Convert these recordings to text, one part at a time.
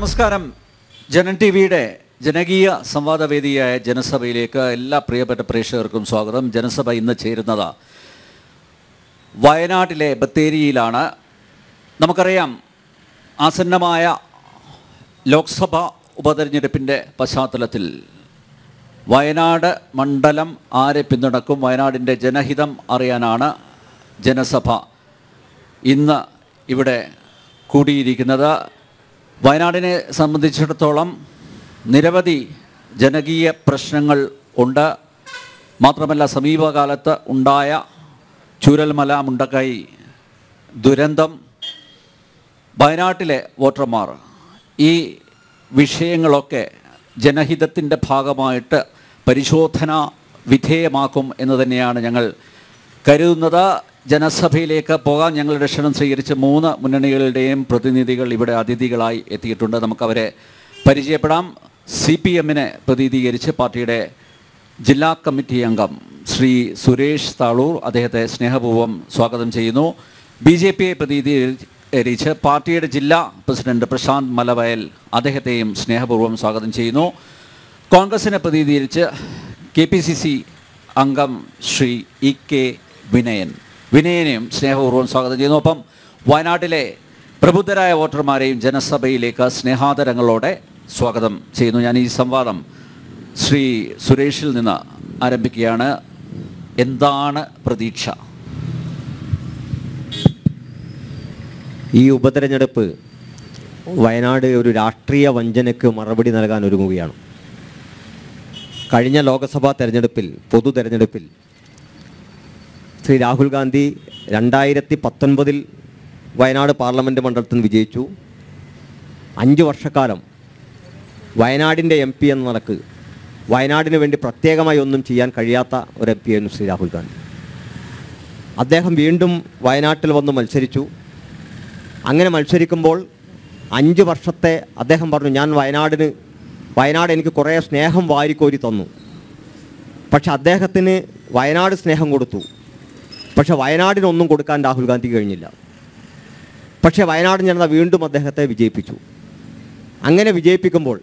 നമസ്കാരം ജനൻ ടി വിയുടെ ജനകീയ സംവാദവേദിയായ ജനസഭയിലേക്ക് എല്ലാ പ്രിയപ്പെട്ട പ്രേക്ഷകർക്കും സ്വാഗതം ജനസഭ ഇന്ന് ചേരുന്നത് വയനാട്ടിലെ ബത്തേരിയിലാണ് നമുക്കറിയാം ആസന്നമായ ലോക്സഭ ഉപതെരഞ്ഞെടുപ്പിൻ്റെ പശ്ചാത്തലത്തിൽ വയനാട് മണ്ഡലം ആരെ പിന്തുണക്കും വയനാടിൻ്റെ ജനഹിതം അറിയാനാണ് ജനസഭ ഇന്ന് ഇവിടെ കൂടിയിരിക്കുന്നത് വയനാടിനെ സംബന്ധിച്ചിടത്തോളം നിരവധി ജനകീയ പ്രശ്നങ്ങൾ ഉണ്ട് മാത്രമല്ല സമീപകാലത്ത് ഉണ്ടായ ചൂരൽമല മുണ്ടക്കൈ ദുരന്തം വയനാട്ടിലെ വോട്ടർമാർ ഈ വിഷയങ്ങളൊക്കെ ജനഹിതത്തിൻ്റെ ഭാഗമായിട്ട് പരിശോധന വിധേയമാക്കും എന്ന് തന്നെയാണ് ഞങ്ങൾ കരുതുന്നത് ജനസഭയിലേക്ക് പോകാൻ ഞങ്ങളുടെ ക്ഷണം സ്വീകരിച്ച് മൂന്ന് മുന്നണികളുടെയും പ്രതിനിധികൾ ഇവിടെ അതിഥികളായി എത്തിയിട്ടുണ്ട് നമുക്കവരെ പരിചയപ്പെടാം സി പി എമ്മിനെ പ്രതിനിധീകരിച്ച് പാർട്ടിയുടെ ജില്ലാ കമ്മിറ്റി അംഗം ശ്രീ സുരേഷ് താളൂർ അദ്ദേഹത്തെ സ്നേഹപൂർവ്വം സ്വാഗതം ചെയ്യുന്നു ബി ജെ പിയെ പ്രതിനിധീകരിച്ച് പാർട്ടിയുടെ ജില്ലാ പ്രസിഡന്റ് പ്രശാന്ത് മലവയൽ അദ്ദേഹത്തെയും സ്നേഹപൂർവ്വം സ്വാഗതം ചെയ്യുന്നു കോൺഗ്രസിനെ പ്രതിനിധീകരിച്ച് കെ പി സി സി അംഗം ശ്രീ ഇ കെ വിനയൻ വിനയനെയും സ്നേഹപൂർവ്വം സ്വാഗതം ചെയ്യുന്നു ഒപ്പം വയനാട്ടിലെ പ്രബുദ്ധരായ വോട്ടർമാരെയും ജനസഭയിലേക്ക് സ്നേഹാദരങ്ങളോടെ സ്വാഗതം ചെയ്യുന്നു ഞാൻ ഈ സംവാദം ശ്രീ സുരേഷിൽ നിന്ന് ആരംഭിക്കുകയാണ് എന്താണ് പ്രതീക്ഷ ഈ ഉപതെരഞ്ഞെടുപ്പ് വയനാട് ഒരു രാഷ്ട്രീയ വഞ്ചനയ്ക്ക് മറുപടി നൽകാൻ ഒരുങ്ങുകയാണ് കഴിഞ്ഞ ലോക്സഭാ തെരഞ്ഞെടുപ്പിൽ പൊതു തെരഞ്ഞെടുപ്പിൽ ശ്രീ രാഹുൽ ഗാന്ധി രണ്ടായിരത്തി പത്തൊൻപതിൽ വയനാട് പാർലമെൻറ്റ് മണ്ഡലത്തിൽ നിന്ന് വിജയിച്ചു അഞ്ച് വർഷക്കാലം വയനാടിൻ്റെ എം പി എന്ന നിലക്ക് വയനാടിന് വേണ്ടി പ്രത്യേകമായി ഒന്നും ചെയ്യാൻ കഴിയാത്ത ഒരു എം പി ആയിരുന്നു ശ്രീ രാഹുൽ ഗാന്ധി അദ്ദേഹം വീണ്ടും വയനാട്ടിൽ വന്ന് മത്സരിച്ചു അങ്ങനെ മത്സരിക്കുമ്പോൾ അഞ്ച് വർഷത്തെ അദ്ദേഹം പറഞ്ഞു ഞാൻ വയനാടിന് വയനാട് എനിക്ക് കുറേ സ്നേഹം വാരിക്കോരി തന്നു പക്ഷെ അദ്ദേഹത്തിന് വയനാട് സ്നേഹം കൊടുത്തു പക്ഷെ വയനാടിനൊന്നും കൊടുക്കാൻ രാഹുൽ ഗാന്ധി കഴിഞ്ഞില്ല പക്ഷേ വയനാട് ജനത വീണ്ടും അദ്ദേഹത്തെ വിജയിപ്പിച്ചു അങ്ങനെ വിജയിപ്പിക്കുമ്പോൾ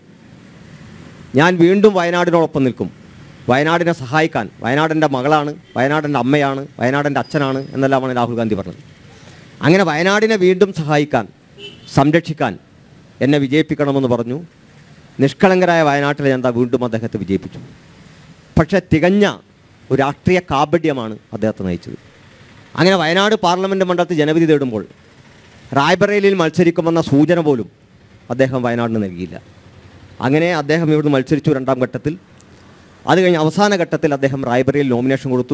ഞാൻ വീണ്ടും വയനാടിനോടൊപ്പം നിൽക്കും വയനാടിനെ സഹായിക്കാൻ വയനാടിൻ്റെ മകളാണ് വയനാടിൻ്റെ അമ്മയാണ് വയനാടിൻ്റെ അച്ഛനാണ് എന്നെല്ലാമാണ് രാഹുൽ ഗാന്ധി പറഞ്ഞത് അങ്ങനെ വയനാടിനെ വീണ്ടും സഹായിക്കാൻ സംരക്ഷിക്കാൻ എന്നെ വിജയിപ്പിക്കണമെന്ന് പറഞ്ഞു നിഷ്കളങ്കരായ വയനാട്ടിലെ ജനത വീണ്ടും അദ്ദേഹത്തെ വിജയിപ്പിച്ചു പക്ഷേ തികഞ്ഞ ഒരു രാഷ്ട്രീയ കാപട്യമാണ് അദ്ദേഹത്തെ നയിച്ചത് അങ്ങനെ വയനാട് പാർലമെൻറ്റ് മണ്ഡലത്തിൽ ജനവിധി തേടുമ്പോൾ റായ്ബറേലിയിൽ മത്സരിക്കുമെന്ന സൂചന പോലും അദ്ദേഹം വയനാടിന് നൽകിയില്ല അങ്ങനെ അദ്ദേഹം ഇവിടുന്ന് മത്സരിച്ചു രണ്ടാം ഘട്ടത്തിൽ അത് കഴിഞ്ഞ് അവസാന ഘട്ടത്തിൽ അദ്ദേഹം റായ്ബറയിൽ നോമിനേഷൻ കൊടുത്തു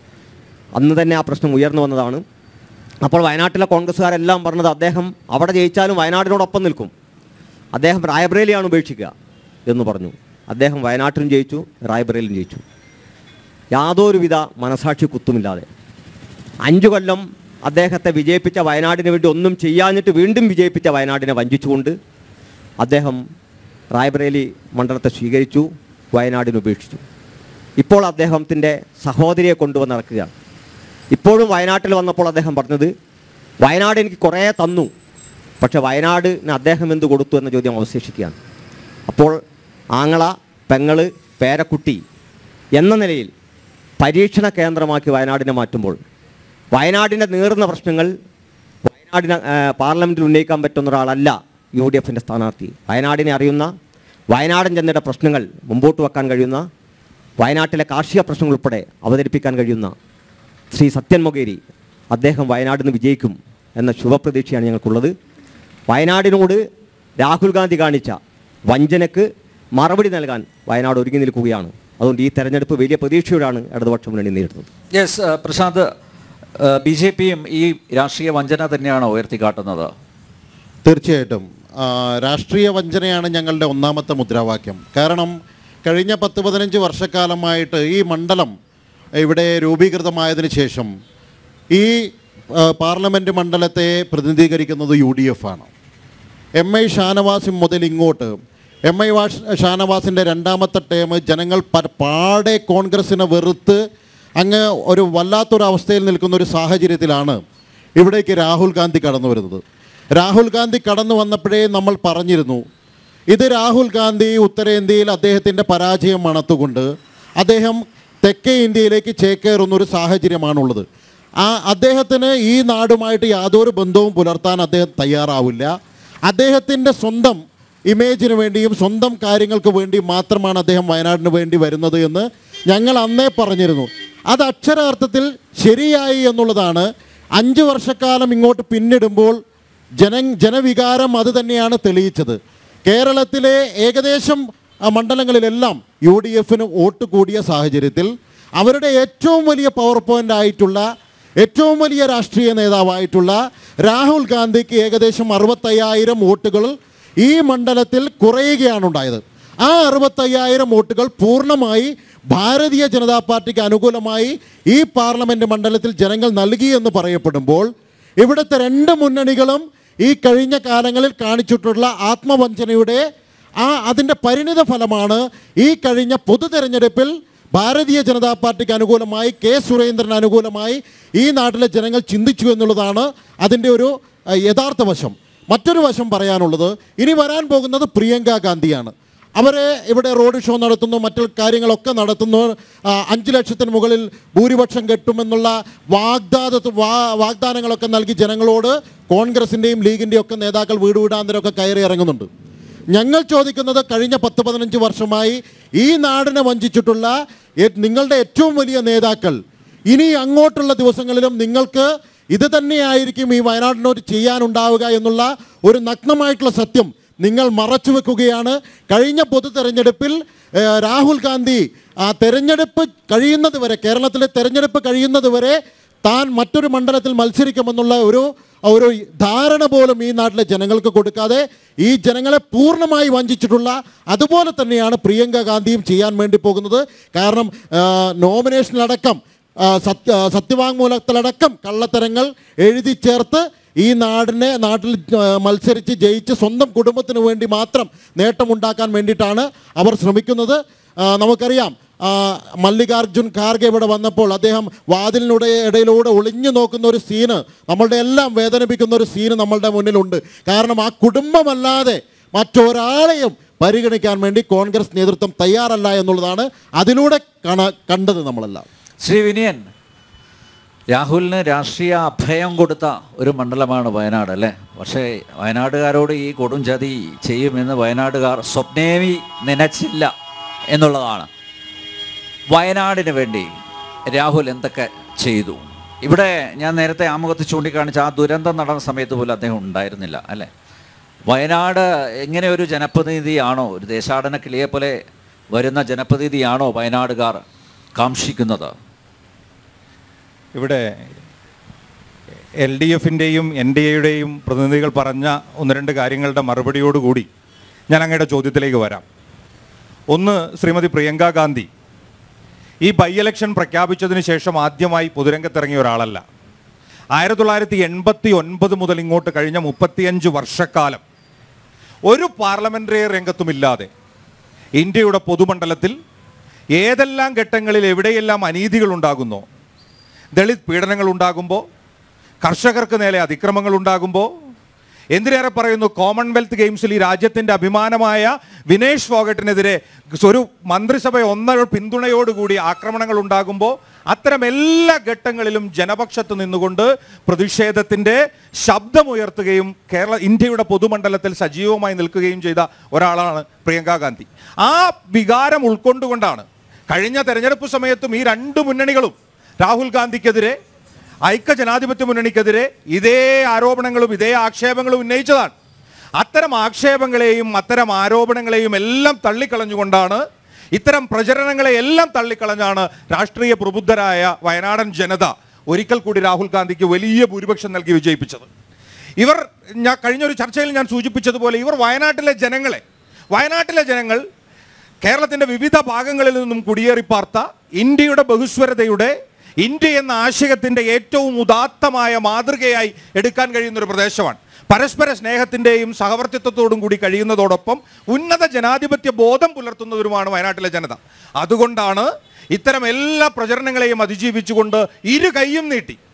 അന്ന് തന്നെ ആ പ്രശ്നം ഉയർന്നു വന്നതാണ് അപ്പോൾ വയനാട്ടിലെ കോൺഗ്രസ്സുകാരെല്ലാം പറഞ്ഞത് അദ്ദേഹം അവിടെ ജയിച്ചാലും വയനാടിനോടൊപ്പം നിൽക്കും അദ്ദേഹം റായ്ബറേലിയാണ് ഉപേക്ഷിക്കുക എന്ന് പറഞ്ഞു അദ്ദേഹം വയനാട്ടിലും ജയിച്ചു റായ്ബറേലിലും ജയിച്ചു യാതൊരുവിധ മനസാക്ഷി കുത്തുമില്ലാതെ അഞ്ചു കൊല്ലം അദ്ദേഹത്തെ വിജയിപ്പിച്ച വയനാടിന് വേണ്ടി ഒന്നും ചെയ്യാഞ്ഞിട്ട് വീണ്ടും വിജയിപ്പിച്ച വയനാടിനെ വഞ്ചിച്ചുകൊണ്ട് അദ്ദേഹം റായ്ബറേലി മണ്ഡലത്തെ സ്വീകരിച്ചു വയനാടിന് ഉപേക്ഷിച്ചു ഇപ്പോൾ അദ്ദേഹത്തിൻ്റെ സഹോദരിയെ കൊണ്ടുവന്ന് ഇറക്കുകയാണ് ഇപ്പോഴും വയനാട്ടിൽ വന്നപ്പോൾ അദ്ദേഹം പറഞ്ഞത് വയനാട് എനിക്ക് കുറേ തന്നു പക്ഷെ വയനാടിന് അദ്ദേഹം എന്ത് കൊടുത്തു എന്ന ചോദ്യം അവശേഷിക്കുകയാണ് അപ്പോൾ ആങ്ങള പെങ്ങള് പേരക്കുട്ടി എന്ന നിലയിൽ പരീക്ഷണ കേന്ദ്രമാക്കി വയനാടിനെ മാറ്റുമ്പോൾ വയനാടിൻ്റെ നീറുന്ന പ്രശ്നങ്ങൾ വയനാടിന് ആ, പാർലമെൻറ്റിൽ ഉന്നയിക്കാൻ പറ്റുന്ന ഒരാളല്ല യു ഡി എഫിൻ്റെ സ്ഥാനാർത്ഥി വയനാടിനെ അറിയുന്ന വയനാടൻ ജനതയുടെ പ്രശ്നങ്ങൾ മുമ്പോട്ട് വെക്കാൻ കഴിയുന്ന വയനാട്ടിലെ കാർഷിക പ്രശ്നങ്ങൾ ഉൾപ്പെടെ അവതരിപ്പിക്കാൻ കഴിയുന്ന ശ്രീ സത്യൻ മൊകേരി അദ്ദേഹം വയനാടിന് വിജയിക്കും എന്ന ശുഭപ്രതീക്ഷയാണ് ഞങ്ങൾക്കുള്ളത് വയനാടിനോട് രാഹുൽ ഗാന്ധി കാണിച്ച വഞ്ചനക്ക് മറുപടി നൽകാൻ വയനാട് ഒരുങ്ങി നിൽക്കുകയാണ് അതുകൊണ്ട് ഈ തെരഞ്ഞെടുപ്പ് വലിയ പ്രതീക്ഷയോടാണ് ഇടതുപക്ഷ മുന്നണി നേരിടുന്നത് യെസ് പ്രശാന്ത് ബി ജെ പിയും ഈ രാഷ്ട്രീയ വഞ്ചന തന്നെയാണോ ഉയർത്തിക്കാട്ടുന്നത് തീർച്ചയായിട്ടും ആ, രാഷ്ട്രീയ വഞ്ചനയാണ് ഞങ്ങളുടെ ഒന്നാമത്തെ മുദ്രാവാക്യം കാരണം കഴിഞ്ഞ പത്ത് പതിനഞ്ച് വർഷക്കാലമായിട്ട് ഈ മണ്ഡലം ഇവിടെ രൂപീകൃതമായതിനു ശേഷം ഈ ആ, പാർലമെൻറ്റ് മണ്ഡലത്തെ പ്രതിനിധീകരിക്കുന്നത് യു ഡി എഫ് ആണ് എം ഐ ഷാനവാസ് മുതൽ ഇങ്ങോട്ട് എം ഐ വാഷ് ഷാനവാസിൻ്റെ രണ്ടാമത്തെ ടേം ജനങ്ങൾ പ- പാടെ കോൺഗ്രസിനെ വെറുത്ത് അങ്ങ് ഒരു വല്ലാത്തൊരു അവസ്ഥയിൽ നിൽക്കുന്ന ഒരു സാഹചര്യത്തിലാണ് ഇവിടേക്ക് രാഹുൽ ഗാന്ധി കടന്നു വരുന്നത് രാഹുൽ ഗാന്ധി കടന്നു വന്നപ്പോഴേ നമ്മൾ പറഞ്ഞിരുന്നു ഇത് രാഹുൽ ഗാന്ധി ഉത്തരേന്ത്യയിൽ അദ്ദേഹത്തിൻ്റെ പരാജയം മണത്തുകൊണ്ട് അദ്ദേഹം തെക്കേ ഇന്ത്യയിലേക്ക് ചേക്കേറുന്ന ഒരു സാഹചര്യമാണുള്ളത് ആ അദ്ദേഹത്തിന് ഈ നാടുമായിട്ട് യാതൊരു ബന്ധവും പുലർത്താൻ അദ്ദേഹം തയ്യാറാവില്ല അദ്ദേഹത്തിൻ്റെ സ്വന്തം ഇമേജിന് വേണ്ടിയും സ്വന്തം കാര്യങ്ങൾക്ക് വേണ്ടി മാത്രമാണ് അദ്ദേഹം വയനാടിന് വേണ്ടി വരുന്നത് എന്ന് ഞങ്ങൾ അന്നേ പറഞ്ഞിരുന്നു അത് അക്ഷരാർത്ഥത്തിൽ ശരിയായി എന്നുള്ളതാണ് അഞ്ച് വർഷക്കാലം ഇങ്ങോട്ട് പിന്നിടുമ്പോൾ ജന ജനവികാരം അത് തന്നെയാണ് തെളിയിച്ചത് കേരളത്തിലെ ഏകദേശം ആ, മണ്ഡലങ്ങളിലെല്ലാം യു ഡി എഫിന് വോട്ട് കൂടിയ സാഹചര്യത്തിൽ അവരുടെ ഏറ്റവും വലിയ പവർ പോയിന്റ് ആയിട്ടുള്ള ഏറ്റവും വലിയ രാഷ്ട്രീയ നേതാവായിട്ടുള്ള രാഹുൽ ഗാന്ധിക്ക് ഏകദേശം അറുപത്തയ്യായിരം വോട്ടുകൾ ഈ മണ്ഡലത്തിൽ കുറയുകയാണ് ഉണ്ടായത് ആ അറുപത്തയ്യായിരം വോട്ടുകൾ പൂർണ്ണമായി ഭാരതീയ ജനതാ പാർട്ടിക്ക് അനുകൂലമായി ഈ പാർലമെന്റ് മണ്ഡലത്തിൽ ജനങ്ങൾ നൽകി എന്ന് പറയപ്പെടുമ്പോൾ ഇവിടുത്തെ രണ്ട് മുന്നണികളും ഈ കഴിഞ്ഞ കാലങ്ങളിൽ കാണിച്ചിട്ടുള്ള ആത്മവഞ്ചനയുടെ ആ അതിൻ്റെ പരിണിത ഫലമാണ് ഈ കഴിഞ്ഞ പൊതു തെരഞ്ഞെടുപ്പിൽ ഭാരതീയ ജനതാ പാർട്ടിക്ക് അനുകൂലമായി കെ സുരേന്ദ്രന് അനുകൂലമായി ഈ നാട്ടിലെ ജനങ്ങൾ ചിന്തിച്ചു എന്നുള്ളതാണ് അതിൻ്റെ ഒരു അഹ്, യഥാർത്ഥ വശം മറ്റൊരു വശം പറയാനുള്ളത് ഇനി വരാൻ പോകുന്നത് പ്രിയങ്ക ഗാന്ധിയാണ് അവരെ ഇവിടെ റോഡ് ഷോ നടത്തുന്നു മറ്റു കാര്യങ്ങളൊക്കെ നടത്തുന്നു ആ, അഞ്ച് ലക്ഷത്തിന് മുകളിൽ ഭൂരിപക്ഷം കെട്ടുമെന്നുള്ള വാഗ്ദാത വാ വാഗ്ദാനങ്ങളൊക്കെ നൽകി ജനങ്ങളോട് കോൺഗ്രസിൻ്റെയും ലീഗിൻ്റെയും ഒക്കെ നേതാക്കൾ വീട് വീടാന്തരമൊക്കെ കയറി ഇറങ്ങുന്നുണ്ട് ഞങ്ങൾ ചോദിക്കുന്നത് കഴിഞ്ഞ പത്ത് പതിനഞ്ച് വർഷമായി ഈ നാടിനെ വഞ്ചിച്ചിട്ടുള്ള ഏ- നിങ്ങളുടെ ഏറ്റവും വലിയ നേതാക്കൾ ഇനി അങ്ങോട്ടുള്ള ദിവസങ്ങളിലും നിങ്ങൾക്ക് ഇത് തന്നെയായിരിക്കും ഈ വയനാടിനോട് ചെയ്യാനുണ്ടാവുക എന്നുള്ള ഒരു നഗ്നമായിട്ടുള്ള സത്യം നിങ്ങൾ മറച്ചു വെക്കുകയാണ് കഴിഞ്ഞ പൊതു തെരഞ്ഞെടുപ്പിൽ ഏഹ്, രാഹുൽ ഗാന്ധി ആ തെരഞ്ഞെടുപ്പ് കഴിയുന്നത് വരെ കേരളത്തിലെ തെരഞ്ഞെടുപ്പ് കഴിയുന്നത് വരെ താൻ മറ്റൊരു മണ്ഡലത്തിൽ മത്സരിക്കുമെന്നുള്ള ഒരു ഒരു ധാരണ പോലും ഈ നാട്ടിലെ ജനങ്ങൾക്ക് കൊടുക്കാതെ ഈ ജനങ്ങളെ പൂർണ്ണമായി വഞ്ചിച്ചിട്ടുള്ള അതുപോലെ തന്നെയാണ് പ്രിയങ്ക ഗാന്ധിയും ചെയ്യാൻ വേണ്ടി പോകുന്നത് കാരണം ആ, നോമിനേഷനിലടക്കം ആ, സത്യ ആ, സത്യവാങ്മൂലത്തിലടക്കം കള്ളത്തരങ്ങൾ എഴുതി ചേർത്ത് ഈ നാടിനെ നാട്ടിൽ ആ, മത്സരിച്ച് ജയിച്ച് സ്വന്തം കുടുംബത്തിന് വേണ്ടി മാത്രം നേട്ടമുണ്ടാക്കാൻ വേണ്ടിയിട്ടാണ് അവർ ശ്രമിക്കുന്നത് ആ, നമുക്കറിയാം ആ, മല്ലികാർജുൻ ഖാർഗെ ഇവിടെ വന്നപ്പോൾ അദ്ദേഹം വാതിലിനുടെ ഇടയിലൂടെ ഒളിഞ്ഞു നോക്കുന്ന ഒരു സീന് നമ്മളുടെ എല്ലാം വേദനിപ്പിക്കുന്ന ഒരു സീന് നമ്മളുടെ മുന്നിലുണ്ട് കാരണം ആ കുടുംബമല്ലാതെ മറ്റൊരാളെയും പരിഗണിക്കാൻ വേണ്ടി കോൺഗ്രസ് നേതൃത്വം തയ്യാറല്ല എന്നുള്ളതാണ് അതിലൂടെ കാണ കണ്ടത് നമ്മളെല്ലാം ശ്രീ വിനയൻ രാഹുലിന് രാഷ്ട്രീയ അഭയം കൊടുത്ത ഒരു മണ്ഡലമാണ് വയനാട് അല്ലേ പക്ഷേ വയനാടുകാരോട് ഈ കൊടും ചതി ചെയ്യുമെന്ന് വയനാടുകാർ സ്വപ്നേവി നനച്ചില്ല എന്നുള്ളതാണ് വയനാടിന് വേണ്ടി രാഹുൽ എന്തൊക്കെ ചെയ്തു ഇവിടെ ഞാൻ നേരത്തെ ആമുഖത്ത് ചൂണ്ടിക്കാണിച്ച ആ ദുരന്തം നടന്ന സമയത്ത് പോലും അദ്ദേഹം ഉണ്ടായിരുന്നില്ല അല്ലേ വയനാട് എങ്ങനെ ഒരു ജനപ്രതിനിധിയാണോ ഒരു ദേശാടന കിളിയെ പോലെ വരുന്ന ജനപ്രതിനിധിയാണോ വയനാടുകാർ കാംക്ഷിക്കുന്നത് ഇവിടെ എൽ ഡി എഫിൻ്റെയും എൻ ഡി എയുടെയും പ്രതിനിധികൾ പറഞ്ഞ ഒന്ന് രണ്ട് കാര്യങ്ങളുടെ മറുപടിയോടുകൂടി ഞാൻ അങ്ങയുടെ ചോദ്യത്തിലേക്ക് വരാം ഒന്ന് ശ്രീമതി പ്രിയങ്ക ഗാന്ധി ഈ ബൈ ഇലക്ഷൻ പ്രഖ്യാപിച്ചതിന് ശേഷം ആദ്യമായി പൊതുരംഗത്തിറങ്ങിയ ഒരാളല്ല ആയിരത്തി തൊള്ളായിരത്തി എൺപത്തി ഒൻപത് മുതൽ ഇങ്ങോട്ട് കഴിഞ്ഞ മുപ്പത്തിയഞ്ച് വർഷക്കാലം ഒരു പാർലമെന്ററി രംഗത്തുമില്ലാതെ ഇന്ത്യയുടെ പൊതുമണ്ഡലത്തിൽ ഏതെല്ലാം ഘട്ടങ്ങളിൽ എവിടെയെല്ലാം അനീതികൾ ഉണ്ടാകുന്നോ ദളിത് പീഡനങ്ങൾ ഉണ്ടാകുമ്പോൾ കർഷകർക്ക് നേരെ അതിക്രമങ്ങൾ ഉണ്ടാകുമ്പോൾ എന്തിനേറെ പറയുന്നു കോമൺവെൽത്ത് ഗെയിംസിൽ ഈ രാജ്യത്തിന്റെ അഭിമാനമായ വിനേഷ് ഫോഗട്ടിനെതിരെ ഒരു മന്ത്രിസഭ ഒന്ന പിന്തുണയോടുകൂടി ആക്രമണങ്ങൾ ഉണ്ടാകുമ്പോൾ അത്തരം എല്ലാ ഘട്ടങ്ങളിലും ജനപക്ഷത്ത് നിന്നുകൊണ്ട് പ്രതിഷേധത്തിന്റെ ശബ്ദമുയർത്തുകയും കേരള ഇന്ത്യയുടെ പൊതുമണ്ഡലത്തിൽ സജീവമായി നിൽക്കുകയും ചെയ്ത ഒരാളാണ് പ്രിയങ്ക ഗാന്ധി ആ വികാരം ഉൾക്കൊണ്ടുകൊണ്ടാണ് കഴിഞ്ഞ തെരഞ്ഞെടുപ്പ് സമയത്തും ഈ രണ്ട് മുന്നണികളും രാഹുൽ ഗാന്ധിക്കെതിരെ ഐക്യ ജനാധിപത്യ മുന്നണിക്കെതിരെ ഇതേ ആരോപണങ്ങളും ഇതേ ആക്ഷേപങ്ങളും ഉന്നയിച്ചതാണ് അത്തരം ആക്ഷേപങ്ങളെയും അത്തരം ആരോപണങ്ങളെയും എല്ലാം തള്ളിക്കളഞ്ഞുകൊണ്ടാണ് ഇത്തരം പ്രചരണങ്ങളെ എല്ലാം തള്ളിക്കളഞ്ഞാണ് രാഷ്ട്രീയ പ്രബുദ്ധരായ വയനാടൻ ജനത ഒരിക്കൽ കൂടി രാഹുൽ ഗാന്ധിക്ക് വലിയ ഭൂരിപക്ഷം നൽകി വിജയിപ്പിച്ചത് ഇവർ ഞാൻ കഴിഞ്ഞൊരു ചർച്ചയിൽ ഞാൻ സൂചിപ്പിച്ചതുപോലെ ഇവർ വയനാട്ടിലെ ജനങ്ങളെ വയനാട്ടിലെ ജനങ്ങൾ കേരളത്തിന്റെ വിവിധ ഭാഗങ്ങളിൽ നിന്നും കുടിയേറി പാർത്ത ഇന്ത്യയുടെ ബഹുസ്വരതയുടെ ഇന്ത്യ എന്ന ആശയത്തിന്റെ ഏറ്റവും ഉദാത്തമായ മാതൃകയായി എടുക്കാൻ കഴിയുന്ന ഒരു പ്രദേശമാണ് പരസ്പര സ്നേഹത്തിന്റെയും സഹവർത്തിത്വത്തോടും കൂടി കഴിയുന്നതോടൊപ്പം ഉന്നത ജനാധിപത്യ ബോധം പുലർത്തുന്നവരുമാണ് വയനാട്ടിലെ ജനത അതുകൊണ്ടാണ് ഇത്തരം എല്ലാ പ്രചരണങ്ങളെയും അതിജീവിച്ചുകൊണ്ട് ഇരു കൈയും നീട്ടി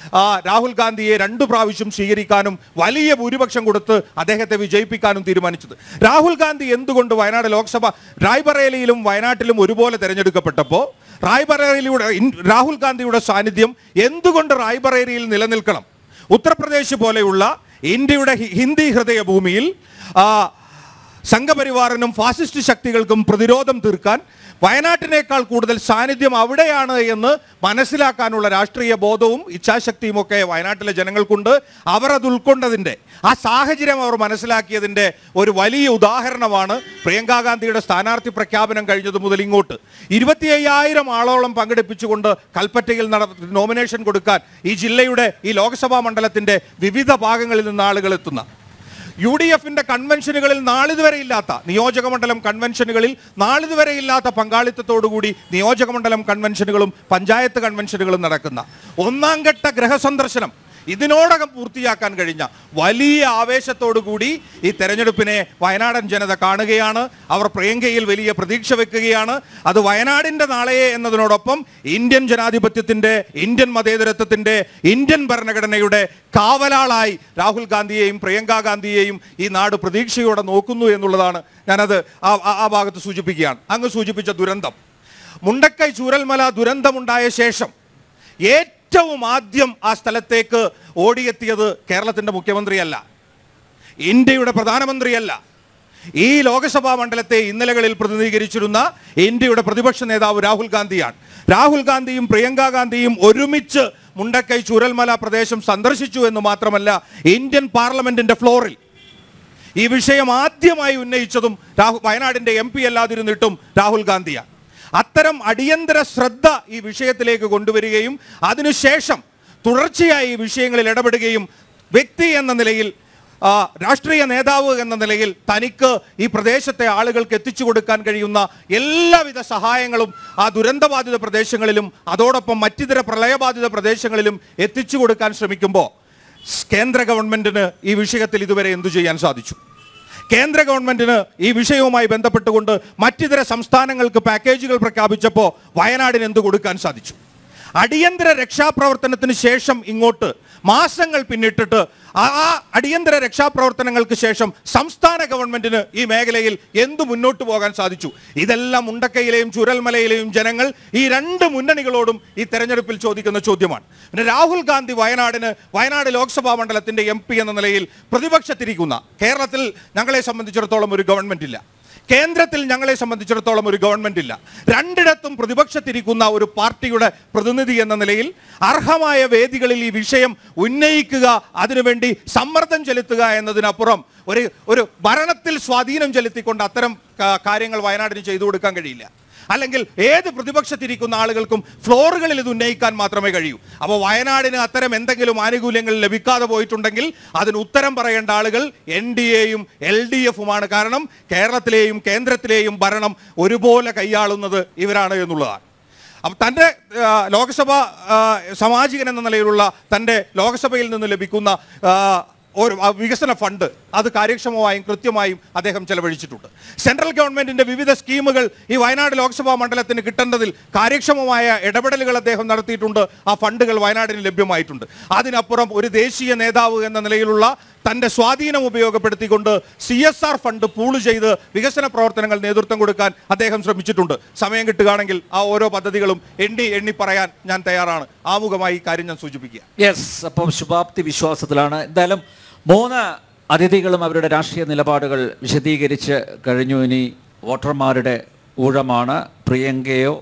ആ, രാഹുൽ ഗാന്ധിയെ രണ്ടു പ്രാവശ്യം സ്വീകരിക്കാനും വലിയ ഭൂരിപക്ഷം കൊടുത്ത് അദ്ദേഹത്തെ വിജയിപ്പിക്കാനും തീരുമാനിച്ചത് രാഹുൽ ഗാന്ധി എന്തുകൊണ്ട് വയനാട് ലോക്സഭ റായ്ബറേലിയിലും വയനാട്ടിലും ഒരുപോലെ തെരഞ്ഞെടുക്കപ്പെട്ടപ്പോൾ റായ്ബറേലിയുടെ ഇൻ- രാഹുൽ ഗാന്ധിയുടെ സാന്നിധ്യം എന്തുകൊണ്ട് റായ്ബറേലിയിൽ നിലനിൽക്കണം ഉത്തർപ്രദേശ് പോലെയുള്ള ഇന്ത്യയുടെ ഹി- ഹിന്ദി ഹൃദയ ഭൂമിയിൽ ആ, സംഘപരിവാറിനും ഫാസിസ്റ്റ് ശക്തികൾക്കും പ്രതിരോധം തീർക്കാൻ വയനാട്ടിനേക്കാൾ കൂടുതൽ സാന്നിധ്യം അവിടെയാണ് എന്ന് മനസ്സിലാക്കാനുള്ള രാഷ്ട്രീയ ബോധവും ഇച്ഛാശക്തിയും ഒക്കെ വയനാട്ടിലെ ജനങ്ങൾക്കുണ്ട് അവർ അത് ഉൾക്കൊണ്ടതിൻ്റെ ആ സാഹചര്യം അവർ മനസ്സിലാക്കിയതിൻ്റെ ഒരു വലിയ ഉദാഹരണമാണ് പ്രിയങ്കാ ഗാന്ധിയുടെ സ്ഥാനാർത്ഥി പ്രഖ്യാപനം കഴിഞ്ഞത് മുതൽ ഇങ്ങോട്ട് ഇരുപത്തി അയ്യായിരം ആളോളം പങ്കെടുപ്പിച്ചുകൊണ്ട് കൽപ്പറ്റയിൽ നട നോമിനേഷൻ കൊടുക്കാൻ ഈ ജില്ലയുടെ ഈ ലോക്സഭാ മണ്ഡലത്തിൻ്റെ വിവിധ ഭാഗങ്ങളിൽ നിന്ന് ആളുകൾ എത്തുന്ന യു ഡി എഫിന്റെ കൺവെൻഷനുകളിൽ നാളിതുവരെ ഇല്ലാത്ത നിയോജക മണ്ഡലം കൺവെൻഷനുകളിൽ നാളിതുവരെ ഇല്ലാത്ത പങ്കാളിത്തത്തോടുകൂടി നിയോജക മണ്ഡലം കൺവെൻഷനുകളും പഞ്ചായത്ത് കൺവെൻഷനുകളും നടക്കുന്ന ഒന്നാം ഘട്ട ഗൃഹസന്ദർശനം ഇതിനോടകം പൂർത്തിയാക്കാൻ കഴിഞ്ഞ വലിയ ആവേശത്തോടു കൂടി ഈ തെരഞ്ഞെടുപ്പിനെ വയനാടൻ ജനത കാണുകയാണ് അവർ പ്രിയങ്കയിൽ വലിയ പ്രതീക്ഷ വെക്കുകയാണ് അത് വയനാടിന്റെ നാളെയെ എന്നതിനോടൊപ്പം ഇന്ത്യൻ ജനാധിപത്യത്തിന്റെ ഇന്ത്യൻ മതേതരത്വത്തിന്റെ ഇന്ത്യൻ ഭരണഘടനയുടെ കാവലാളായി രാഹുൽ ഗാന്ധിയെയും പ്രിയങ്കാ ഗാന്ധിയെയും ഈ നാട് പ്രതീക്ഷയോടെ നോക്കുന്നു എന്നുള്ളതാണ് ഞാനത് ആ ആ- ആ ഭാഗത്ത് സൂചിപ്പിക്കുകയാണ് അങ്ങ് സൂചിപ്പിച്ച ദുരന്തം മുണ്ടക്കൈ ചൂരൽമല ദുരന്തമുണ്ടായ ശേഷം ഏറ്റവും ആദ്യം ആ സ്ഥലത്തേക്ക് ഓടിയെത്തിയത് കേരളത്തിന്റെ മുഖ്യമന്ത്രിയല്ല ഇന്ത്യയുടെ പ്രധാനമന്ത്രിയല്ല ഈ ലോക്സഭാ മണ്ഡലത്തെ ഇന്നലകളിൽ പ്രതിനിധീകരിച്ചിരുന്ന ഇന്ത്യയുടെ പ്രതിപക്ഷ നേതാവ് രാഹുൽ ഗാന്ധിയാണ് രാഹുൽ ഗാന്ധിയും പ്രിയങ്കാ ഗാന്ധിയും ഒരുമിച്ച് മുണ്ടക്കൈ ചൂരൽമല പ്രദേശം സന്ദർശിച്ചു എന്ന് മാത്രമല്ല ഇന്ത്യൻ പാർലമെന്റിന്റെ ഫ്ലോറിൽ ഈ വിഷയം ആദ്യമായി ഉന്നയിച്ചതും രാഹുൽ വയനാടിന്റെ എം പി അല്ലാതിരുന്നിട്ടും രാഹുൽ ഗാന്ധിയാണ് അത്തരം അടിയന്തര ശ്രദ്ധ ഈ വിഷയത്തിലേക്ക് കൊണ്ടുവരികയും അതിനുശേഷം തുടർച്ചയായി ഈ വിഷയങ്ങളിൽ ഇടപെടുകയും വ്യക്തി എന്ന നിലയിൽ ആ, രാഷ്ട്രീയ നേതാവ് എന്ന നിലയിൽ തനിക്ക് ഈ പ്രദേശത്തെ ആളുകൾക്ക് എത്തിച്ചു കൊടുക്കാൻ കഴിയുന്ന എല്ലാവിധ സഹായങ്ങളും ആ ദുരന്തബാധിത പ്രദേശങ്ങളിലും അതോടൊപ്പം മറ്റിതര പ്രളയബാധിത പ്രദേശങ്ങളിലും എത്തിച്ചു കൊടുക്കാൻ ശ്രമിക്കുമ്പോൾ കേന്ദ്ര ഗവൺമെന്റിന് ഈ വിഷയത്തിൽ ഇതുവരെ എന്തു ചെയ്യാൻ സാധിച്ചു കേന്ദ്ര ഗവൺമെന്റിന് ഈ വിഷയവുമായി ബന്ധപ്പെട്ടുകൊണ്ട് മറ്റിതര സംസ്ഥാനങ്ങൾക്ക് പാക്കേജുകൾ പ്രഖ്യാപിച്ചപ്പോൾ വയനാടിന് എന്ത് കൊടുക്കാൻ സാധിച്ചു അടിയന്തര രക്ഷാപ്രവർത്തനത്തിന് ശേഷം ഇങ്ങോട്ട് മാസങ്ങൾ പിന്നിട്ടിട്ട് ആ ആ അടിയന്തര രക്ഷാപ്രവർത്തനങ്ങൾക്ക് ശേഷം സംസ്ഥാന ഗവൺമെന്റിന് ഈ മേഖലയിൽ എന്തു മുന്നോട്ട് പോകാൻ സാധിച്ചു ഇതെല്ലാം മുണ്ടക്കയിലെയും ചുരൽമലയിലെയും ജനങ്ങൾ ഈ രണ്ട് മുന്നണികളോടും ഈ തെരഞ്ഞെടുപ്പിൽ ചോദിക്കുന്ന ചോദ്യമാണ് പിന്നെ രാഹുൽ ഗാന്ധി വയനാടിന് വയനാട് ലോക്സഭാ മണ്ഡലത്തിന്റെ എം എന്ന നിലയിൽ പ്രതിപക്ഷത്തിരിക്കുന്ന കേരളത്തിൽ ഞങ്ങളെ സംബന്ധിച്ചിടത്തോളം ഒരു ഗവൺമെന്റ് ഇല്ല കേന്ദ്രത്തിൽ ഞങ്ങളെ സംബന്ധിച്ചിടത്തോളം ഒരു ഗവൺമെന്റ് ഇല്ല രണ്ടിടത്തും പ്രതിപക്ഷത്തിരിക്കുന്ന ഒരു പാർട്ടിയുടെ പ്രതിനിധി എന്ന നിലയിൽ അർഹമായ വേദികളിൽ ഈ വിഷയം ഉന്നയിക്കുക അതിനുവേണ്ടി സമ്മർദ്ദം ചെലുത്തുക എന്നതിനപ്പുറം ഒരു ഒരു ഭരണത്തിൽ സ്വാധീനം ചെലുത്തിക്കൊണ്ട് അത്തരം കാ- കാര്യങ്ങൾ വയനാടിന് ചെയ്തു കൊടുക്കാൻ കഴിയില്ല അല്ലെങ്കിൽ ഏത് പ്രതിപക്ഷത്തിരിക്കുന്ന ആളുകൾക്കും ഫ്ലോറുകളിൽ ഇത് ഉന്നയിക്കാൻ മാത്രമേ കഴിയൂ അപ്പോൾ വയനാടിന് അത്തരം എന്തെങ്കിലും ആനുകൂല്യങ്ങൾ ലഭിക്കാതെ പോയിട്ടുണ്ടെങ്കിൽ അതിന് ഉത്തരം പറയേണ്ട ആളുകൾ എൻ ഡി എയും എൽ ഡി എഫുമാണ് കാരണം കേരളത്തിലെയും കേന്ദ്രത്തിലെയും ഭരണം ഒരുപോലെ കൈയാളുന്നത് ഇവരാണ് എന്നുള്ളതാണ് അപ്പം തൻ്റെ ആ, ലോക്സഭ ആ, സാമാജികൻ എന്ന നിലയിലുള്ള തൻ്റെ ലോക്സഭയിൽ നിന്ന് ലഭിക്കുന്ന ആ, ഒരു ആ, വികസന ഫണ്ട് അത് കാര്യക്ഷമമായും കൃത്യമായും അദ്ദേഹം ചെലവഴിച്ചിട്ടുണ്ട് സെൻട്രൽ ഗവൺമെന്റിന്റെ വിവിധ സ്കീമുകൾ ഈ വയനാട് ലോക്സഭാ മണ്ഡലത്തിന് കിട്ടേണ്ടതിൽ കാര്യക്ഷമമായ ഇടപെടലുകൾ അദ്ദേഹം നടത്തിയിട്ടുണ്ട് ആ ഫണ്ടുകൾ വയനാടിന് ലഭ്യമായിട്ടുണ്ട് അതിനപ്പുറം ഒരു ദേശീയ നേതാവ് എന്ന നിലയിലുള്ള തന്റെ സ്വാധീനം ഉപയോഗപ്പെടുത്തിക്കൊണ്ട് C S R fund pool ചെയ്ത് വികസന പ്രവർത്തനങ്ങൾ നേതൃത്വം കൊടുക്കാൻ അദ്ദേഹം ശ്രമിച്ചിട്ടുണ്ട് സമയം കിട്ടുകയാണെങ്കിൽ ആ ഓരോ പദ്ധതികളും എണ്ണി എണ്ണി പറയാൻ ഞാൻ തയ്യാറാണ് ആമുഖമായി ഈ കാര്യം ഞാൻ സൂചിപ്പിക്കുക യെസ് അപ്പം ശുഭാപ്തി വിശ്വാസത്തിലാണ് എന്തായാലും മൂന്ന് അതിഥികളും അവരുടെ രാഷ്ട്രീയ നിലപാടുകൾ വിശദീകരിച്ച് കഴിഞ്ഞു ഇനി വോട്ടർമാരുടെ ഊഴമാണ് പ്രിയങ്കയോ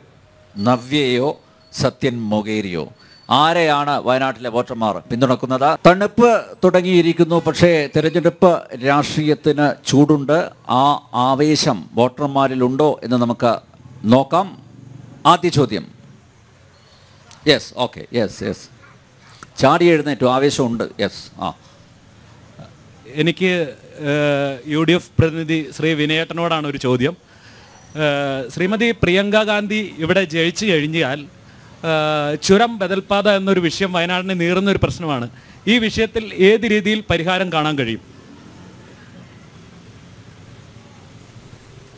നവ്യയോ സത്യൻ മൊകേരിയോ ആരെയാണ് വയനാട്ടിലെ വോട്ടർമാർ പിന്തുണക്കുന്നത് തണുപ്പ് തുടങ്ങിയിരിക്കുന്നു പക്ഷേ തിരഞ്ഞെടുപ്പ് രാഷ്ട്രീയത്തിന് ചൂടുണ്ട് ആ ആവേശം വോട്ടർമാരിലുണ്ടോ എന്ന് നമുക്ക് നോക്കാം ആദ്യ ചോദ്യം യെസ് ഓക്കെ യെസ് യെസ് ചാടി എഴുന്നേറ്റു ആവേശമുണ്ട് യെസ് ആ എനിക്ക് ഏഹ്, യു ഡി എഫ് പ്രതിനിധി ശ്രീ വിനയേട്ടനോടാണ് ഒരു ചോദ്യം ഏഹ്, ശ്രീമതി പ്രിയങ്ക ഗാന്ധി ഇവിടെ ജയിച്ചു കഴിഞ്ഞാൽ ഏഹ്, ചുരം ബദൽപാത എന്നൊരു വിഷയം വയനാടിനെ നീറുന്ന ഒരു പ്രശ്നമാണ് ഈ വിഷയത്തിൽ ഏത് രീതിയിൽ പരിഹാരം കാണാൻ കഴിയും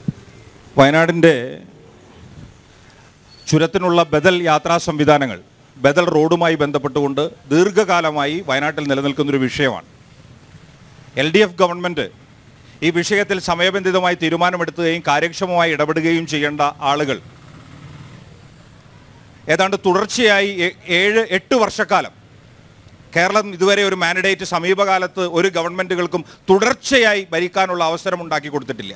വയനാടിൻ്റെ ചുരത്തിനുള്ള ബദൽ യാത്രാ സംവിധാനങ്ങൾ ബദൽ റോഡുമായി ബന്ധപ്പെട്ടുകൊണ്ട് ദീർഘകാലമായി വയനാട്ടിൽ നിലനിൽക്കുന്നൊരു വിഷയമാണ് എൽ ഡി എഫ് ഗവൺമെൻറ് ഈ വിഷയത്തിൽ സമയബന്ധിതമായി തീരുമാനമെടുക്കുകയും കാര്യക്ഷമമായി ഇടപെടുകയും ചെയ്യേണ്ട ആളുകൾ ഏതാണ്ട് തുടർച്ചയായി ഏ- ഏഴ് എട്ട് വർഷക്കാലം കേരളം ഇതുവരെ ഒരു മാൻഡേറ്റ് സമീപകാലത്ത് ഒരു ഗവൺമെൻറ്റുകൾക്കും തുടർച്ചയായി ഭരിക്കാനുള്ള അവസരം ഉണ്ടാക്കി കൊടുത്തിട്ടില്ല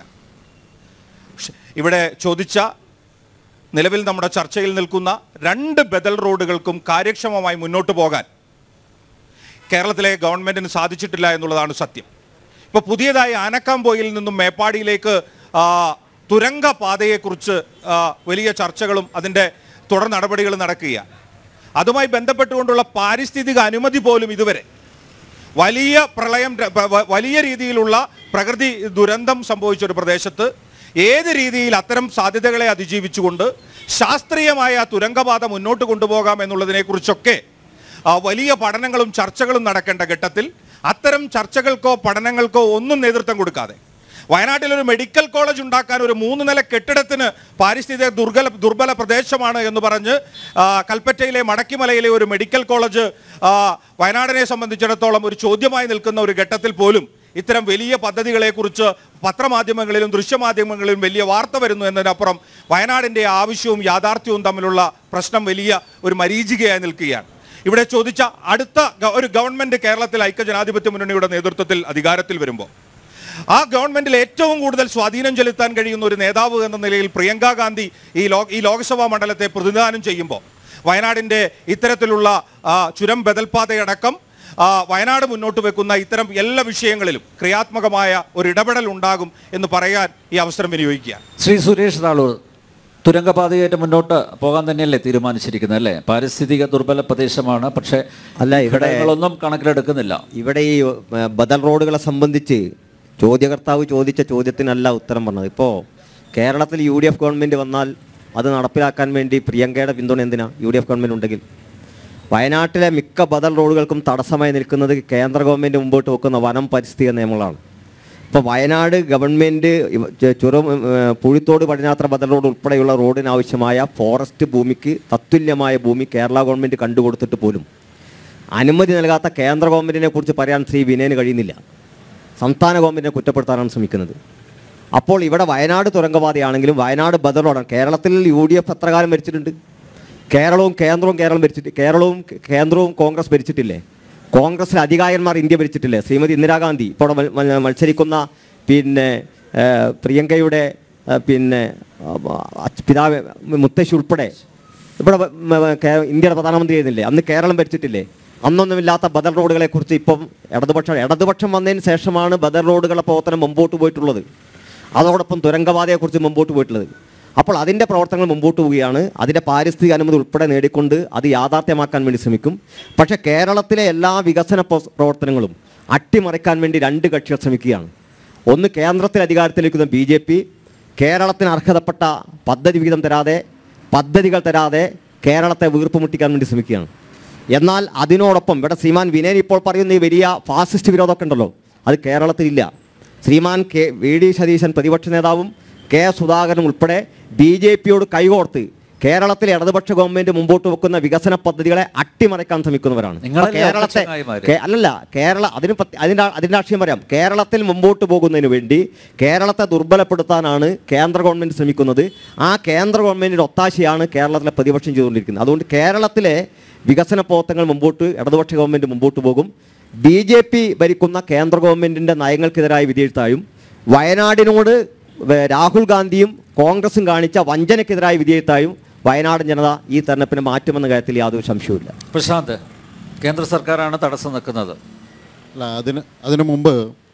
പക്ഷെ ഇവിടെ ചോദിച്ച നിലവിൽ നമ്മുടെ ചർച്ചയിൽ നിൽക്കുന്ന രണ്ട് ബദൽ റോഡുകൾക്കും കാര്യക്ഷമമായി മുന്നോട്ട് പോകാൻ കേരളത്തിലെ ഗവൺമെൻറ്റിന് സാധിച്ചിട്ടില്ല എന്നുള്ളതാണ് സത്യം ഇപ്പോൾ പുതിയതായി ആനക്കാംപോയിൽ നിന്നും മേപ്പാടിയിലേക്ക് ആ, തുരങ്ക പാതയെക്കുറിച്ച് ആ, വലിയ ചർച്ചകളും അതിൻ്റെ തുടർ നടപടികളും നടക്കുകയാണ് അതുമായി ബന്ധപ്പെട്ടുകൊണ്ടുള്ള പാരിസ്ഥിതിക അനുമതി പോലും ഇതുവരെ വലിയ പ്രളയം ര- പ- വ- വലിയ രീതിയിലുള്ള പ്രകൃതി ദുരന്തം സംഭവിച്ച ഒരു പ്രദേശത്ത് ഏത് രീതിയിൽ അത്തരം സാധ്യതകളെ അതിജീവിച്ചുകൊണ്ട് ശാസ്ത്രീയമായ ആ തുരങ്കപാത മുന്നോട്ട് കൊണ്ടുപോകാം എന്നുള്ളതിനെക്കുറിച്ചൊക്കെ ആ, വലിയ പഠനങ്ങളും ചർച്ചകളും നടക്കേണ്ട ഘട്ടത്തിൽ അത്തരം ചർച്ചകൾക്കോ പഠനങ്ങൾക്കോ ഒന്നും നേതൃത്വം കൊടുക്കാതെ വയനാട്ടിൽ ഒരു മെഡിക്കൽ കോളേജ് ഉണ്ടാക്കാൻ ഒരു മൂന്ന് നില കെട്ടിടത്തിന് പാരിസ്ഥിതിക ദുർബല ദുർബല പ്രദേശമാണ് എന്ന് പറഞ്ഞ് ആ, കൽപ്പറ്റയിലെ മടക്കിമലയിലെ ഒരു മെഡിക്കൽ കോളേജ് ആ, വയനാടിനെ സംബന്ധിച്ചിടത്തോളം ഒരു ചോദ്യമായി നിൽക്കുന്ന ഒരു ഘട്ടത്തിൽ പോലും ഇത്തരം വലിയ പദ്ധതികളെക്കുറിച്ച് പത്രമാധ്യമങ്ങളിലും ദൃശ്യമാധ്യമങ്ങളിലും വലിയ വാർത്ത വരുന്നു എന്നതിനപ്പുറം വയനാടിൻ്റെ ആവശ്യവും യാഥാർത്ഥ്യവും തമ്മിലുള്ള പ്രശ്നം വലിയ ഒരു മരീചികയായി നിൽക്കുകയാണ് ഇവിടെ ചോദിച്ച അടുത്ത ഗ- ഒരു ഗവൺമെന്റ് കേരളത്തിൽ ഐക്യജനാധിപത്യ മുന്നണിയുടെ നേതൃത്വത്തിൽ അധികാരത്തിൽ വരുമ്പോൾ ആ ഗവൺമെന്റിൽ ഏറ്റവും കൂടുതൽ സ്വാധീനം ചെലുത്താൻ കഴിയുന്ന ഒരു നേതാവ് എന്ന നിലയിൽ പ്രിയങ്ക ഗാന്ധി ഈ ലോ ഈ ലോക്സഭാ മണ്ഡലത്തെ പ്രതിനിധാനം ചെയ്യുമ്പോൾ വയനാടിൻ്റെ ഇത്തരത്തിലുള്ള ആ, ചുരം ബദൽപാതയടക്കം ആ, വയനാട് മുന്നോട്ട് വെക്കുന്ന ഇത്തരം എല്ലാ വിഷയങ്ങളിലും ക്രിയാത്മകമായ ഒരു ഇടപെടൽ ഉണ്ടാകും എന്ന് പറയാൻ ഈ അവസരം വിനിയോഗിക്കുക ശ്രീ സുരേഷ് താളൂർ തുരങ്കപാതയായിട്ട് മുന്നോട്ട് പോകാൻ തന്നെയല്ലേ തീരുമാനിച്ചിരിക്കുന്നത് അല്ലേ പാരിസ്ഥിതിക ദുർബല പ്രദേശമാണ് പക്ഷേ അല്ല, ഇവിടെ- ഘടകങ്ങളൊന്നും കണക്കിലെടുക്കുന്നില്ല ഇവിടെ ഈ ഏ, ബദൽ റോഡുകളെ സംബന്ധിച്ച് ചോദ്യകർത്താവ് ചോദിച്ച ചോദ്യത്തിനല്ല ഉത്തരം പറഞ്ഞത് ഇപ്പോൾ കേരളത്തിൽ യു ഡി എഫ് ഗവൺമെൻറ് വന്നാൽ അത് നടപ്പിലാക്കാൻ വേണ്ടി പ്രിയങ്കയുടെ പിന്തുണ എന്തിനാ യു ഡി എഫ് ഗവൺമെൻറ് ഉണ്ടെങ്കിൽ വയനാട്ടിലെ മിക്ക ബദൽ റോഡുകൾക്കും തടസ്സമായി നിൽക്കുന്നത് കേന്ദ്ര ഗവൺമെൻറ് മുമ്പോട്ട് വെക്കുന്ന വനം പരിസ്ഥിതി നിയമങ്ങളാണ് ഇപ്പോൾ വയനാട് ഗവൺമെൻറ് ഇവ- ചെ- ചുരം ഏ, പുഴിത്തോട് പടിഞ്ഞാത്ര ബദൽ റോഡ് ഉൾപ്പെടെയുള്ള റോഡിനാവശ്യമായ ഫോറസ്റ്റ് ഭൂമിക്ക് തത്തുല്യമായ ഭൂമി കേരള ഗവൺമെൻറ് കണ്ടുകൊടുത്തിട്ട് പോലും അനുമതി നൽകാത്ത കേന്ദ്ര ഗവൺമെൻറ്റിനെ കുറിച്ച് പറയാൻ ശ്രീ വിനയന് കഴിയുന്നില്ല സംസ്ഥാന ഗവൺമെൻറ്റിനെ കുറ്റപ്പെടുത്താനാണ് ശ്രമിക്കുന്നത് അപ്പോൾ ഇവിടെ വയനാട് തുരങ്കപാതയാണെങ്കിലും വയനാട് ബദൽ റോഡാണ് കേരളത്തിൽ യു ഡി എഫ് എത്ര കാലം ഭരിച്ചിട്ടുണ്ട് കേരളവും കേന്ദ്രവും കേരളം ഭരിച്ചിട്ട് കേരളവും കേന്ദ്രവും കോൺഗ്രസ് ഭരിച്ചിട്ടില്ലേ കോൺഗ്രസിലെ അധികാരന്മാർ ഇന്ത്യ ഭരിച്ചിട്ടില്ലേ ശ്രീമതി ഇന്ദിരാഗാന്ധി ഇപ്പോൾ മൽ- മൽ- മത്സരിക്കുന്ന പിന്നെ ഏ, പ്രിയങ്കയുടെ ഏ, പിന്നെ ആ, അച്ഛ- പിതാവ് മുത്തശ്ശി ഉൾപ്പെടെ ഇവിടെ വ- മ- കേ- ഇന്ത്യയുടെ പ്രധാനമന്ത്രി ആയിരുന്നില്ലേ അന്ന് കേരളം ഭരിച്ചിട്ടില്ലേ അന്നൊന്നുമില്ലാത്ത ബദൽ റോഡുകളെ കുറിച്ച് ഇപ്പം ഇടതുപക്ഷം ഇടതുപക്ഷം വന്നതിന് ശേഷമാണ് ബദൽ റോഡുകളെ പ്രവർത്തനം മുമ്പോട്ട് പോയിട്ടുള്ളത് അതോടൊപ്പം തുരങ്കപാതയെക്കുറിച്ച് മുമ്പോട്ട് പോയിട്ടുള്ളത് അപ്പോൾ അതിൻ്റെ പ്രവർത്തനങ്ങൾ മുമ്പോട്ട് പോവുകയാണ് അതിൻ്റെ പാരിസ്ഥിതിക അനുമതി ഉൾപ്പെടെ നേടിക്കൊണ്ട് അത് യാഥാർത്ഥ്യമാക്കാൻ വേണ്ടി ശ്രമിക്കും പക്ഷേ കേരളത്തിലെ എല്ലാ വികസന പ്രവ- പ്രവർത്തനങ്ങളും അട്ടിമറിക്കാൻ വേണ്ടി രണ്ട് കക്ഷികൾ ശ്രമിക്കുകയാണ് ഒന്ന് കേന്ദ്രത്തിൽ അധികാരത്തിലിരിക്കുന്ന ബി ജെ പി കേരളത്തിന് അർഹതപ്പെട്ട പദ്ധതി വിഹിതം തരാതെ പദ്ധതികൾ തരാതെ കേരളത്തെ വീർപ്പുമുട്ടിക്കാൻ വേണ്ടി ശ്രമിക്കുകയാണ് എന്നാൽ അതിനോടൊപ്പം ഇവിടെ ശ്രീമാൻ വിനയൻ ഇപ്പോൾ പറയുന്ന ഈ വലിയ ഫാസിസ്റ്റ് വിരോധമൊക്കെ ഉണ്ടല്ലോ അത് കേരളത്തിലില്ല Shriman K V D Satheesan പ്രതിപക്ഷ നേതാവും കെ സുധാകരൻ ഉൾപ്പെടെ ബി ജെ പിയോട് കൈകോർത്ത് കേരളത്തിലെ ഇടതുപക്ഷ ഗവൺമെന്റ് മുമ്പോട്ട് വെക്കുന്ന വികസന പദ്ധതികളെ അട്ടിമറിക്കാൻ ശ്രമിക്കുന്നവരാണ് നിങ്ങളല്ലേ അപ്പോൾ കേരളത്തെ അപ്പച്ചങ്ങായിമാര്? കേ- അല്ലല്ല കേരള അതിന് പ്രത്യ- അതിൻ്റെ അതിൻ്റെ രാഷ്ട്രീയം പറയാം കേരളത്തിൽ മുമ്പോട്ട് പോകുന്നതിന് വേണ്ടി കേരളത്തെ ദുർബലപ്പെടുത്താനാണ് കേന്ദ്ര ഗവൺമെൻറ് ശ്രമിക്കുന്നത് ആ കേന്ദ്ര ഗവൺമെൻറ്റിൻ്റെ ഒത്താശയാണ് കേരളത്തിലെ പ്രതിപക്ഷം ചെയ്തുകൊണ്ടിരിക്കുന്നത് അതുകൊണ്ട് കേരളത്തിലെ വികസന പ്രവർത്തനങ്ങൾ മുമ്പോട്ട് ഇടതുപക്ഷ ഗവൺമെൻറ് മുമ്പോട്ട് പോകും ബി ജെ പി ഭരിക്കുന്ന കേന്ദ്ര ഗവൺമെൻറ്റിൻ്റെ നയങ്ങൾക്കെതിരായ വിധിയെഴുത്തായും വയനാടിനോട് വേ- രാഹുൽ ഗാന്ധിയും കോൺഗ്രസും കാണിച്ച വഞ്ചനയ്ക്കെതിരായ വിധിയെഴുത്തായും വയനാടൻ ജനത ഈ തെരഞ്ഞെടുപ്പിനെ മാറ്റുമെന്ന കാര്യത്തിൽ യാതൊരു സംശയവുമില്ല പ്രശാന്ത് കേന്ദ്ര സർക്കാരാണ് തടസ്സം നിൽക്കുന്നത് അല്ല അതിന് അതിനു മുമ്പ്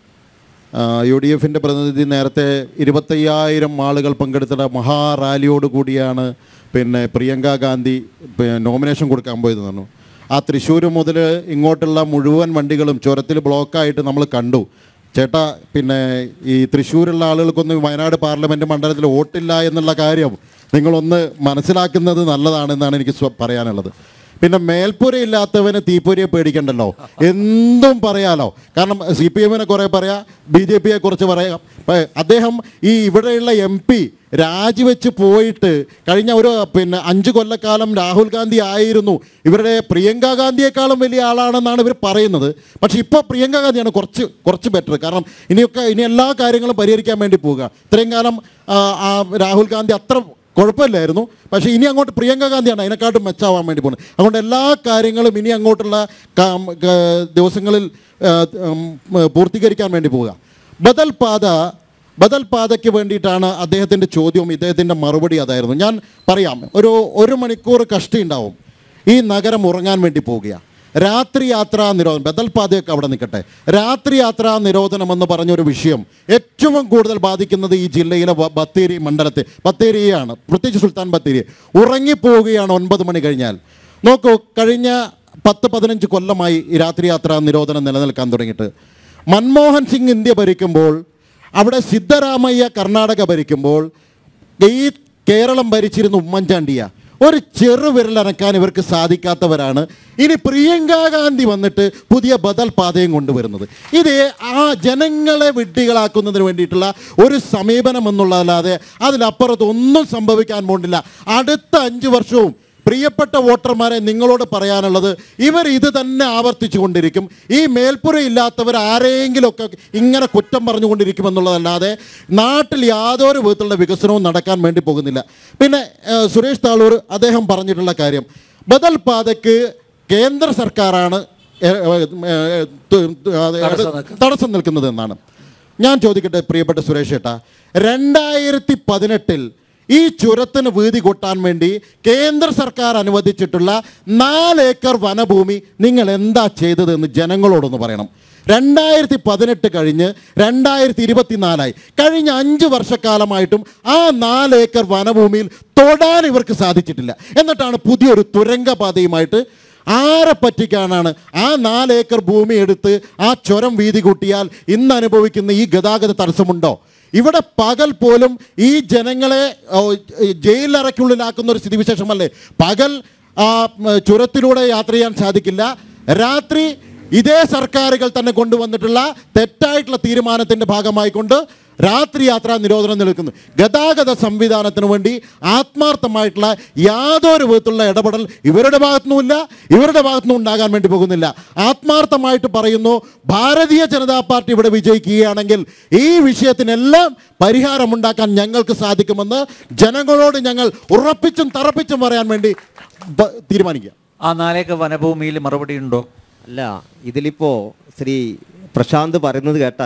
യു ഡി എഫിൻ്റെ പ്രതിനിധി നേരത്തെ ഇരുപത്തയ്യായിരം ആളുകൾ പങ്കെടുത്ത മഹാറാലിയോട് കൂടിയാണ് പിന്നെ പ്രിയങ്ക ഗാന്ധി പിന്നെ നോമിനേഷൻ കൊടുക്കാൻ പോയത് പറഞ്ഞു ആ തൃശ്ശൂർ മുതൽ ഇങ്ങോട്ടുള്ള മുഴുവൻ വണ്ടികളും ചുരത്തിൽ ബ്ലോക്കായിട്ട് നമ്മൾ കണ്ടു ചേട്ടാ പിന്നെ ഈ തൃശ്ശൂരുള്ള ആളുകൾക്കൊന്നും വയനാട് പാർലമെൻറ്റ് മണ്ഡലത്തിൽ വോട്ടില്ല എന്നുള്ള കാര്യം നിങ്ങളൊന്ന് മനസ്സിലാക്കുന്നത് നല്ലതാണെന്നാണ് എനിക്ക് സ്വ- പറയാനുള്ളത് പിന്നെ മേൽപ്പുര ഇല്ലാത്തവന് തീപ്പൊരിയെ പേടിക്കണ്ടല്ലോ എന്തും പറയാലോ കാരണം സി പി എമ്മിനെ കുറേ പറയാം ബി ജെ പിയെ കുറിച്ച് പറയാം ഇപ്പൊ അദ്ദേഹം ഈ ഇവിടെയുള്ള എം പി രാജിവെച്ച് പോയിട്ട് കഴിഞ്ഞ ഒരു പിന്നെ അഞ്ച് കൊല്ലക്കാലം രാഹുൽ ഗാന്ധി ആയിരുന്നു ഇവരുടെ പ്രിയങ്ക ഗാന്ധിയെക്കാളും വലിയ ആളാണെന്നാണ് ഇവർ പറയുന്നത് പക്ഷേ ഇപ്പോൾ പ്രിയങ്ക ഗാന്ധിയാണ് കുറച്ച് കുറച്ച് ബെറ്റർ കാരണം ഇനിയൊക്കെ ഇനി എല്ലാ കാര്യങ്ങളും പരിഹരിക്കാൻ വേണ്ടി പോവുക ഇത്രയും കാലം ആ, ആ രാഹുൽ ഗാന്ധി അത്ര കുഴപ്പമില്ലായിരുന്നു പക്ഷേ ഇനി അങ്ങോട്ട് പ്രിയങ്ക ഗാന്ധിയാണ് അതിനെക്കാട്ടും മെച്ചാവാൻ വേണ്ടി പോകുന്നത് അതുകൊണ്ട് എല്ലാ കാര്യങ്ങളും ഇനി അങ്ങോട്ടുള്ള കാം- ക- ദിവസങ്ങളിൽ ആ, ഉം, പൂർത്തീകരിക്കാൻ വേണ്ടി പോവുക ബദൽ പാത ബദൽ പാതയ്ക്ക് വേണ്ടിയിട്ടാണ് അദ്ദേഹത്തിൻ്റെ ചോദ്യവും ഇദ്ദേഹത്തിൻ്റെ മറുപടി അതായിരുന്നു ഞാൻ പറയാം ഒരു ഒരു മണിക്കൂർ കഷ്ടി ഉണ്ടാവും ഈ നഗരം ഉറങ്ങാൻ വേണ്ടി പോവുകയാണ് രാത്രി യാത്രാ നിരോധനം ബദൽ പാതയൊക്കെ അവിടെ നിൽക്കട്ടെ രാത്രി യാത്രാ നിരോധനം എന്ന് പറഞ്ഞൊരു വിഷയം ഏറ്റവും കൂടുതൽ ബാധിക്കുന്നത് ഈ ജില്ലയിലെ ബ- ബത്തേരി മണ്ഡലത്തെ ബത്തേരിയാണ് പ്രത്യേകിച്ച് സുൽത്താൻ ബത്തേരി ഉറങ്ങിപ്പോവുകയാണ് ഒൻപത് മണി കഴിഞ്ഞാൽ നോക്കൂ കഴിഞ്ഞ പത്ത് പതിനഞ്ച് കൊല്ലമായി ഈ രാത്രി യാത്രാ നിരോധനം നിലനിൽക്കാൻ തുടങ്ങിയിട്ട് മൻമോഹൻ സിംഗ് ഇന്ത്യ ഭരിക്കുമ്പോൾ അവിടെ സിദ്ധരാമയ്യ കർണാടക ഭരിക്കുമ്പോൾ ഈ കേരളം ഭരിച്ചിരുന്ന ഉമ്മൻചാണ്ടിയ ഒരു ചെറു വിരലനക്കാൻ ഇവർക്ക് സാധിക്കാത്തവരാണ് ഇനി പ്രിയങ്ക ഗാന്ധി വന്നിട്ട് പുതിയ ബദൽ പാതയും കൊണ്ടുവരുന്നത് ഇത് ആ ജനങ്ങളെ വിഡ്ഢികളാക്കുന്നതിന് വേണ്ടിയിട്ടുള്ള ഒരു സമീപനം എന്നുള്ളതല്ലാതെ അതിലപ്പുറത്ത് ഒന്നും സംഭവിക്കാൻ പോണില്ല അടുത്ത അഞ്ച് വർഷവും പ്രിയപ്പെട്ട വോട്ടർമാരെ നിങ്ങളോട് പറയാനുള്ളത് ഇവർ ഇത് തന്നെ ആവർത്തിച്ചു കൊണ്ടിരിക്കും ഈ മേൽപ്പുര ഇല്ലാത്തവർ ആരെങ്കിലുമൊക്കെ ഇങ്ങനെ കുറ്റം പറഞ്ഞുകൊണ്ടിരിക്കുമെന്നുള്ളതല്ലാതെ നാട്ടിൽ യാതൊരു വിധത്തിലുള്ള വികസനവും നടക്കാൻ വേണ്ടി പോകുന്നില്ല പിന്നെ ഏഹ്, സുരേഷ് താളൂർ അദ്ദേഹം പറഞ്ഞിട്ടുള്ള കാര്യം ബദൽ പാതയ്ക്ക് കേന്ദ്ര സർക്കാരാണ് ഏഹ്, ഏഹ്, തു- തു- അത് തടസ്സം നിൽക്കുന്നത്. തടസ്സം നിൽക്കുന്നത് എന്നാണ് ഞാൻ ചോദിക്കട്ടെ പ്രിയപ്പെട്ട സുരേഷ് ഏട്ടാ രണ്ടായിരത്തി പതിനെട്ടിൽ ഈ ചുരത്തിന് വീതി കൂട്ടാൻ വേണ്ടി കേന്ദ്ര സർക്കാർ അനുവദിച്ചിട്ടുള്ള നാല് ഏക്കർ വനഭൂമി നിങ്ങൾ എന്താ ചെയ്തതെന്ന് ജനങ്ങളോടൊന്ന് പറയണം രണ്ടായിരത്തി പതിനെട്ട് കഴിഞ്ഞ് രണ്ടായിരത്തി ഇരുപത്തിനാലായി കഴിഞ്ഞ അഞ്ച് വർഷക്കാലമായിട്ടും ആ നാല് ഏക്കർ വനഭൂമിയിൽ തൊടാൻ ഇവർക്ക് സാധിച്ചിട്ടില്ല എന്നിട്ടാണ് പുതിയൊരു തുരങ്കപാതയുമായിട്ട് ആരെ പറ്റിക്കാനാണ് ആ നാല് ഏക്കർ ഭൂമി എടുത്ത് ആ ചുരം വീതി കൂട്ടിയാൽ ഇന്ന് അനുഭവിക്കുന്ന ഈ ഗതാഗത തടസ്സമുണ്ടോ ഇവിടെ പകൽ പോലും ഈ ജനങ്ങളെ ഓ, ഈ ജയിലിലറയ്ക്കുള്ളിലാക്കുന്ന ഒരു സ്ഥിതിവിശേഷമല്ലേ പകൽ ആ ഉം, ചുരത്തിലൂടെ യാത്ര ചെയ്യാൻ സാധിക്കില്ല രാത്രി ഇതേ സർക്കാരുകൾ തന്നെ കൊണ്ടുവന്നിട്ടുള്ള തെറ്റായിട്ടുള്ള തീരുമാനത്തിൻ്റെ ഭാഗമായിക്കൊണ്ട് രാത്രി യാത്രാ നിരോധനം നിൽക്കുന്നു ഗതാഗത സംവിധാനത്തിന് വേണ്ടി ആത്മാർത്ഥമായിട്ടുള്ള യാതൊരു വിധത്തിലുള്ള ഇടപെടൽ ഇവരുടെ ഭാഗത്തുനിന്നുമില്ല ഇവരുടെ ഭാഗത്തുനിന്നും ഉണ്ടാകാൻ വേണ്ടി പോകുന്നില്ല ആത്മാർത്ഥമായിട്ട് പറയുന്നു ഭാരതീയ ജനതാ പാർട്ടി ഇവിടെ വിജയിക്കുകയാണെങ്കിൽ ഈ വിഷയത്തിനെല്ലാം പരിഹാരമുണ്ടാക്കാൻ ഞങ്ങൾക്ക് സാധിക്കുമെന്ന് ജനങ്ങളോട് ഞങ്ങൾ ഉറപ്പിച്ചും തറപ്പിച്ചും പറയാൻ വേണ്ടി ബ- തീരുമാനിക്കുക ആ നാലേക്കർ വനഭൂമിയിൽ മറുപടി ഉണ്ടോ അല്ല ഇതിലിപ്പോൾ ശ്രീ പ്രശാന്ത് പറയുന്നത് കേട്ടാൽ